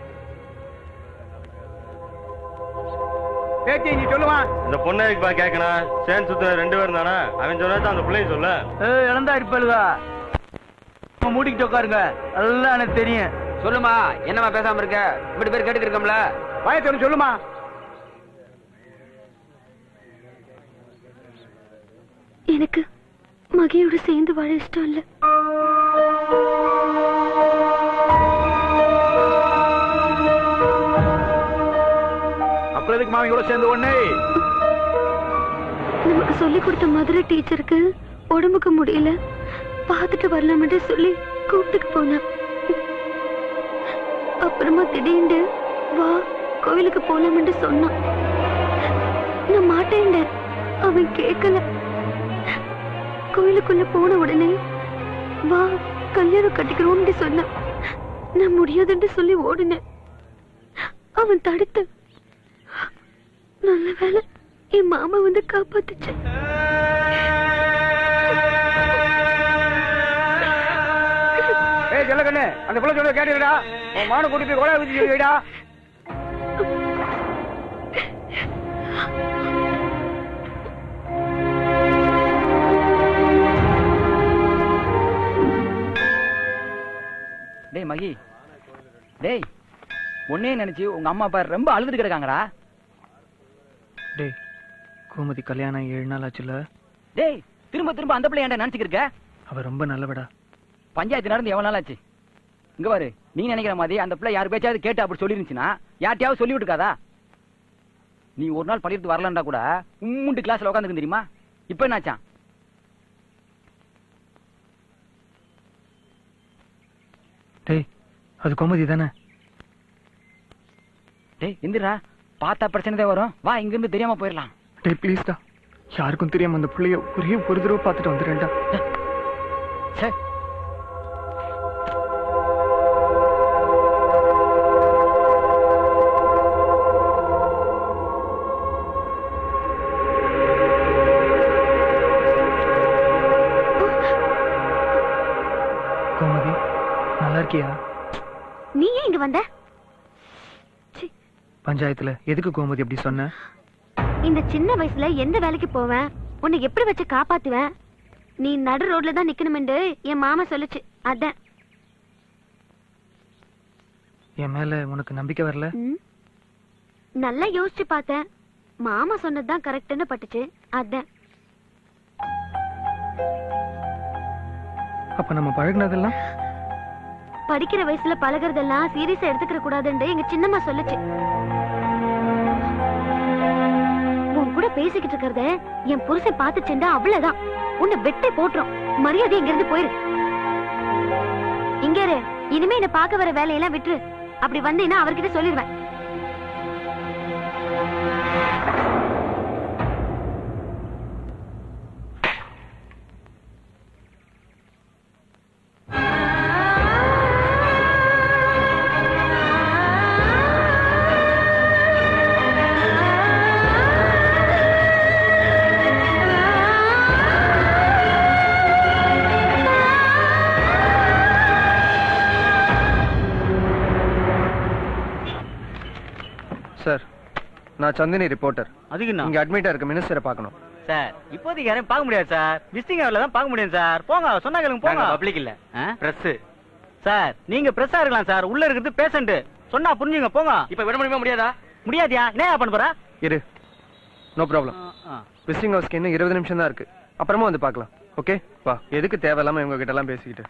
பேத்தி நீ சொல்லுவான் இந்த பொண்ணை எதுக்குப்பா கேட்கணும் சேன் சுத்த ரெண்டு பேரும் தானே அவன் சொன்னா அந்த பிள்ளைய சொல்ல ஏய் இழந்தா இருப்பல்வா மூடிக்கிட்டு உட்காருங்க எல்லாம் எனக்கு தெரியும் சொல்லுமா என்னம்மா பேசாம இருக்க இப்படி பேர் கேட்டுக்கு இருக்கோம்ல பயத்தோட சொல்லுமா எனக்கு மகையோட சேர்ந்து வாழ இஷ்டம் இல்ல அப்புறம் எதுக்கு மாமியோட சேர்ந்து ஒண்ணே நமக்கு சொல்லி கொடுத்த மதுரை டீச்சருக்கு உடம்புக்கு முடியல பார்த்துட்டு வரலாம்னு சொல்லி கூப்பிட்டுக்கு போனேன் அப்புறமா திடீர்னு வா கோவிலுக்கு போலாம்னு சொன்னான் நான் மாட்டேன்டேன் அவன் கேட்கல கோயிலுக்குள்ள போன உடனே வா கல்யாணம் கட்டிக்கிறோம்னு சொன்னான் நான் முடியாதுன்னு சொல்லி ஓடினேன் அவன் தடுத்து நல்ல வேலை என் மாமா வந்து காப்பாத்துச்சு ஏய் சொல்ல கண்ணு அந்த பிள்ளை சொல்ல கேட்டுடா உன் மான கூட்டி போய் கொலை ஊத்தி சொல்லிடா டேய் மகி டேய் உன்னே நினைச்சு உங்க அம்மா அப்பா ரொம்ப அழுதுட்டு கிடக்காங்கடா டேய் கோமதி கல்யாணம் ஏழு நாள் ஆச்சுல டேய் திரும்ப திரும்ப அந்த பிள்ளை ஏன்டா நினைச்சுக்கிட்டு இருக்க அவ ரொம்ப நல்லவடா பஞ்சாயத்து நடந்து எவ்வளவு நாள் ஆச்சு இங்க பாரு நீ நினைக்கிற மாதிரி அந்த பிள்ளை யார் பேச்சாவது கேட்டு அப்படி சொல்லிருந்துச்சுன்னா யார்ட்டையாவது சொல்லி விட்டுருக்காதா நீ ஒரு நாள் படிட்டு வரலன்னா கூட உம்முண்டு கிளாஸ்ல உட்காந்துக்கு தெரியுமா இப்ப என்னாச்சான் டேய் அது கோமதி தானே டேய் எந்திரா பார்த்தா பிரச்சனை தான் வரும் வா இங்க இருந்து தெரியாம போயிடலாம் டேய் ப்ளீஸ்டா யாருக்கும் தெரியாம அந்த புள்ளைய ஒரே ஒரு தடவை பார்த்துட்டு வந்துடுறேன்டா சே கோமதி நல்லா இருக்கியா நீ ஏன் இங்க வந்த பஞ்சாயத்துல எதுக்கு கோமதி அப்படி சொன்ன இந்த சின்ன வயசுல எந்த வேலைக்கு போவேன் உன்னை எப்படி வச்சு காப்பாத்துவேன் நீ நடு ரோட்ல தான் நிக்கணுமென்று என் மாமா சொல்லுச்சு அதான் என் மேல உனக்கு நம்பிக்கை வரல ம். நல்லா யோசிச்சு பார்த்தேன் மாமா சொன்னதுதான் கரெக்ட்னு பட்டுச்சு அதான் அப்ப நம்ம பழகுனதெல்லாம் படிக்கிற வயசுல பழகுறதெல்லாம் சீரியஸா எடுத்துக்கிற கூடாதுன்னு எங்க சின்னம்மா சொல்லுச்சு உன் கூட பேசிக்கிட்டு இருக்கிறத என் புருஷன் பார்த்துச்சுண்டா அவ்வளவுதான் உன்னை வெட்டி போட்டுரும் மரியாதை இங்க இருந்து போயிரு இங்க இரு இனிமே என்ன பார்க்க வர வேலையெல்லாம் விட்டுரு அப்படி வந்தீங்கன்னா அவர்கிட்ட சொல்லிடுவேன் சார் நான் சந்தினி ரிப்போர்ட்டர் அதுக்கு இங்க அட்மிட்டா இருக்க மினிஸ்டரை பார்க்கணும் சார் இப்போதைக்கு யாரையும் பார்க்க முடியாது சார் விசிட்டிங் ஹவர்ல தான் பார்க்க முடியும் சார் போங்க சொன்னா கேளுங்க போங்க பப்ளிக் இல்ல பிரஸ் சார் நீங்க பிரஸ்ஸா இருக்கலாம் சார் உள்ள இருக்கிறது பேஷண்ட் சொன்னா புரிஞ்சுங்க போங்க இப்ப விட முடியுமா முடியாதா முடியாதியா என்ன பண்ண போற இரு நோ ப்ராப்ளம் விசிட்டிங் ஹவுஸ்க்கு இன்னும் இருபது நிமிஷம் தான் இருக்கு அப்புறமா வந்து பார்க்கலாம் ஓகே வா எதுக்கு தேவையில்லாம இவங்க கிட்ட எல்லாம் பேசிக்கிட்டு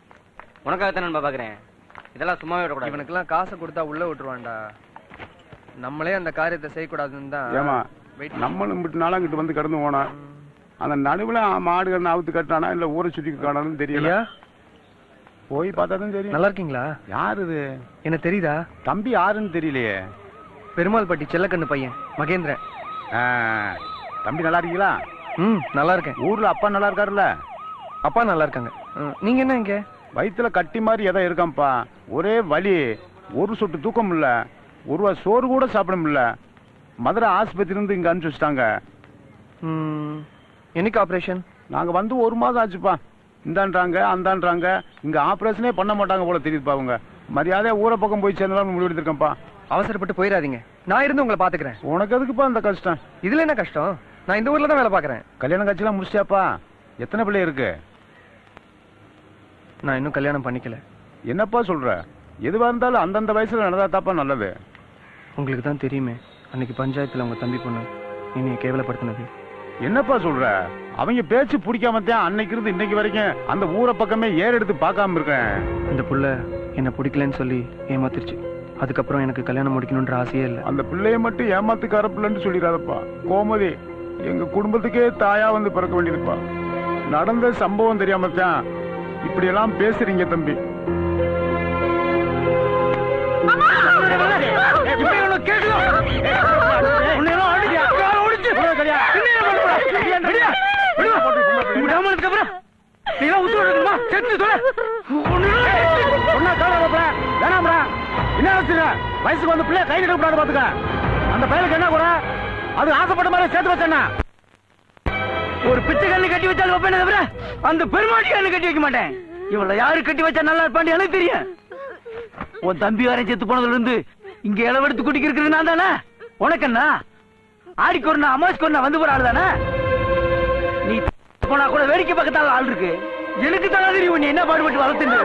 உனக்காக தான் நான் பாக்குறேன் இதெல்லாம் சும்மாவே விடக்கூடாது இவனுக்கெல்லாம் காசை கொடுத்தா உள்ள விட்டுருவான்டா நம்மளே அந்த காரியத்தை செய்யக்கூடாதுன்னு தான் ஏமா wait நம்மளும் விட்டு நாளாங்கிட்டு வந்து கடந்து போனோம் அந்த நடுவுல மாடு கண்ணு அவுத்து கட்டானா இல்ல ஊரை சுத்தி காணான்னு தெரியல ஐயா போய் பார்த்தா தான் தெரியும் நல்லா இருக்கீங்களா யாரு இது என்ன தெரியுதா தம்பி யாருன்னு தெரியலையே பெருமாள்பட்டி செல்லக்கண்ணு பையன் மகேந்திரன் ஆ, தம்பி நல்லா இருக்கீங்களா ம் நல்லா இருக்கேன் ஊர்ல அப்பா நல்லா இருக்காருல்ல அப்பா நல்லா இருக்காங்க ம், நீங்க என்ன இங்க வயித்துல கட்டி மாதிரி எதோ இருக்காம்ப்பா ஒரே வலி ஒரு சொட்டு தூக்கம் இல்ல ஒரு ரூபா சோறு கூட சாப்பிட முடியல மதுரை ஆஸ்பத்திரி இருந்து இங்க அனுப்பிச்சு வச்சிட்டாங்க ம், என்னைக்கு ஆபரேஷன் நாங்க வந்து ஒரு மாதம் ஆச்சுப்பா இந்தான்றாங்க அந்தான்றாங்க இங்க ஆபரேஷனே பண்ண மாட்டாங்க போல தெரியுதுப்பா அவங்க மரியாதையா ஊரை பக்கம் போய் சேர்ந்தாலும் முடிவு எடுத்திருக்கேன்ப்பா அவசரப்பட்டு போயிடாதீங்க நான் இருந்து உங்களை பாத்துக்கிறேன் உனக்கு எதுக்குப்பா அந்த கஷ்டம் இதுல என்ன கஷ்டம் நான் இந்த ஊர்ல தான் வேலை பாக்குறேன் கல்யாணம் காட்சியெல்லாம் முடிச்சிட்டியாப்பா எத்தனை பிள்ளை இருக்கு நான் இன்னும் கல்யாணம் பண்ணிக்கல என்னப்பா சொல்ற எதுவா இருந்தாலும் அந்தந்த வயசுல நடந்தா தாப்பா நல்லது உங்களுக்கு தான் தெரியுமே அன்னைக்கு பஞ்சாயத்துல உங்க தம்பி பொண்ணு என்னைய கேவலப்படுத்தினது என்னப்பா சொல்ற அவங்க பேச்சு பிடிக்காம தான் அன்னைக்கு இருந்து இன்னைக்கு வரைக்கும் அந்த ஊரை பக்கமே ஏற எடுத்து பார்க்காம இருக்கேன் இந்த புள்ள என்ன பிடிக்கலன்னு சொல்லி ஏமாத்திருச்சு அதுக்கப்புறம் எனக்கு கல்யாணம் முடிக்கணுன்ற ஆசையே இல்லை அந்த பிள்ளைய மட்டும் ஏமாத்துக்கார பிள்ளைன்னு சொல்லிடாதப்பா கோமதி எங்க குடும்பத்துக்கே தாயா வந்து பிறக்க வேண்டியதுப்பா நடந்த சம்பவம் தெரியாம தான் இப்படி எல்லாம் பேசுறீங்க தம்பி வயசுக்கு வந்து பிள்ளை கை நிற்கக்கூடாது பாத்துக்க அந்த பையனுக்கு என்ன கூட அது ஆசைப்பட்ட மாதிரி சேர்த்து வச்சேன்னா ஒரு பிச்சை கண்ணு கட்டி வச்சாலும் வைப்பேனே தவிர அந்த பெருமாட்டி கண்ணு கட்டி வைக்க மாட்டேன் இவள யாரு கட்டி வச்சா நல்லா இருப்பான்னு எனக்கு தெரியும் உன் தம்பி வேற செத்து போனதுல இருந்து இங்க இளவெடுத்து குடிக்க இருக்கிறது நான் தானே உனக்கு என்ன ஆடிக்கு ஒரு அமாஸ்க்கு ஒரு வந்து போற ஆள் தானே நீ போனா கூட வேடிக்கை பக்கத்தால ஆள் இருக்கு எனக்கு தான் தெரியும் நீ என்ன பாடுபட்டு வளர்த்துன்னு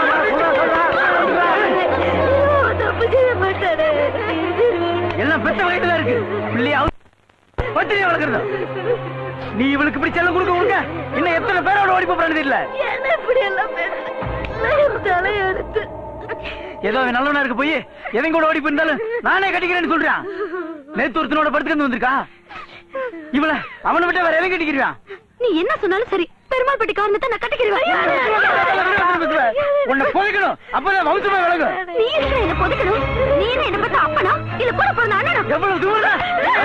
எல்லாம் பெத்த வயதுல இருக்கு பிள்ளையா பத்திரிகை வளர்க்கறது நீ இவளுக்கு இப்படி செல்லம் கொடுக்க கொடுக்க இன்னும் எத்தனை பேரோட ஓடி போறான்னு தெரியல என்ன இப்படி எல்லாம் பேசுறேன் தலையெடுத்து ஏதோ அவன் நல்லவனா இருக்க போய் எவன் கூட ஓடி போயிருந்தாலும் நானே கட்டிக்கிறேன்னு சொல்றான் நேத்து ஒருத்தனோட படுத்துட்டு வந்திருக்கா இவள அவனை விட்டு வேற எவன் கட்டிக்கிறான் நீ என்ன சொன்னாலும் சரி பெருமாள் பட்டி காரணத்தை நான் கட்டிக்கிறேன் உன்னை புதைக்கணும் அப்பதான் வம்சமே விளங்கும் நீ என்ன என்ன புதைக்கணும் நீ என்ன என்ன பார்த்தா அப்பனா இல்ல கூட பிறந்த அண்ணனா எவ்வளவு தூரம்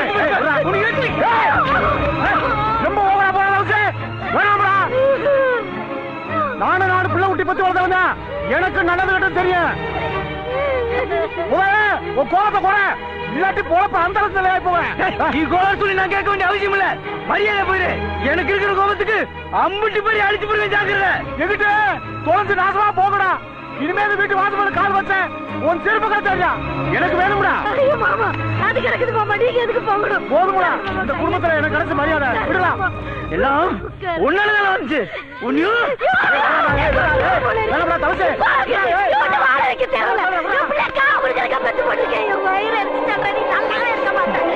ரொம்ப ஓவரா போற அளவுக்கு வேணாம்டா நானும் நாடு பிள்ளை குட்டி பத்தி வளர்ந்தவன் தான். எனக்கு நல்லது கெட்டது தெரியும் முதல்ல உன் கோலத்தை குறை இல்லாட்டி பொழப்ப அந்த இடத்துல போவேன் நீ கோலம் சொல்லி நான் கேட்க வேண்டிய அவசியம் இல்ல மரியாதை போயிரு எனக்கு இருக்கிற கோபத்துக்கு அம்புட்டி போய் அடிச்சு போய் ஜாக்கிரத எங்கிட்ட தொலைஞ்சு நாசமா போகடா இனிமே இந்த வீட்டு வாசல் கால் வச்சேன் உன் செருப்பு கிடைச்சா எனக்கு வேணும்டா ஐயோ மாமா அது கிடக்குது மாமா நீங்க எதுக்கு போகணும் போதும்டா இந்த குடும்பத்துல எனக்கு கிடைச்ச மரியாதை விடலாம் எல்லாம் உன்னாலதான் வந்துச்சு உன்னையும் வேணாம்டா, தவசு. வாடகைக்கு தேவையில்ல என் பிள்ளைக்கா அவருக்கு எனக்கு பத்து போட்டிருக்கேன் என் வயிறு அடிச்சுட்டாங்க நீ நல்லாவே இருக்க மாட்டேன்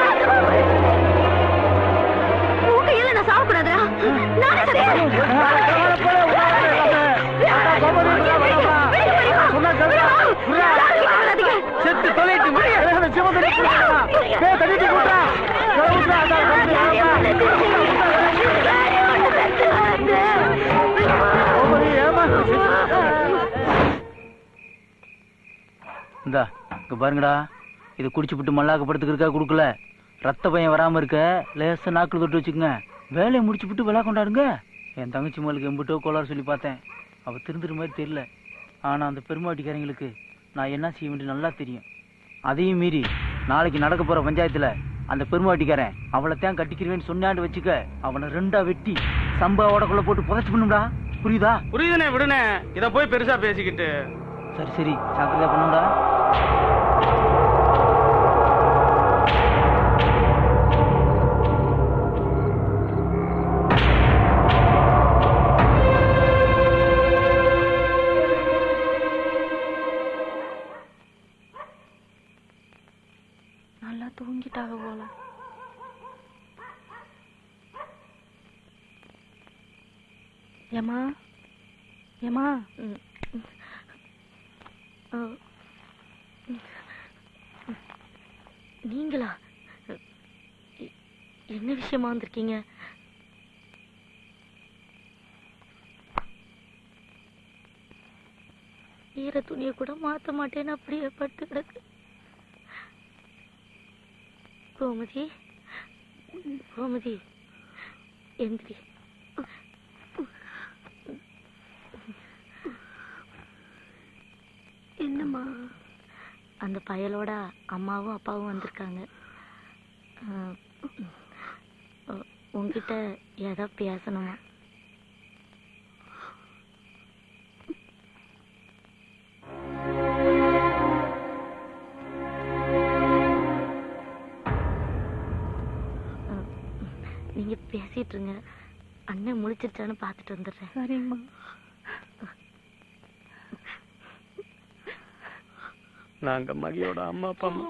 உன் கையில நான் சாப்பிடாதா நானே செத்து தொலைட்டு இந்தா இங்க பாருங்கடா இது குடிச்சு விட்டு மல்லாக்கப்படுத்துக்கிறக்கா கொடுக்கல ரத்த பையன் வராம இருக்க லேசா நாக்குல தொட்டு வச்சுக்கோங்க வேலையை முடிச்சு விட்டு விழா கொண்டாடுங்க என் தங்கச்சி மகளுக்கு எம்பிட்டோ கோளாறு சொல்லி பார்த்தேன் அவ திருந்துற மாதிரி தெரியல ஆனா அந்த பெருமாட்டிக்காரங்களுக்கு நான் என்ன செய்ய வேண்டிய நல்லா தெரியும் அதையும் மீறி நாளைக்கு நடக்க போற பஞ்சாயத்துல அந்த பெருமாட்டிக்காரன் அவளை தான் கட்டிக்கிறேன்னு சொன்னான்னு வச்சுக்க அவனை ரெண்டா வெட்டி சம்பா ஓடக்குள்ள போட்டு புதைச்சு பண்ணும்டா புரியுதா புரியுதுனே விடுனே இத போய் பெருசா பேசிக்கிட்டு சரி சரி ஜாக்கிரதையா பண்ணுடா நல்லா தூங்கிட்டாக போல ஏமா ஏமா நீங்களா எ- என்ன விஷயமா வந்திருக்கீங்க ஈர துணியை கூட மாத்த மாட்டேன்னு அப்படியே படுத்து கிடக்கு கோமதி கோமதி எந்திரி என்னம்மா அந்த பயலோட அம்மாவும் அப்பாவும் வந்திருக்காங்க அஹ், உ- உன்கிட்ட ஏதோ பேசணுமா அஹ், நீங்க பேசிட்டு இருங்க அண்ணன் முழிச்சிருச்சான்னு பார்த்துட்டு வந்துடுறேன் சரிம்மா நாங்க மகியோட அம்மா அப்பா அம்மா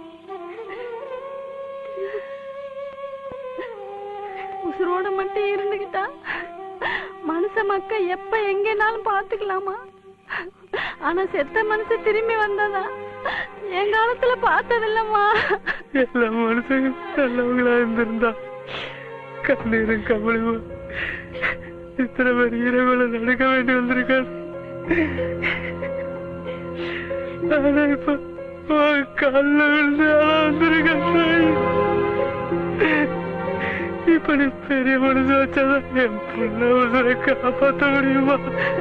உசுரோட மட்டும் இருந்துகிட்டா மனுஷ மக்க எப்ப எங்கேனாலும் பாத்துக்கலாமா ஆனா செத்த மனுஷ திரும்பி வந்ததா என் காலத்துல பார்த்ததில்லம்மா எல்லா மனுஷங்க நல்லவங்களா இருந்திருந்தா கண்ணீரும் கமலுமா இத்தனை பேர் இரவுல நடக்க வேண்டி வந்திருக்காரு ஆனா இப்ப உன் கால்ல விழுந்து ஆளா வந்திருக்கேன் இப்ப நீ பெரிய மனசு வச்சாதான் என் புள்ள உசுரை காப்பாத்த முடியுமா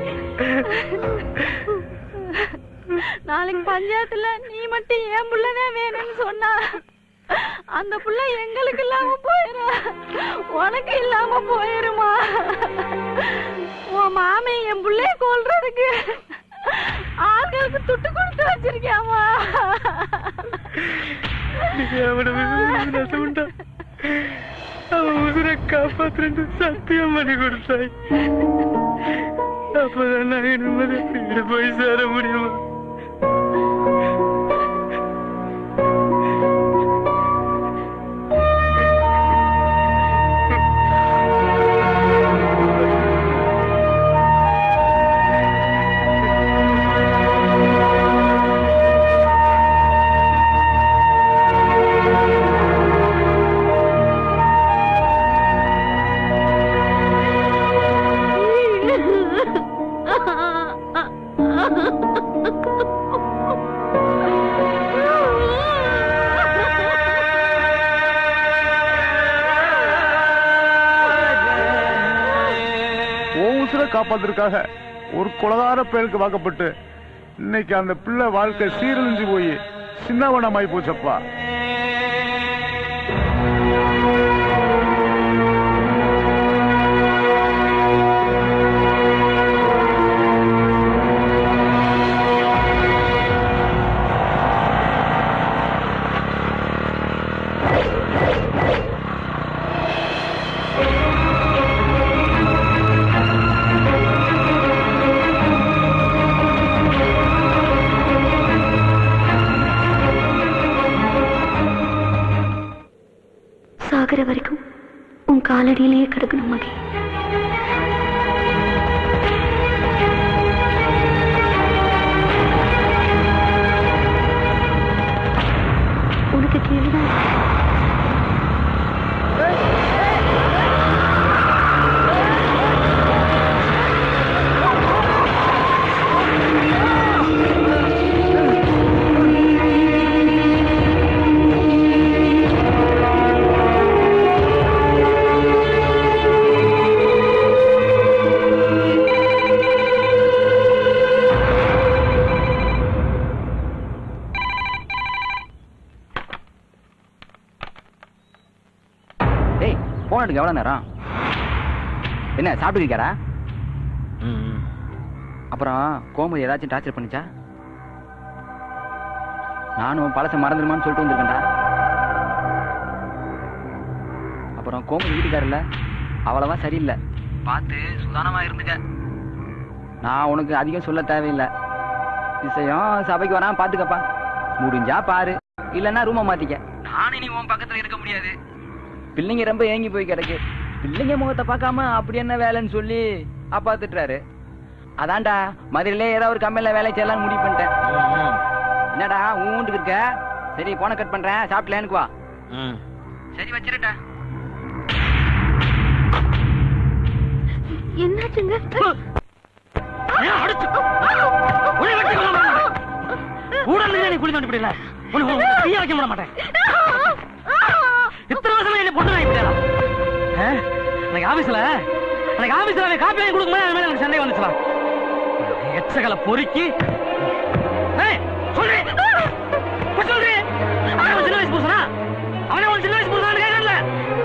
நாளைக்கு பஞ்சாயத்துல நீ மட்டும் என் புள்ளதான் வேணும்னு சொன்னா அந்த புள்ள எங்களுக்கு இல்லாம போயிரும் உனக்கு இல்லாம போயிருமா உன் மாமி என் புள்ளைய கொல்றதுக்கு ஆள்களுக்கு துட்டு கொடுத்து வச்சிருக்கியாமா நீ அவனை நசமுண்டா அவன் உசுரை காப்பாத்துறேன்னு சத்தியம் பண்ணி கொடுத்தாய் அப்பதான் நான் நிம்மதி வீடு போய் சேர முடியுமா உன் உசுரை காப்பாத்துறதுக்காக ஒரு குலகார பெயருக்கு வாக்கப்பட்டு இன்னைக்கு அந்த பிள்ளை வாழ்க்கை சீரழிஞ்சு போய் சின்னவனமாய் போச்சப்பா சாகிற வரைக்கும் உன் காலடியிலேயே கிடக்கணும் மகி உனக்கு கேள்விதான் டேய் போன் எடுக்க எவ்வளவு நேரம் என்ன சாப்பிட்டு இருக்காரா அப்புறம் கோமதி ஏதாச்சும் டார்ச்சர் பண்ணுச்சா நானும் பழச மறந்துடுமான்னு சொல்லிட்டு வந்திருக்கேன்டா அப்புறம் கோமதி வீட்டுக்காரல்ல அவ்வளவா சரியில்லை பார்த்து சுதானமா இருந்துக்க நான் உனக்கு அதிகம் சொல்ல தேவையில்லை விஷயம் சபைக்கு வராம பாத்துக்கப்பா முடிஞ்சா பாரு இல்லைன்னா ரூமை மாத்திக்க நானும் இனி உன் பக்கத்துல இருக்க முடியாது பிள்ளைங்க ரொம்ப ஏங்கி போய் கிடக்கு பிள்ளைங்க முகத்தை பார்க்காம அப்படி என்ன வேலைன்னு சொல்லி அப்பா திட்டுறாரு அதான்டா மதுரையிலே ஏதாவது ஒரு கம்பெனில வேலை செய்யலாம்னு முடிவு பண்ணிட்டேன் என்னடா ஊண்டுக்கு இருக்க சரி போன கட் பண்றேன் சாப்பிட்டல எனக்கு வா சரி வச்சிருட்டா என்னாச்சுங்க உடனே நீ குழி தோண்டி விடல உனக்கு தீய வைக்க விட மாட்டேன் இத்தனை வருஷமா என்ன பொண்ணு வாங்கி விடலாம் எனக்கு ஆபீஸ்ல எனக்கு ஆபீஸ்ல அவன் காப்பி வாங்கி கொடுக்கும்போது அவன் மேல எனக்கு சந்தேகம் வந்துச்சுலாம் எச்சகலை பொறுக்கி ஏய், சொல்றேன் இப்ப சொல்றேன் அவன் ஒரு சின்ன வயசு புருஷனா அவனே ஒரு சின்ன வயசு புருஷனான்னு கேட்கல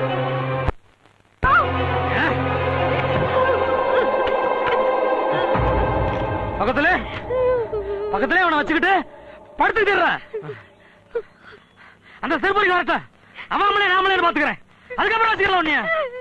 பக்கத்துல பக்கத்துல அவனை வச்சுக்கிட்டு படுத்துக்கிட்டுறேன் அந்த திருப்பதி வரட்டும் அவன் அவங்களே நாமளே பாத்துக்கிறேன் அதுக்கப்புறம் வச்சுக்கலாம் உன்னைய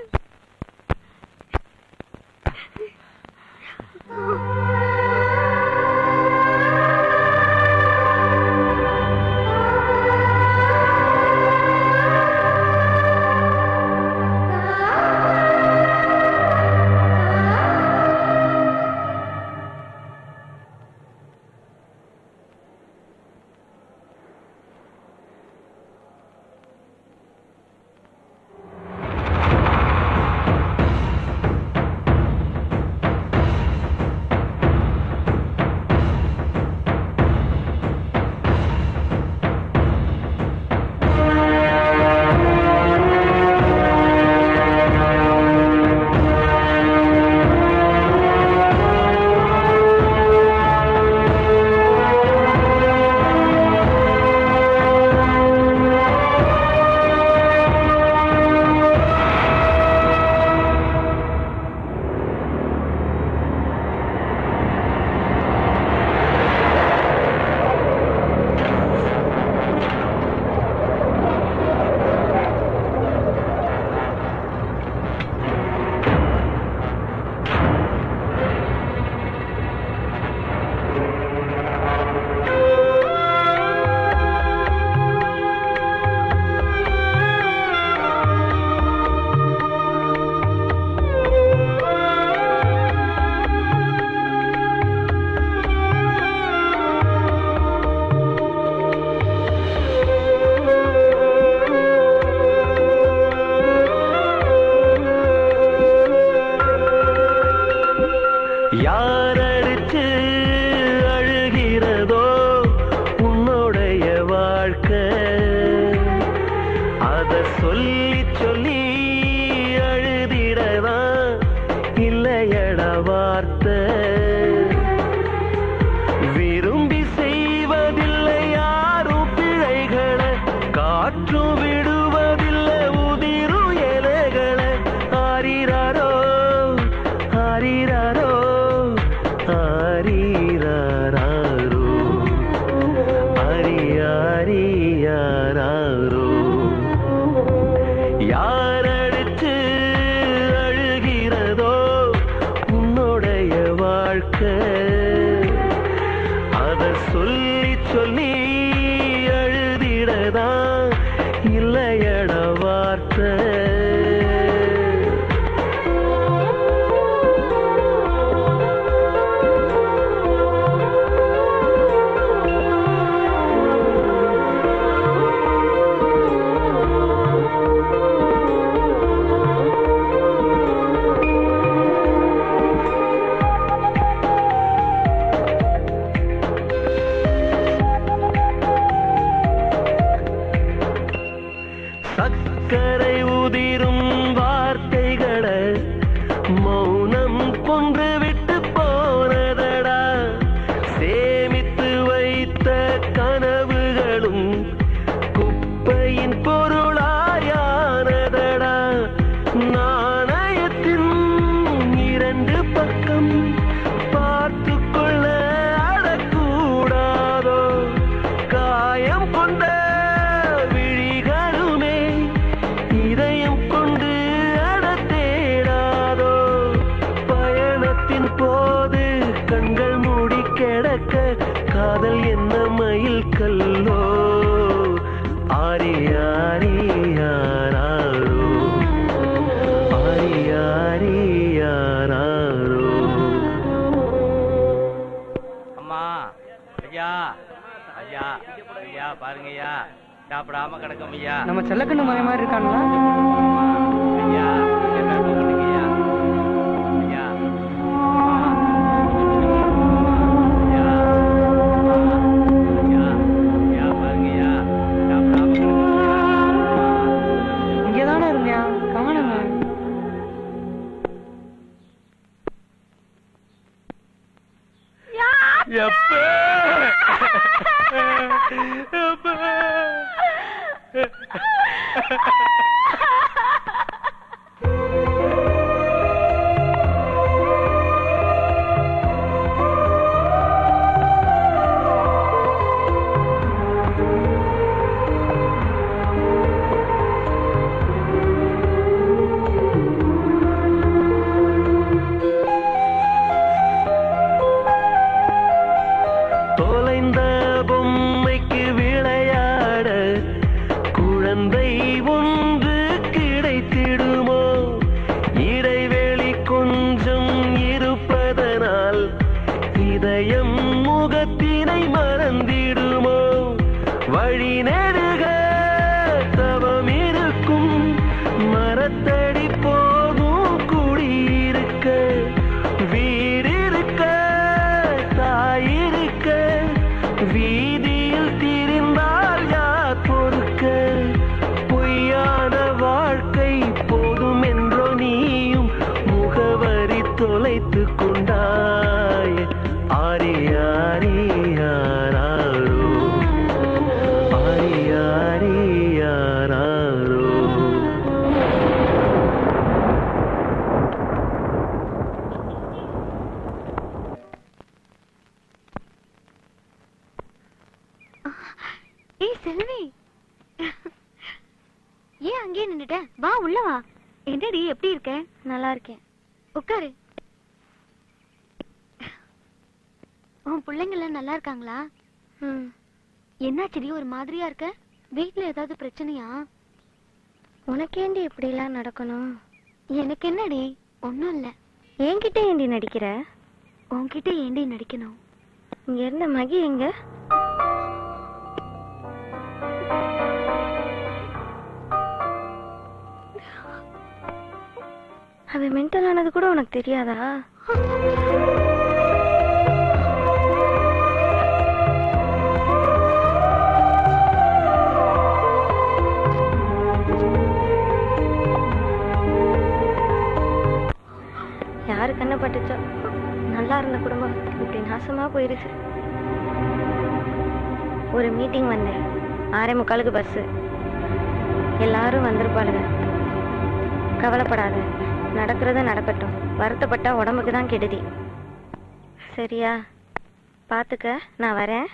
யாரடிச்சு அழுகிறதோ உன்னுடைய வாழ்க்கை அத சொல்லி சொல்லி அழுதிடவா இல்லையடா வார்த்தை விரும்பி செய்வதில்லை யாரும் பிழைகளை காற்றும் விடுவதில்லை உதிரும் இலைகளை ஆரிராரோ ஆரிராரோ ஆரிராரோ ஆரியாரியாரோ யாரடிச்சு அழுகிறதோ உன்னுடைய வாழ்க்கை அத சொல்லி சொல்லி அழுதிடதா இல்லையட வார்த்தை சக்கரை உதிரும் வார்த்தைகளை மௌனம் கொன்று விட்டு போனதடா சேமித்து வைத்த கனவுகளும் குப்பையின் பொருளாயானதடா நாணயத்தின் இரண்டு பக்கம் பார்த்து கொள்ள அடக்கூடாதோ காயம் கொண்ட விழிகளுமே இதயம் கொண்டு அட தேடாதோ பயணத்தின் போது கண்கள் மூடி கிடக்க காதல் என்ன மயில் கல்லோ ஆரியாரியாரோ ஆரியாரியாரோ அம்மா ஐயா ஐயா ஐயா பாருங்க ஐயா சாப்பிடாம கிடக்கும் ஐயா நம்ம செல்லக்கண்ணு மகன் மாதிரி இருக்காங்களா ஐயா என்ன பண்ணுங்கய்யா ஐயா இங்கதானே இருந்தியா காணுங்க எப்ப தொலைந்த பொம்மைக்கு விளையாட குழந்தை ஒன்று கிடைத்திடுமோ இடைவெளி கொஞ்சம் இருப்பதனால் இதயம் முகத்தினை மறந்திடுமோ வழி நெடுக தவம் இருக்கும் மரத்தடி போதும் குடியிருக்க வீடிருக்க தாயிருக்க வீதியில் திரிந்தால் யார் பொறுக்க பொய்யான வாழ்க்கை போதும் என்றோ நீயும் முகவரி தொலைத்து கொண்டாய் ஆரியாரி யாராரோ ஆரியாரி யாராரோ ஏய் செல்வி ஏன் அங்கேயே நின்னுட்ட வா உள்ள வா என்னடி எப்படி இருக்க நல்லா இருக்கேன் உட்காரு உன் பிள்ளைங்க எல்லாம் நல்லா இருக்காங்களா ம் என்னாச்சடி ஒரு மாதிரியா இருக்க வீட்ல ஏதாவது பிரச்சனையா உனக்கேண்டி இப்படி எல்லாம் நடக்கணும் எனக்கு என்னடி ஒண்ணும் இல்ல என்கிட்ட ஏண்டி நடிக்கிற உன்கிட்ட ஏண்டி நடிக்கணும் இங்க இருந்த மகி எங்க அவ மென்டல் ஆனது கூட உனக்கு தெரியாதா யாரு கண்ணு பட்டுச்சோ நல்லா இருந்த குடும்பம் இப்படி நாசமா போயிருச்சு ஒரு மீட்டிங் வந்தேன் ஆறே முக்காலுக்கு பஸ்ஸு எல்லாரும் வந்திருப்பாளுங்க கவலைப்படாத நடக்கிறது நடக்கட்டும் வருத்தப்பட்டா உடம்புக்கு தான் கெடுதி சரியா பார்த்துக்க நான் வரேன்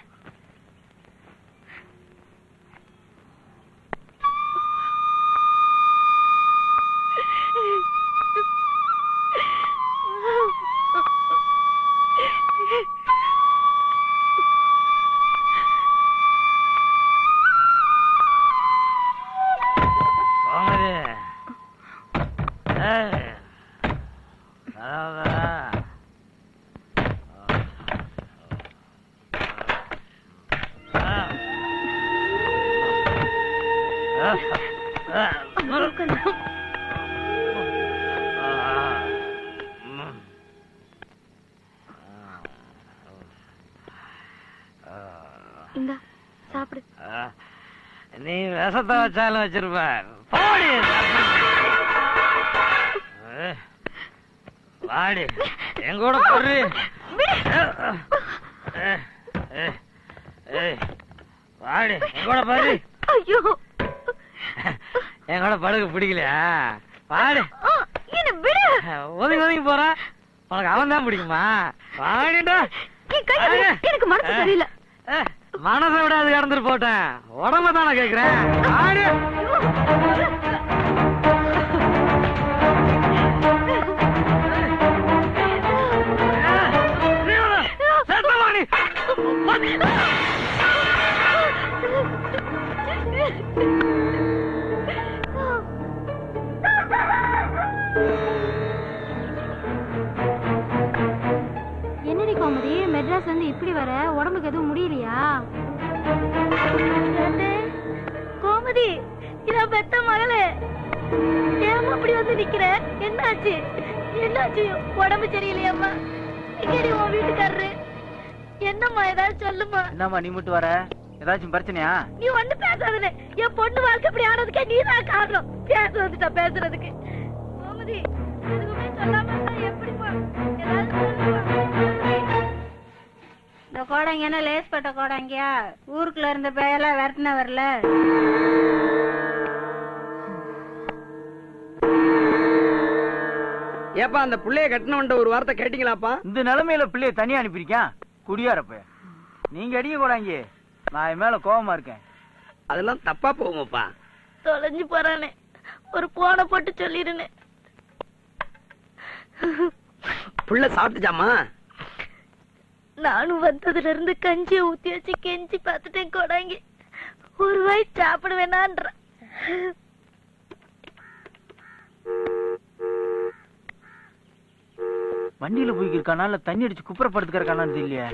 கோமதி ஏய் அதாவது இந்தா சாப்பிடு நீ விஷத்தை வச்சாலும் வச்சிருப்ப போடி ஏய், வாடி என் கூட பொறி வாடி என் கூட பாரு ஐயோ என் கூட படுக்க பிடிக்கலையா வாடி என்ன விடு ஒதுங்கி ஒதுங்கி போற உனக்கு அவன் தான் பிடிக்குமா வாடிடா என் கையை விடு. எனக்கு மனசு சரியில்லை மனசை விட அது கடந்துட்டு போட்டேன் உடம்ப தானே கேக்குறேன் வாடி என்னடி கோமதி மெட்ராஸ்ல இருந்து இப்படி வர உடம்புக்கு எதுவும் முடியலையா கோமதி இதான் பெத்த மகளே ஏமா அப்படி வந்து நிக்கிற என்னாச்சு என்னாச்சு உடம்பு சரியில்லையாம்மா எங்கடி உன் வீட்டுக்காரரு என்னம்மா ஏதாவது சொல்லுமா என்னம்மா நீ மட்டும் வர ஏதாச்சும் பிரச்சனையா நீ ஒண்ணு பேசாதே என் பொண்ணு வாழ்க்கை இப்படி ஆனதுக்கே நீ தான் காரணம் பேச வந்துட்டா பேசுறதுக்கு கோமதி எதுவுமே சொல்லாம இருந்தா எப்படிமா ஏதாவது சொல்லுமா இந்த கோடங்க என்ன லேஸ் பட்ட கோடங்கியா ஊருக்குள்ள இருந்த பேயெல்லாம் விரட்டின வரல ஏப்பா அந்த புள்ளைய கட்டினவன்ட்ட ஒரு வார்த்தை கேட்டீங்களாப்பா இந்த நிலைமையில பிள்ளைய தனியா அனுப்பியிருக்கேன் குடியாரப்ப நீங்க அடிக்க கூடாங்க நான் என் மேல கோவமா இருக்கேன் அதெல்லாம் தப்பா போகுமாப்பா தொலைஞ்சு போறானே ஒரு போனை போட்டு சொல்லிருனே புள்ள சாப்பிட்டுச்சாமா நானும் வந்ததுல இருந்து கஞ்சியை ஊத்தி வச்சு கெஞ்சி பார்த்துட்டேன் கொடாங்கி ஒரு வாய் சாப்பிட வேணான்ற வண்டியில போய்க்கிருக்கானா இல்ல தண்ணி அடிச்சு குப்புறப்படுத்துக்கிறக்கானான்னு தெரியலையே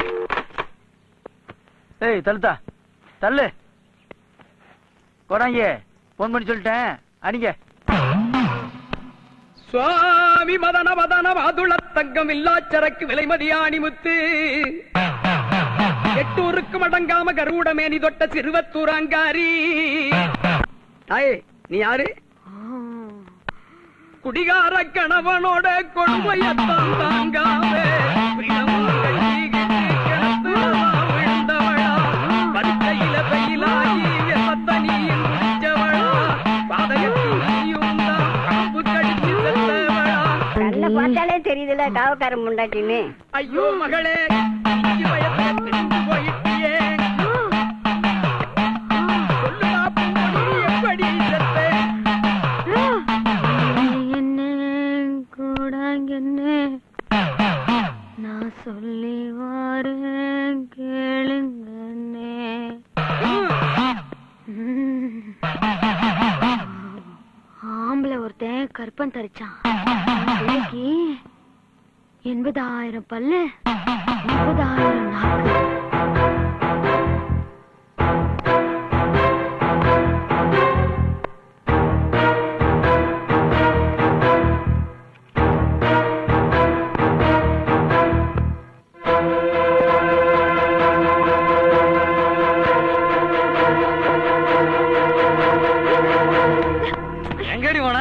ஏய் தள்ளுத்தா தள்ளு கொடாங்க போன் பண்ணி சொல்லிட்டேன் அடிங்க சுவாமி மதன மதன மாதுள தங்கம் இல்லா சரக்கு விலைமதியாணி முத்து எட்டூருக்கு மடங்காம கருவுடமே நீ தொட்ட சிறுவத்தூராங்காரி தாயே நீ யாரு குடிகார கணவனோட கொடுமையத்தான் தாங்காமே படுக்கையில பெயிலாகி எத்தனியும் முடிச்சவளா பாதகத்தின் நீயும் தான் காம்பு கடிச்சு செத்தவளா கண்ணை பார்த்தாலே தெரியுதுல காவக்காரன் முண்டாட்டின்னு ஐயோ மகளே இஞ்சி வயசுல திரிந்து போயிட்டியே சொல்லு பாப்போம் நீ எப்படி செத்த என்ன கூடாங்க என்ன நான் சொல்லி வாரேன் கேளுங்கண்ணே ஆம்பளை ஒருத்தன் கற்பன் தரிச்சான் பிள்ளைக்கு எண்பதாயிரம் பல்லு முப்பதாயிரம் நாக்கு எங்கடி போனா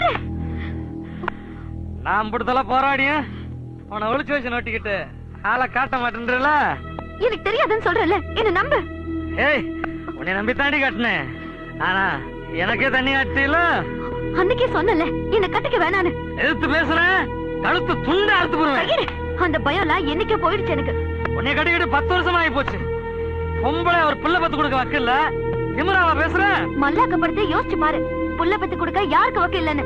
நான் இப்படித்தெல்லாம் போராடியும் அவனை ஒளிச்சு வச்சு நோட்டிக்கிட்டு ஆளை காட்ட மாட்டேன்றல எனக்கு தெரியாதுன்னு சொல்றேன்ல என்ன நம்பு ஏய் உன்னை நம்பி தாண்டி கட்டினேன் ஆனா எனக்கே தண்ணி ஆட்டில அன்னைக்கே சொன்னல என்ன கட்டிக்க வேணான்னு எதிர்த்து பேசுறேன் கழுத்து துண்டு அறுத்து போடுவேன் ஐயரே, அந்த பயம்லாம் என்னைக்கே போயிடுச்சு எனக்கு உன்னை கட்டிக்கிட்டு பத்து வருஷம் ஆகி போச்சு பொம்பளை ஒரு பிள்ளை பத்து கொடுக்க வக்கல்ல திமிராவா பேசுறேன் மல்லாக்கப்படுத்தி யோசிச்சு பாரு புள்ள பத்து கொடுக்க யாருக்கு வக்க இல்லன்னு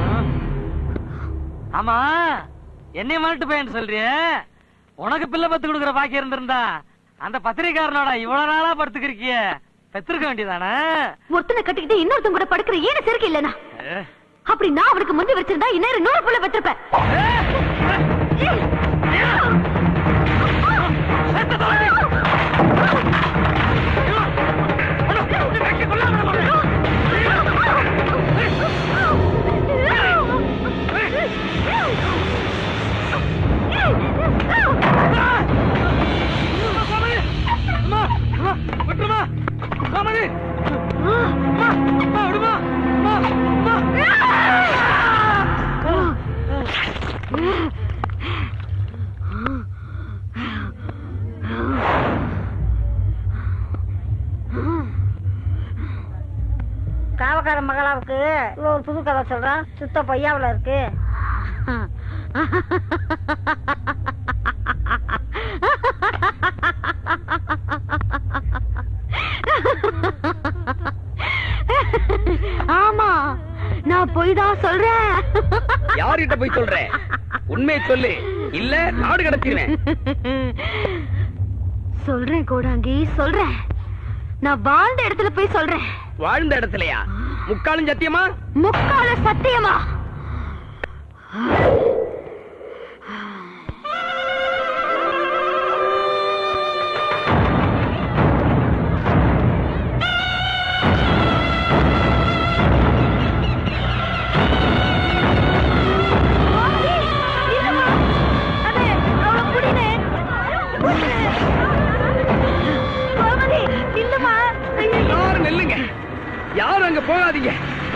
ஆமா என்னை மறட்டு பையன் சொல்றிய உனக்கு பிள்ளை பத்து கொடுக்குற பாக்கி இருந்திருந்தா அந்த பத்திரிக்காரனோட இவ்வளவு நாளா படுத்துக்கிருக்கிய பெத்திருக்க வேண்டியதானே ஒருத்தனை கட்டிக்கிட்டு இன்னொருத்தன் கூட படுக்கிற ஏன செருக்கு இல்லனா அப்படி நான் அவனுக்கு முந்தி வச்சிருந்தா இந்நேரம் நூறு புள்ள பெற்றிருப்பேன் அம்மா அம்மா விட்டுருமா காமதி அம்மா அம்மா விடுமா அம்மா அம்மா காவக்கார மகளாவுக்கு இவ்வளவு ஒரு புது கதை சொல்றான் சுத்த பையாவுல இருக்கு ஆமா நான் போய் தான் சொல்றேன் யார்கிட்ட போய் சொல்ற உண்மையை சொல்லு இல்ல நாடு கடத்திடுவேன் சொல்றேன் கோடாங்கி சொல்றேன் நான் வாழ்ந்த இடத்துல போய் சொல்றேன் வாழ்ந்த இடத்துலயா முக்காலும் சத்தியமா முக்கால சத்தியமா யாரும் அங்க போகாதீங்க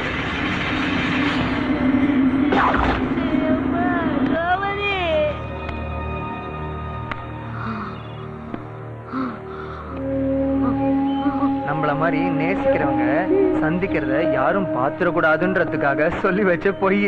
நம்மள மாதிரி நேசிக்கிறவங்க சந்திக்கிறத யாரும் பாத்துடக்கூடாதுன்றதுக்காக சொல்லி வச்ச பொய்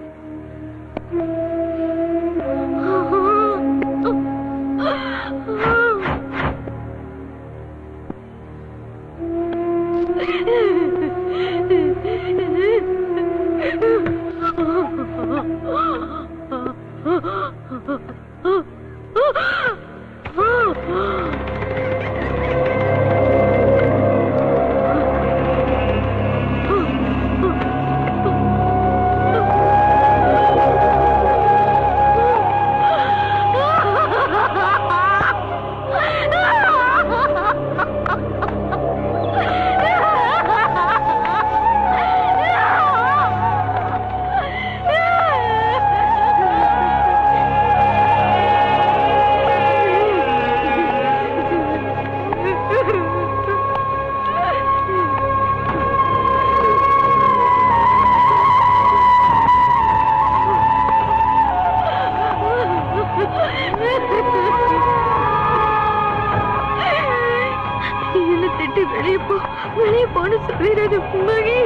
என்ன திட்டு வெளியே போ வெளியே போன்னு சொல்லிடாது மகி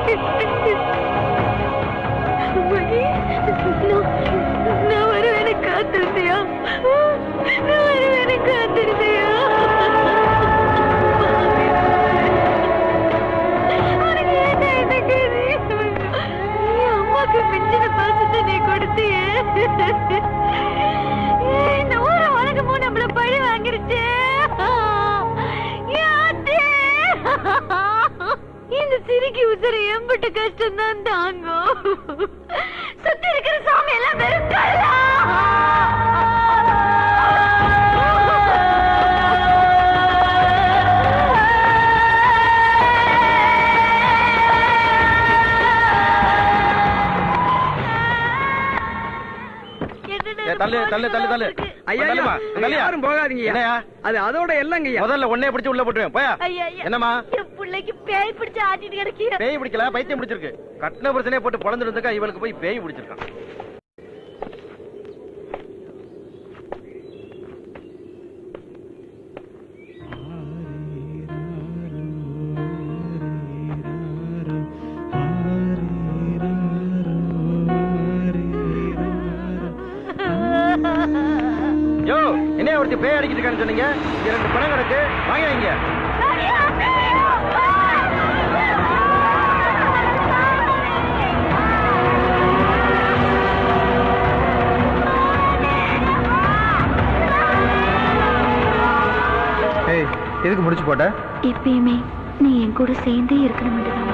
மகி நான் நான் வருவேன்னு காத்திருந்தியா நான் வருவேன்னு காத்திருந்தியா உனக்கு என்ன என்ன கேது என் அம்மாக்கு மிஞ்சின பாசத்தை நீ கொடுத்தியே இந்த ஊரை உலகமும் நம்மள பழி வாங்கிருச்சு யாத்தே! இந்த சிரிக்கி உசர எம்பிட்ட கஷ்டம் தான் தாங்கும் சுத்தி இருக்கிற சாமி எல்லாம் வெறும் கல்லா ஏய், தள்ளு தள்ளு தள்ளு தள்ளு ஐயா தள்ளுமா, ஐயா, தள்ளியா? யாரும் போகாதீங்க என்னய்யா? அது அதோட எல்லங்க முதல்ல உன்னைய பிடிச்சு உள்ள போட்டுருவேன் போயா ஐயா, ஐயா. என்னம்மா என் பிள்ளைக்கு பேய் பிடிச்சு ஆட்டிட்டு கிடக்கிய பேய் பிடிக்கல பைத்தியம் பிடிச்சிருக்கு கட்டின பிரச்சனையை போட்டு பொழந்துருந்துக்கா இவளுக்கு போய் பேய் பிடிச்சிருக்கான் யோ என்ன ஒருத்தி பேய் அடிக்கிட்டு இருக்கான்னு சொன்னீங்க இங்க ரெண்டு பணம் கிடக்கு வாங்க வைங்க ஏய் எதுக்கு முடிச்சு போட்ட எப்பயுமே நீ என் கூட சேர்ந்தே இருக்கணும் தான்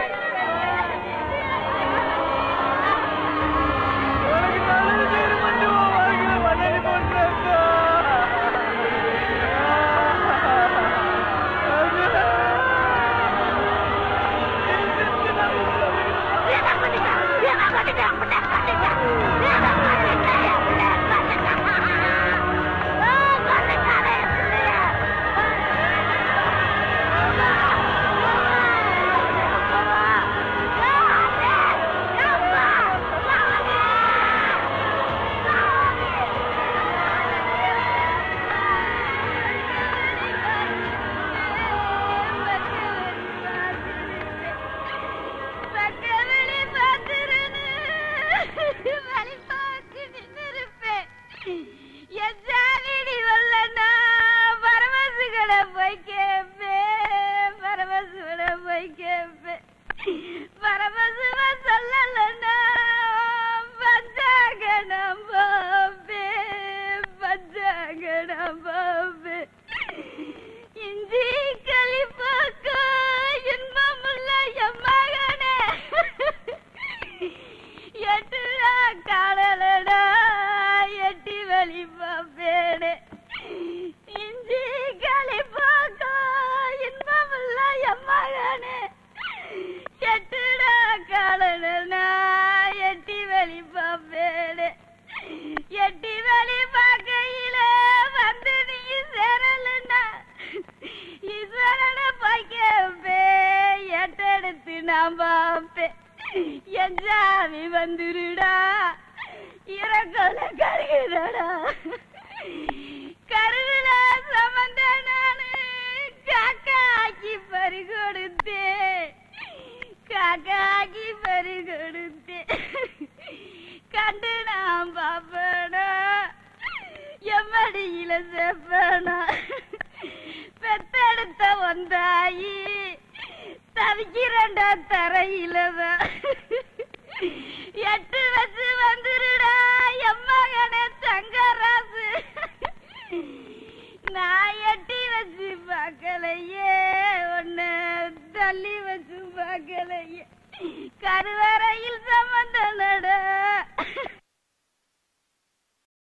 உனக்கு நல்லது செய்யணும் சாமி வந்துருடா இறக்கல கருகுதடா கருகுல சமந்த நானு காக்காக்கி பறி கொடுத்தேன் காக்காக்கி பறி கொடுத்தேன் கண்டு நான் பாப்பனா எம்மடியில செப்பனா பெத்தெடுத்த வந்தாயி தவிக்கிறண்டா தரையிலதான் எட்டு வச்சு வந்துருடா எம்மகனே தங்கராசு நான் எட்டி வச்சு பார்க்கலையே உன்னை தள்ளி வச்சு பார்க்கலையே கருவறையில் சம்பந்தம் நட